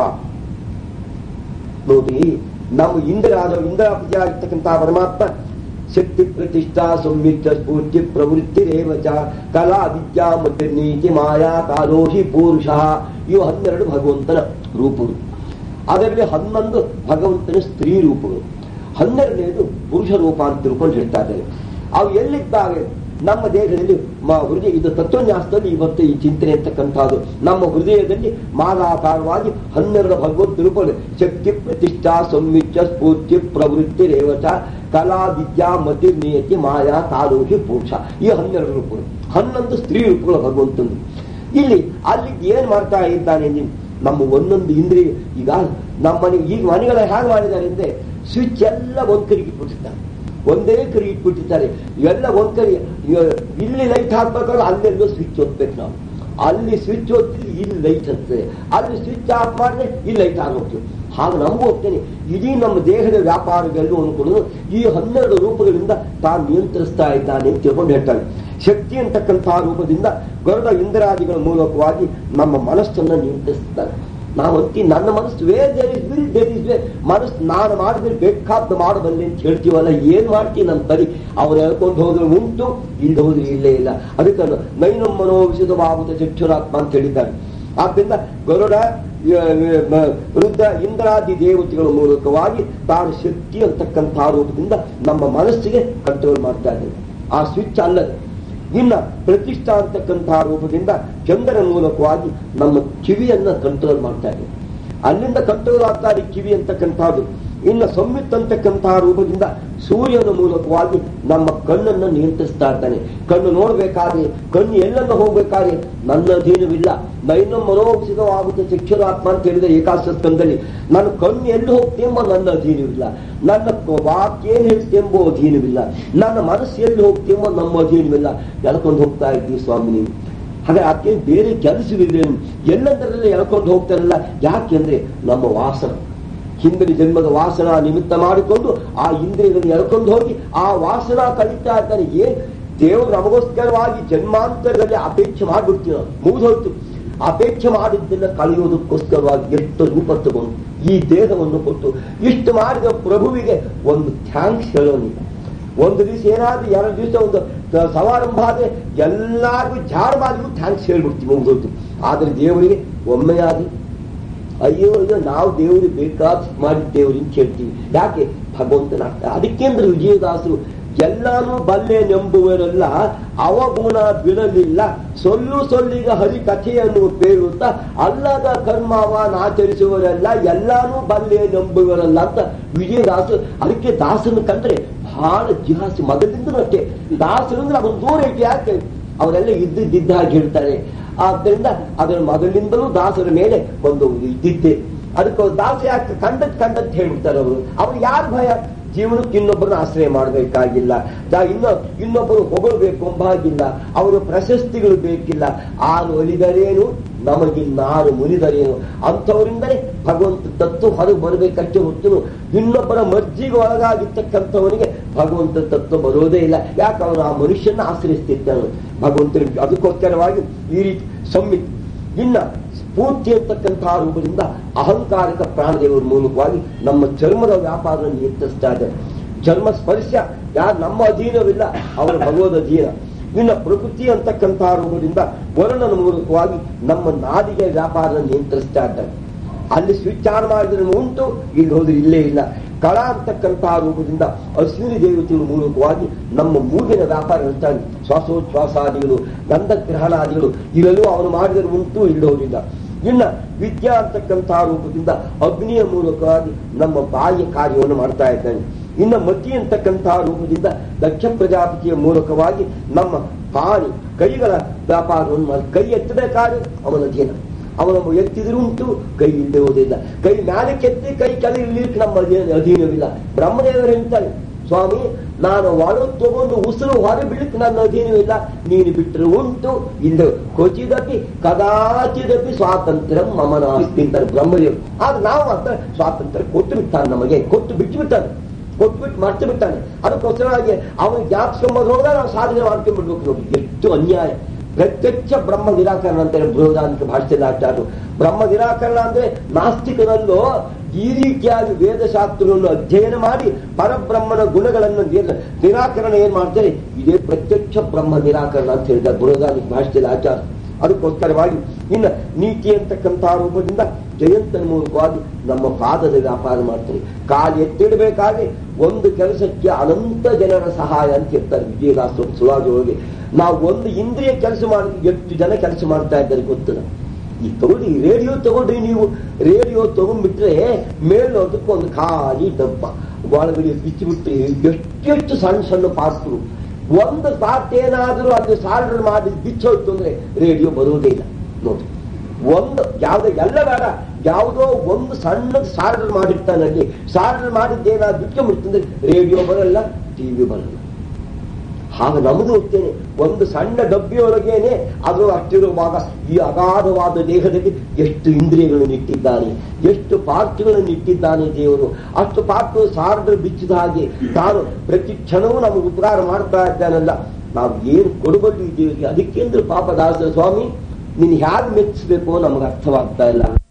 ನೋಡಿ ನಾವು ಇಂದಿರಾದ ಇಂದಿರಾಪತಿ ಆಗಿರ್ತಕ್ಕಂಥ ಪರಮಾತ್ಮ ಶಕ್ತಿ ಪ್ರತಿಷ್ಠಾ ಸಂಯುಕ್ತ ಸ್ಫೂರ್ತಿ ಪ್ರವೃತ್ತಿ ರೇವಚ ಕಲಾ ವಿದ್ಯಾ ಮತ್ತು ನೀತಿ ಮಾಯಾ ಕಾಲೋಹಿ ಪುರುಷ ಇವು ಹನ್ನೆರಡು ಭಗವಂತನ ರೂಪಗಳು ಅದರಲ್ಲಿ ಹನ್ನೊಂದು ಭಗವಂತನ ಸ್ತ್ರೀ ರೂಪಗಳು ಹನ್ನೆರಡನೇದು ಪುರುಷ ರೂಪ ಅಂತ ತಿಳ್ಕೊಂಡು ಹೇಳ್ತಾ ಇದ್ದಾರೆ ಅವು ಎಲ್ಲಿದ್ದಾವೆ ನಮ್ಮ ದೇಹದಲ್ಲಿ ಮ- ಹೃದಯ ಇದು ತತ್ವನ್ಯಾಸದಲ್ಲಿ ಇವತ್ತು ಈ ಚಿಂತನೆ ಅಂತಕ್ಕಂಥದ್ದು ನಮ್ಮ ಹೃದಯದಲ್ಲಿ ಮಾಲಾಕಾರವಾಗಿ ಹನ್ನೆರಡು ಭಗವಂತ ರೂಪಗಳು ಶಕ್ತಿ ಪ್ರತಿಷ್ಠಾ ಸಂಯುಕ್ತ ಸ್ಫೂರ್ತಿ ಪ್ರವೃತ್ತಿ ರೇವಚ ಕಲಾ ವಿದ್ಯಾ ಮತಿ ನಿಯತಿ ಮಾಯಾ ಕಾಲೋಹಿ ಪುರುಷ ಈ ಹನ್ನೆರಡು ರೂಪಗಳು ಹನ್ನೊಂದು ಸ್ತ್ರೀ ರೂಪಗಳು ಭಗವಂತಂದು ಇಲ್ಲಿ ಅಲ್ಲಿ ಏನ್ ಮಾಡ್ತಾ ಇದ್ದಾನೆ ಅಂದ್ರೆ ನಮ್ಮ ಒಂದೊಂದು ಇಂದ್ರಿಯ ಈಗ ನಮ್ಮ ಮನೆ ಈಗ ಮನೆಗಳ ಹೇಗೆ ಮಾಡಿದ್ದಾರೆ ಅಂದ್ರೆ ಸ್ವಿಚ್ ಎಲ್ಲ ಒಂದ್ ಕಡೆಗೆ ಇಟ್ಬಿಟ್ಟಿರ್ತಾರೆ ಒಂದೇ ಕಡೆ ಇಟ್ಬಿಟ್ಟಿರ್ತಾರೆ ಎಲ್ಲ ಒಂದ್ ಕಡೆ ಇವ- ಇಲ್ಲಿ ಲೈಟ್ ಹಾಕ್ಬೇಕಾದ್ರೆ ಅಲ್ಲೆಲ್ಲೋ ಸ್ವಿಚ್ ಒತ್ಬೇಕು ನಾವು ಅಲ್ಲಿ ಸ್ವಿಚ್ ಒತ್ತಿ ಇಲ್ಲಿ ಲೈಟ್ ಹತ್ತದೆ ಅಲ್ಲಿ ಸ್ವಿಚ್ ಆಫ್ ಮಾಡಿದ್ರೆ ಇಲ್ಲಿ ಲೈಟ್ ಆನ್ ಹೋಗ್ತದೆ ಹಾಗೆ ನಮಗೂ ಹೋಗ್ತೇನೆ ಇಡೀ ನಮ್ಮ ದೇಹದ ವ್ಯಾಪಾರಗಳು ಅನ್ಕೊಂಡು ಈ ಹನ್ನೆರಡು ರೂಪಗಳಿಂದ ತಾನು ನಿಯಂತ್ರಿಸ್ತಾ ಇದ್ದಾನೆ ಅಂತ ತಿಳ್ಕೊಂಡು ಹೇಳ್ತಾನೆ ಶಕ್ತಿ ಅಂತಕ್ಕಂತಹ ರೂಪದಿಂದ ಗರುಡ ಇಂದ್ರಾದಿಗಳ ಮೂಲಕವಾಗಿ ನಮ್ಮ ಮನಸ್ಸನ್ನ ನಿಯಂತ್ರಿಸ್ತಾನೆ ನಾವಂತಿ ನನ್ನ ಮನಸ್ಸು where there is will there is way ಮನಸ್ಸು ನಾನು ಮಾಡಿದ್ರೆ ಬೇಕಾದ್ದು ಮಾಡಬಲ್ಲೆ ಅಂತ ಹೇಳ್ತೀವಲ್ಲ ಏನ್ ಮಾಡ್ತೀನಿ ನಮ್ಮ ತರಿ ಅವ್ರು ಹೇಳ್ಕೊಂಡು ಹೋದ್ರೆ ಉಂಟು ಇಲ್ಲಿ ಹೋದ್ರೆ ಇಲ್ಲೇ ಇಲ್ಲ ಅದಕ್ಕೆ ನೈನಂ ಮನೋವಿಷದ ಬಾಬುದ ಚಕ್ಷುರಾತ್ಮ ಅಂತ ಹೇಳಿದ್ದಾರೆ ಆದ್ದರಿಂದ ಗರುಡ ಯ- ಯ- ಮ- ವೃದ್ಧ ಇಂದ್ರಾದಿ ದೇವತೆಗಳ ಮೂಲಕವಾಗಿ ತಾನು ಶಕ್ತಿ ಅಂತಕ್ಕಂತಹ ರೂಪದಿಂದ ನಮ್ಮ ಮನಸ್ಸಿಗೆ ಕಂಟ್ರೋಲ್ ಮಾಡ್ತಾ ಇದ್ದಾರೆ ಆ ಸ್ವಿಚ್ ಅಲ್ಲದೆ ಇನ್ನ ಪ್ರತಿಷ್ಠಾ ಅಂತಕ್ಕಂತಹ ರೂಪದಿಂದ ಚಂದ್ರನ ಮೂಲಕವಾಗಿ ನಮ್ಮ ಕಿವಿಯನ್ನ ಕಂಟ್ರೋಲ್ ಮಾಡ್ತಾ ಇದೆ ಅಲ್ಲಿಂದ ಕಂಟ್ರೋಲ್ ಆಗ್ತಾ ಇದೆ ಕಿವಿ ಅಂತಕ್ಕಂಥದ್ದು ಇನ್ನು ಸಂಯುಕ್ತ ಅಂತಕ್ಕಂತಹ ರೂಪದಿಂದ ಸೂರ್ಯನ ಮೂಲಕವಾಗಿ ನಮ್ಮ ಕಣ್ಣನ್ನು ನಿಯಂತ್ರಿಸ್ತಾ ಇದ್ದಾನೆ ಕಣ್ಣು ನೋಡ್ಬೇಕಾದ್ರೆ ಕಣ್ಣು ಎಲ್ಲನ್ನು ಹೋಗ್ಬೇಕಾದ್ರೆ ನನ್ನ ಅಧೀನವಿಲ್ಲ ನೈನ ಮನೋಭಿಸಿತವಾಗುತ್ತೆ ಶಿಕ್ಷರಾತ್ಮ ಅಂತ ಹೇಳಿದ ಏಕಾಶ ಸ್ಕಂದಲ್ಲಿ ನನ್ನ ಕಣ್ಣು ಎಲ್ಲಿ ಹೋಗ್ತೆಂಬ ನನ್ನ ಅಧೀನವಿಲ್ಲ ನನ್ನ ಕ- ವಾಕ್ಯ ಏನ್ ಹೇಳ್ತೆಂಬೋ ಅಧೀನವಿಲ್ಲ ನನ್ನ ಮನಸ್ಸು ಎಲ್ಲಿ ಹೋಗ್ತೆಂಬ ನಮ್ಮ ಅಧೀನವಿಲ್ಲ ಎಳ್ಕೊಂಡು ಹೋಗ್ತಾ ಇದ್ದೀವಿ ಸ್ವಾಮಿ ನೀವು ಹಾಗೆ ಅದಕ್ಕೆ ಬೇರೆ ಕೆಲಸವಿಲ್ಲೇನು ಎಲ್ಲದರಲ್ಲೇ ಎಳ್ಕೊಂಡು ಹೋಗ್ತಾರಲ್ಲ ಯಾಕೆಂದ್ರೆ ನಮ್ಮ ವಾಸನ ಹಿಂದಿನ ಜನ್ಮದ ವಾಸನ ನಿಮಿತ್ತ ಮಾಡಿಕೊಂಡು ಆ ಇಂದ್ರಿಯಗಳನ್ನು ಎಳ್ಕೊಂಡು ಹೋಗಿ ಆ ವಾಸನ ಕಲಿತಾ ಇದ್ದಾನೆ ಏನ್ ದೇವರು ನಮಗೋಸ್ಕರವಾಗಿ ಜನ್ಮಾಂತರದಲ್ಲಿ ಅಪೇಕ್ಷೆ ಮಾಡ್ಬಿಡ್ತೀವಿ ನಾವು ಮುಗಿದೋಯ್ತು ಅಪೇಕ್ಷೆ ಮಾಡಿದ್ದನ್ನ ಕಳೆಯೋದಕ್ಕೋಸ್ಕರವಾಗಿ ಎಷ್ಟು ರೂಪ ತಗೊಂಡು ಈ ದೇಹವನ್ನು ಕೊಟ್ಟು ಇಷ್ಟು ಮಾಡಿದ ಪ್ರಭುವಿಗೆ ಒಂದು ಥ್ಯಾಂಕ್ಸ್ ಹೇಳೋನಿಲ್ಲ ಒಂದು ದಿವಸ ಏನಾದ್ರೂ ಎರಡು ದಿವಸ ಒಂದು ತ- ಸಮಾರಂಭ ಆದ್ರೆ ಎಲ್ಲಾರ್ಗೂ ಜಾಡ ಮಾಡಿಗೂ ಥ್ಯಾಂಕ್ಸ್ ಹೇಳ್ಬಿಡ್ತೀವಿ ಮುಗಿದೋಯ್ತು ಆದ್ರೆ ದೇವರಿಗೆ ಒಮ್ಮೆ ಆದ್ರೆ ಅಯ್ಯೋ ಅಯ್ಯೋ ನಾವು ದೇವರಿಗೆ ಬೇಕಾದ ಮಾಡಿದ್ದೇವ್ರಿ ಅಂತ ಕೇಳ್ತೀವಿ ಯಾಕೆ ಭಗವಂತನ ಅರ್ಥ ಅದಕ್ಕೆಂದ್ರೆ ವಿಜಯದಾಸರು ಎಲ್ಲಾನು ಬಲ್ಲೆನೆಂಬುವರೆಲ್ಲ ಅವಗುಣ ಬಿಡಲಿಲ್ಲ ಸೊಲ್ಲು ಸೊಲ್ಲಿಗ ಹರಿ ಕಥೆಯನ್ನು ಪೇರುತ್ತಾ ಅಲ್ಲದ ಕರ್ಮವನ್ನಾಚರಿಸುವರೆಲ್ಲ ಎಲ್ಲಾನು ಬಲ್ಲೆನೆಂಬುವರಲ್ಲ ಅಂತ ವಿಜಯದಾಸರು ಅದಕ್ಕೆ ದಾಸನ ಕಂಡ್ರೆ ಬಹಳ ಜಿಹಾಸಿ ಮೊದಲಿಂದನೂ ಅಷ್ಟೇ ದಾಸರು ಅಂದ್ರೆ ಅವನು ದೂರ ಇಟ್ಟು ಯಾಕೆ ಅವರೆಲ್ಲ ಇದ್ದಿದ್ದ ಹಾಗೆ ಹೇಳ್ತಾರೆ ಆದ್ದರಿಂದ ಅದರ ಮೊದಲಿಂದಲೂ ದಾಸರ ಮೇಲೆ ಒಂದು ಇದ್ದಿದ್ದೆ ಅದಕ್ಕೆ ದಾಸ ಯಾಕೆ ಕಂಡದ್ ಕಂಡದ್ ಹೇಳ್ಬಿಡ್ತಾರೆ ಅವರು ಅವ್ರು ಯಾರ ಭಯ ಜೀವನಕ್ಕೆ ಇನ್ನೊಬ್ಬರನ್ನ ಆಶ್ರಯ ಮಾಡಬೇಕಾಗಿಲ್ಲ ಇನ್ನು ಇನ್ನೊಬ್ಬರು ಹೊಗಳಬೇಕು ಎಂಬ ಹಾಗಿಲ್ಲ ಅವರು ಪ್ರಶಸ್ತಿಗಳು ಬೇಕಿಲ್ಲ ಆರು ಒಲಿದರೇನು ನಮಗಿನ್ನಾರು ಮುರಿದರೇನು ಅಂಥವರಿಂದಲೇ ಭಗವಂತ ತತ್ವ ಹೊರಗೆ ಬರಬೇಕಷ್ಟೇ ಹೊತ್ತು ಇನ್ನೊಬ್ಬರ ಮರ್ಜಿಗೆ ಒಳಗಾಗಿರ್ತಕ್ಕಂಥವನಿಗೆ ಭಗವಂತ ತತ್ವ ಬರೋದೇ ಇಲ್ಲ ಯಾಕೆ ಅವನು ಆ ಮನುಷ್ಯನ ಆಶ್ರಯಿಸ್ತಿದ್ದಾನೆ ಭಗವಂತನಿಗೆ ಅದಕ್ಕೋಸ್ಕರವಾಗಿ ಈ ರೀತಿ ಸಂಮಿತ್ ಇನ್ನ ಸ್ಫೂರ್ತಿ ಅಂತಕ್ಕಂತಹ ರೂಪದಿಂದ ಅಹಂಕಾರಿಕ ಪ್ರಾಣದೇವರ ಮೂಲಕವಾಗಿ ನಮ್ಮ ಚರ್ಮದ ವ್ಯಾಪಾರವನ್ನು ನಿಯಂತ್ರಿಸ್ತಾ ಇದ್ದಾರೆ ಚರ್ಮ ಸ್ಪರ್ಶ ಯಾರು ನಮ್ಮ ಅಧೀನವಿಲ್ಲ ಅವರ ಭಗವದ್ ಅಧೀನ ಇನ್ನು ಪ್ರಕೃತಿ ಅಂತಕ್ಕಂತಹ ರೂಪದಿಂದ ವರುಣನ ಮೂಲಕವಾಗಿ ನಮ್ಮ ನಾಡಿಗೆ ವ್ಯಾಪಾರ ನಿಯಂತ್ರಿಸ್ತಾ ಇದ್ದಾನೆ ಅಲ್ಲಿ ಸ್ವಿಚ್ ಆನ್ ಮಾಡಿದ್ರೆ ಉಂಟು ಇಲ್ಲಿ ಹೋದ್ರೆ ಇಲ್ಲೇ ಇಲ್ಲ ಕಳ ಅಂತಕ್ಕಂತಹ ರೂಪದಿಂದ ಅಶ್ವಿನಿ ದೇವತೆಗಳ ಮೂಲಕವಾಗಿ ನಮ್ಮ ಮೂಗಿನ ವ್ಯಾಪಾರ ಇರ್ತಾನೆ ಶ್ವಾಸೋಚ್ಛ್ವಾಸಾದಿಗಳು ಗಂಧಗ್ರಹಣಾದಿಗಳು ಇವೆಲ್ಲವೂ ಅವನು ಮಾಡಿದರೆ ಉಂಟು ಇಲ್ಲೋರಿಲ್ಲ ಇನ್ನ ವಿದ್ಯಾ ಅಂತಕ್ಕಂತಹ ರೂಪದಿಂದ ಅಗ್ನಿಯ ಮೂಲಕವಾಗಿ ನಮ್ಮ ಬಾಯಿಯ ಕಾರ್ಯವನ್ನು ಮಾಡ್ತಾ ಇದ್ದಾನೆ ಇನ್ನು ಮತಿ ಅಂತಕ್ಕಂತಹ ರೂಪದಿಂದ ದಕ್ಷ ಪ್ರಜಾಪತಿಯ ಮೂಲಕವಾಗಿ ನಮ್ಮ ಪಾಣಿ ಕೈಗಳ ವ್ಯಾಪಾರವನ್ನು ಮಾಡಿ ಕೈ ಎತ್ತಬೇಕಾದ್ರೆ ಅವನ ಅಧೀನ ಅವನ ಎತ್ತಿದ್ರು ಉಂಟು ಕೈ ಇಲ್ಲದೆ ಹೋದಿಲ್ಲ ಕೈ ಮ್ಯಾಲಕ್ಕೆ ಎತ್ತಿ ಕೈ ಕೆಳಗೆ ಇರ್ಲಿಕ್ಕೆ ನಮ್ಮ ಅಧೀನ- ಅಧೀನವಿಲ್ಲ ಬ್ರಹ್ಮದೇವರು ಹೇಳ್ತಾರೆ ಸ್ವಾಮಿ ನಾನು ಒಳ ತಗೊಂಡು ಉಸಿರು ಹೊರ ಬಿಡಕ್ಕೆ ನನ್ನ ಅಧೀನವಿಲ್ಲ ನೀನು ಬಿಟ್ಟರೆ ಉಂಟು ಇಲ್ಲ ಕೊಚಿದಪಿ ಕದಾಚಿದಪಿ ಸ್ವಾತಂತ್ರ್ಯ ಮಮ ನಾಸ್ತಿ ಅಂತಾರೆ ಬ್ರಹ್ಮದೇವರು ಆದ್ರೆ ನಾವು ಅಂತ ಸ್ವಾತಂತ್ರ್ಯ ಕೊಟ್ಟು ಬಿಟ್ಟಾನೆ ನಮಗೆ ಕೊಟ್ಟು ಬಿಟ್ಟು ಬಿಟ್ಟಾನೆ ಕೊಟ್ಬಿಟ್ಟು ಮರ್ತು ಬಿಟ್ಟಾನೆ ಅದಕ್ಕೋಸ್ಕರವಾಗಿ ಅವನು ಜ್ಞಾಪಿಸ್ಕೊಂಬರೋದ ನಾವು ಸಾಧನೆ ಮಾಡ್ಕೊಂಡ್ಬಿಡ್ಬೇಕು ನೋಡಿ ಎಷ್ಟು ಅನ್ಯಾಯ ಪ್ರತ್ಯಕ್ಷ ಬ್ರಹ್ಮ ನಿರಾಕರಣ ಅಂತಾರೆ ಬೃಹದಾಂತ ಭಾಷೆಯಲ್ಲಿ ಆಚಾರ್ಯರು ಬ್ರಹ್ಮ ನಿರಾಕರಣ ಅಂದ್ರೆ ನಾಸ್ತಿಕನಲ್ಲೋ ಈ ರೀತಿಯಾಗಿ ವೇದಶಾಸ್ತ್ರವನ್ನು ಅಧ್ಯಯನ ಮಾಡಿ ಪರಬ್ರಹ್ಮನ ಗುಣಗಳನ್ನು ನಿರ- ನಿರಾಕರಣ ಏನ್ ಮಾಡ್ತಾರೆ ಇದೇ ಪ್ರತ್ಯಕ್ಷ ಬ್ರಹ್ಮ ನಿರಾಕರಣ ಅಂತ ಹೇಳಿದ ಬೃಹದಾಂತ ಭಾಷೆಯಲ್ಲಿ ಆಚಾರ ಅದಕ್ಕೋಸ್ಕರವಾಗಿ ಇನ್ನು ನೀತಿ ಅಂತಕ್ಕಂತಹ ರೂಪದಿಂದ ಜಯಂತನ ಮೂಲಕವಾಗಿ ನಮ್ಮ ಪಾದದ ವ್ಯಾಪಾರ ಮಾಡ್ತಾರೆ ಕಾಲು ಎತ್ತಿಡಬೇಕಾದ್ರೆ ಒಂದು ಕೆಲಸಕ್ಕೆ ಅನಂತ ಜನರ ಸಹಾಯ ಅಂತ ಇರ್ತಾರೆ ವಿಜಯದಾಸ ಸುಳಾಜೊಳಗೆ ನಾವು ಒಂದು ಇಂದ್ರಿಯ ಕೆಲಸ ಮಾಡಿ ಎಷ್ಟು ಜನ ಕೆಲಸ ಮಾಡ್ತಾ ಇದ್ದಾರೆ ಗೊತ್ತದ ಈ ತಗೊಳ್ಳಿ ರೇಡಿಯೋ ತಗೊಳ್ರಿ ನೀವು ರೇಡಿಯೋ ತಗೊಂಡ್ಬಿಟ್ರೆ ಮೇಲೋದಕ್ಕೆ ಒಂದು ಖಾಲಿ ಡಬ್ಬ ಒಳಗಡೆ ಬಿಚ್ಚಿಬಿಟ್ರೆ ಎಷ್ಟೆಷ್ಟು ಸಣ್ಣ ಸಣ್ಣ ಪಾತ್ರು ಒಂದು ಪಾರ್ಟ್ ಏನಾದರೂ ಅದು ಸಾಲ್ಡರ್ ಮಾಡಿ ಬಿಚ್ಚೋಯ್ತು ಅಂದ್ರೆ ರೇಡಿಯೋ ಬರುವುದೇ ಇಲ್ಲ ನೋಡಿ ಒಂದು ಯಾವ್ದು ಎಲ್ಲ ಬೇಡ ಯಾವುದೋ ಒಂದು ಸಣ್ಣದು ಸಾಲ್ಡರ್ ಮಾಡಿರ್ತಾನೆ ಅಲ್ಲಿ ಸಾಲ್ಡರ್ ಮಾಡಿದ್ದೇನಾದ್ರು ಬಿಚ್ಕೊಂಡ್ಬಿಡ್ತಂದ್ರೆ ರೇಡಿಯೋ ಬರಲ್ಲ ಟಿವಿ ಬರಲ್ಲ ಹಾಗೆ ನಮಗೂ ಇರ್ತೇನೆ ಒಂದು ಸಣ್ಣ ಡಬ್ಬಿಯೊಳಗೇನೆ ಅದು ಅಷ್ಟಿರುವಾಗ ಈ ಅಗಾಧವಾದ ದೇಹದಲ್ಲಿ ಎಷ್ಟು ಇಂದ್ರಿಯಗಳನ್ನು ಇಟ್ಟಿದ್ದಾನೆ ಎಷ್ಟು ಪಾರ್ಟ್ಗಳನ್ನು ಇಟ್ಟಿದ್ದಾನೆ ದೇವರು ಅಷ್ಟು ಪಾರ್ಟ್ ಸಾರ್ದ್ರ ಬಿಚ್ಚಿದ ಹಾಗೆ ತಾನು ಪ್ರತಿ ಕ್ಷಣವೂ ನಮಗೆ ಉಪಕಾರ ಮಾಡ್ತಾ ಇದ್ದಾನಲ್ಲ ನಾವು ಏನು ಕೊಡಬಲ್ಲಿದ್ದೇವೆ ಅದಕ್ಕೆಂದ್ರೆ ಪಾಪ ದಾಸ ಸ್ವಾಮಿ ನೀನು ಹ್ಯಾಗ್ ಮೆಚ್ಚಿಸ್ಬೇಕು ನಮಗೆ ಅರ್ಥವಾಗ್ತಾ ಇಲ್ಲ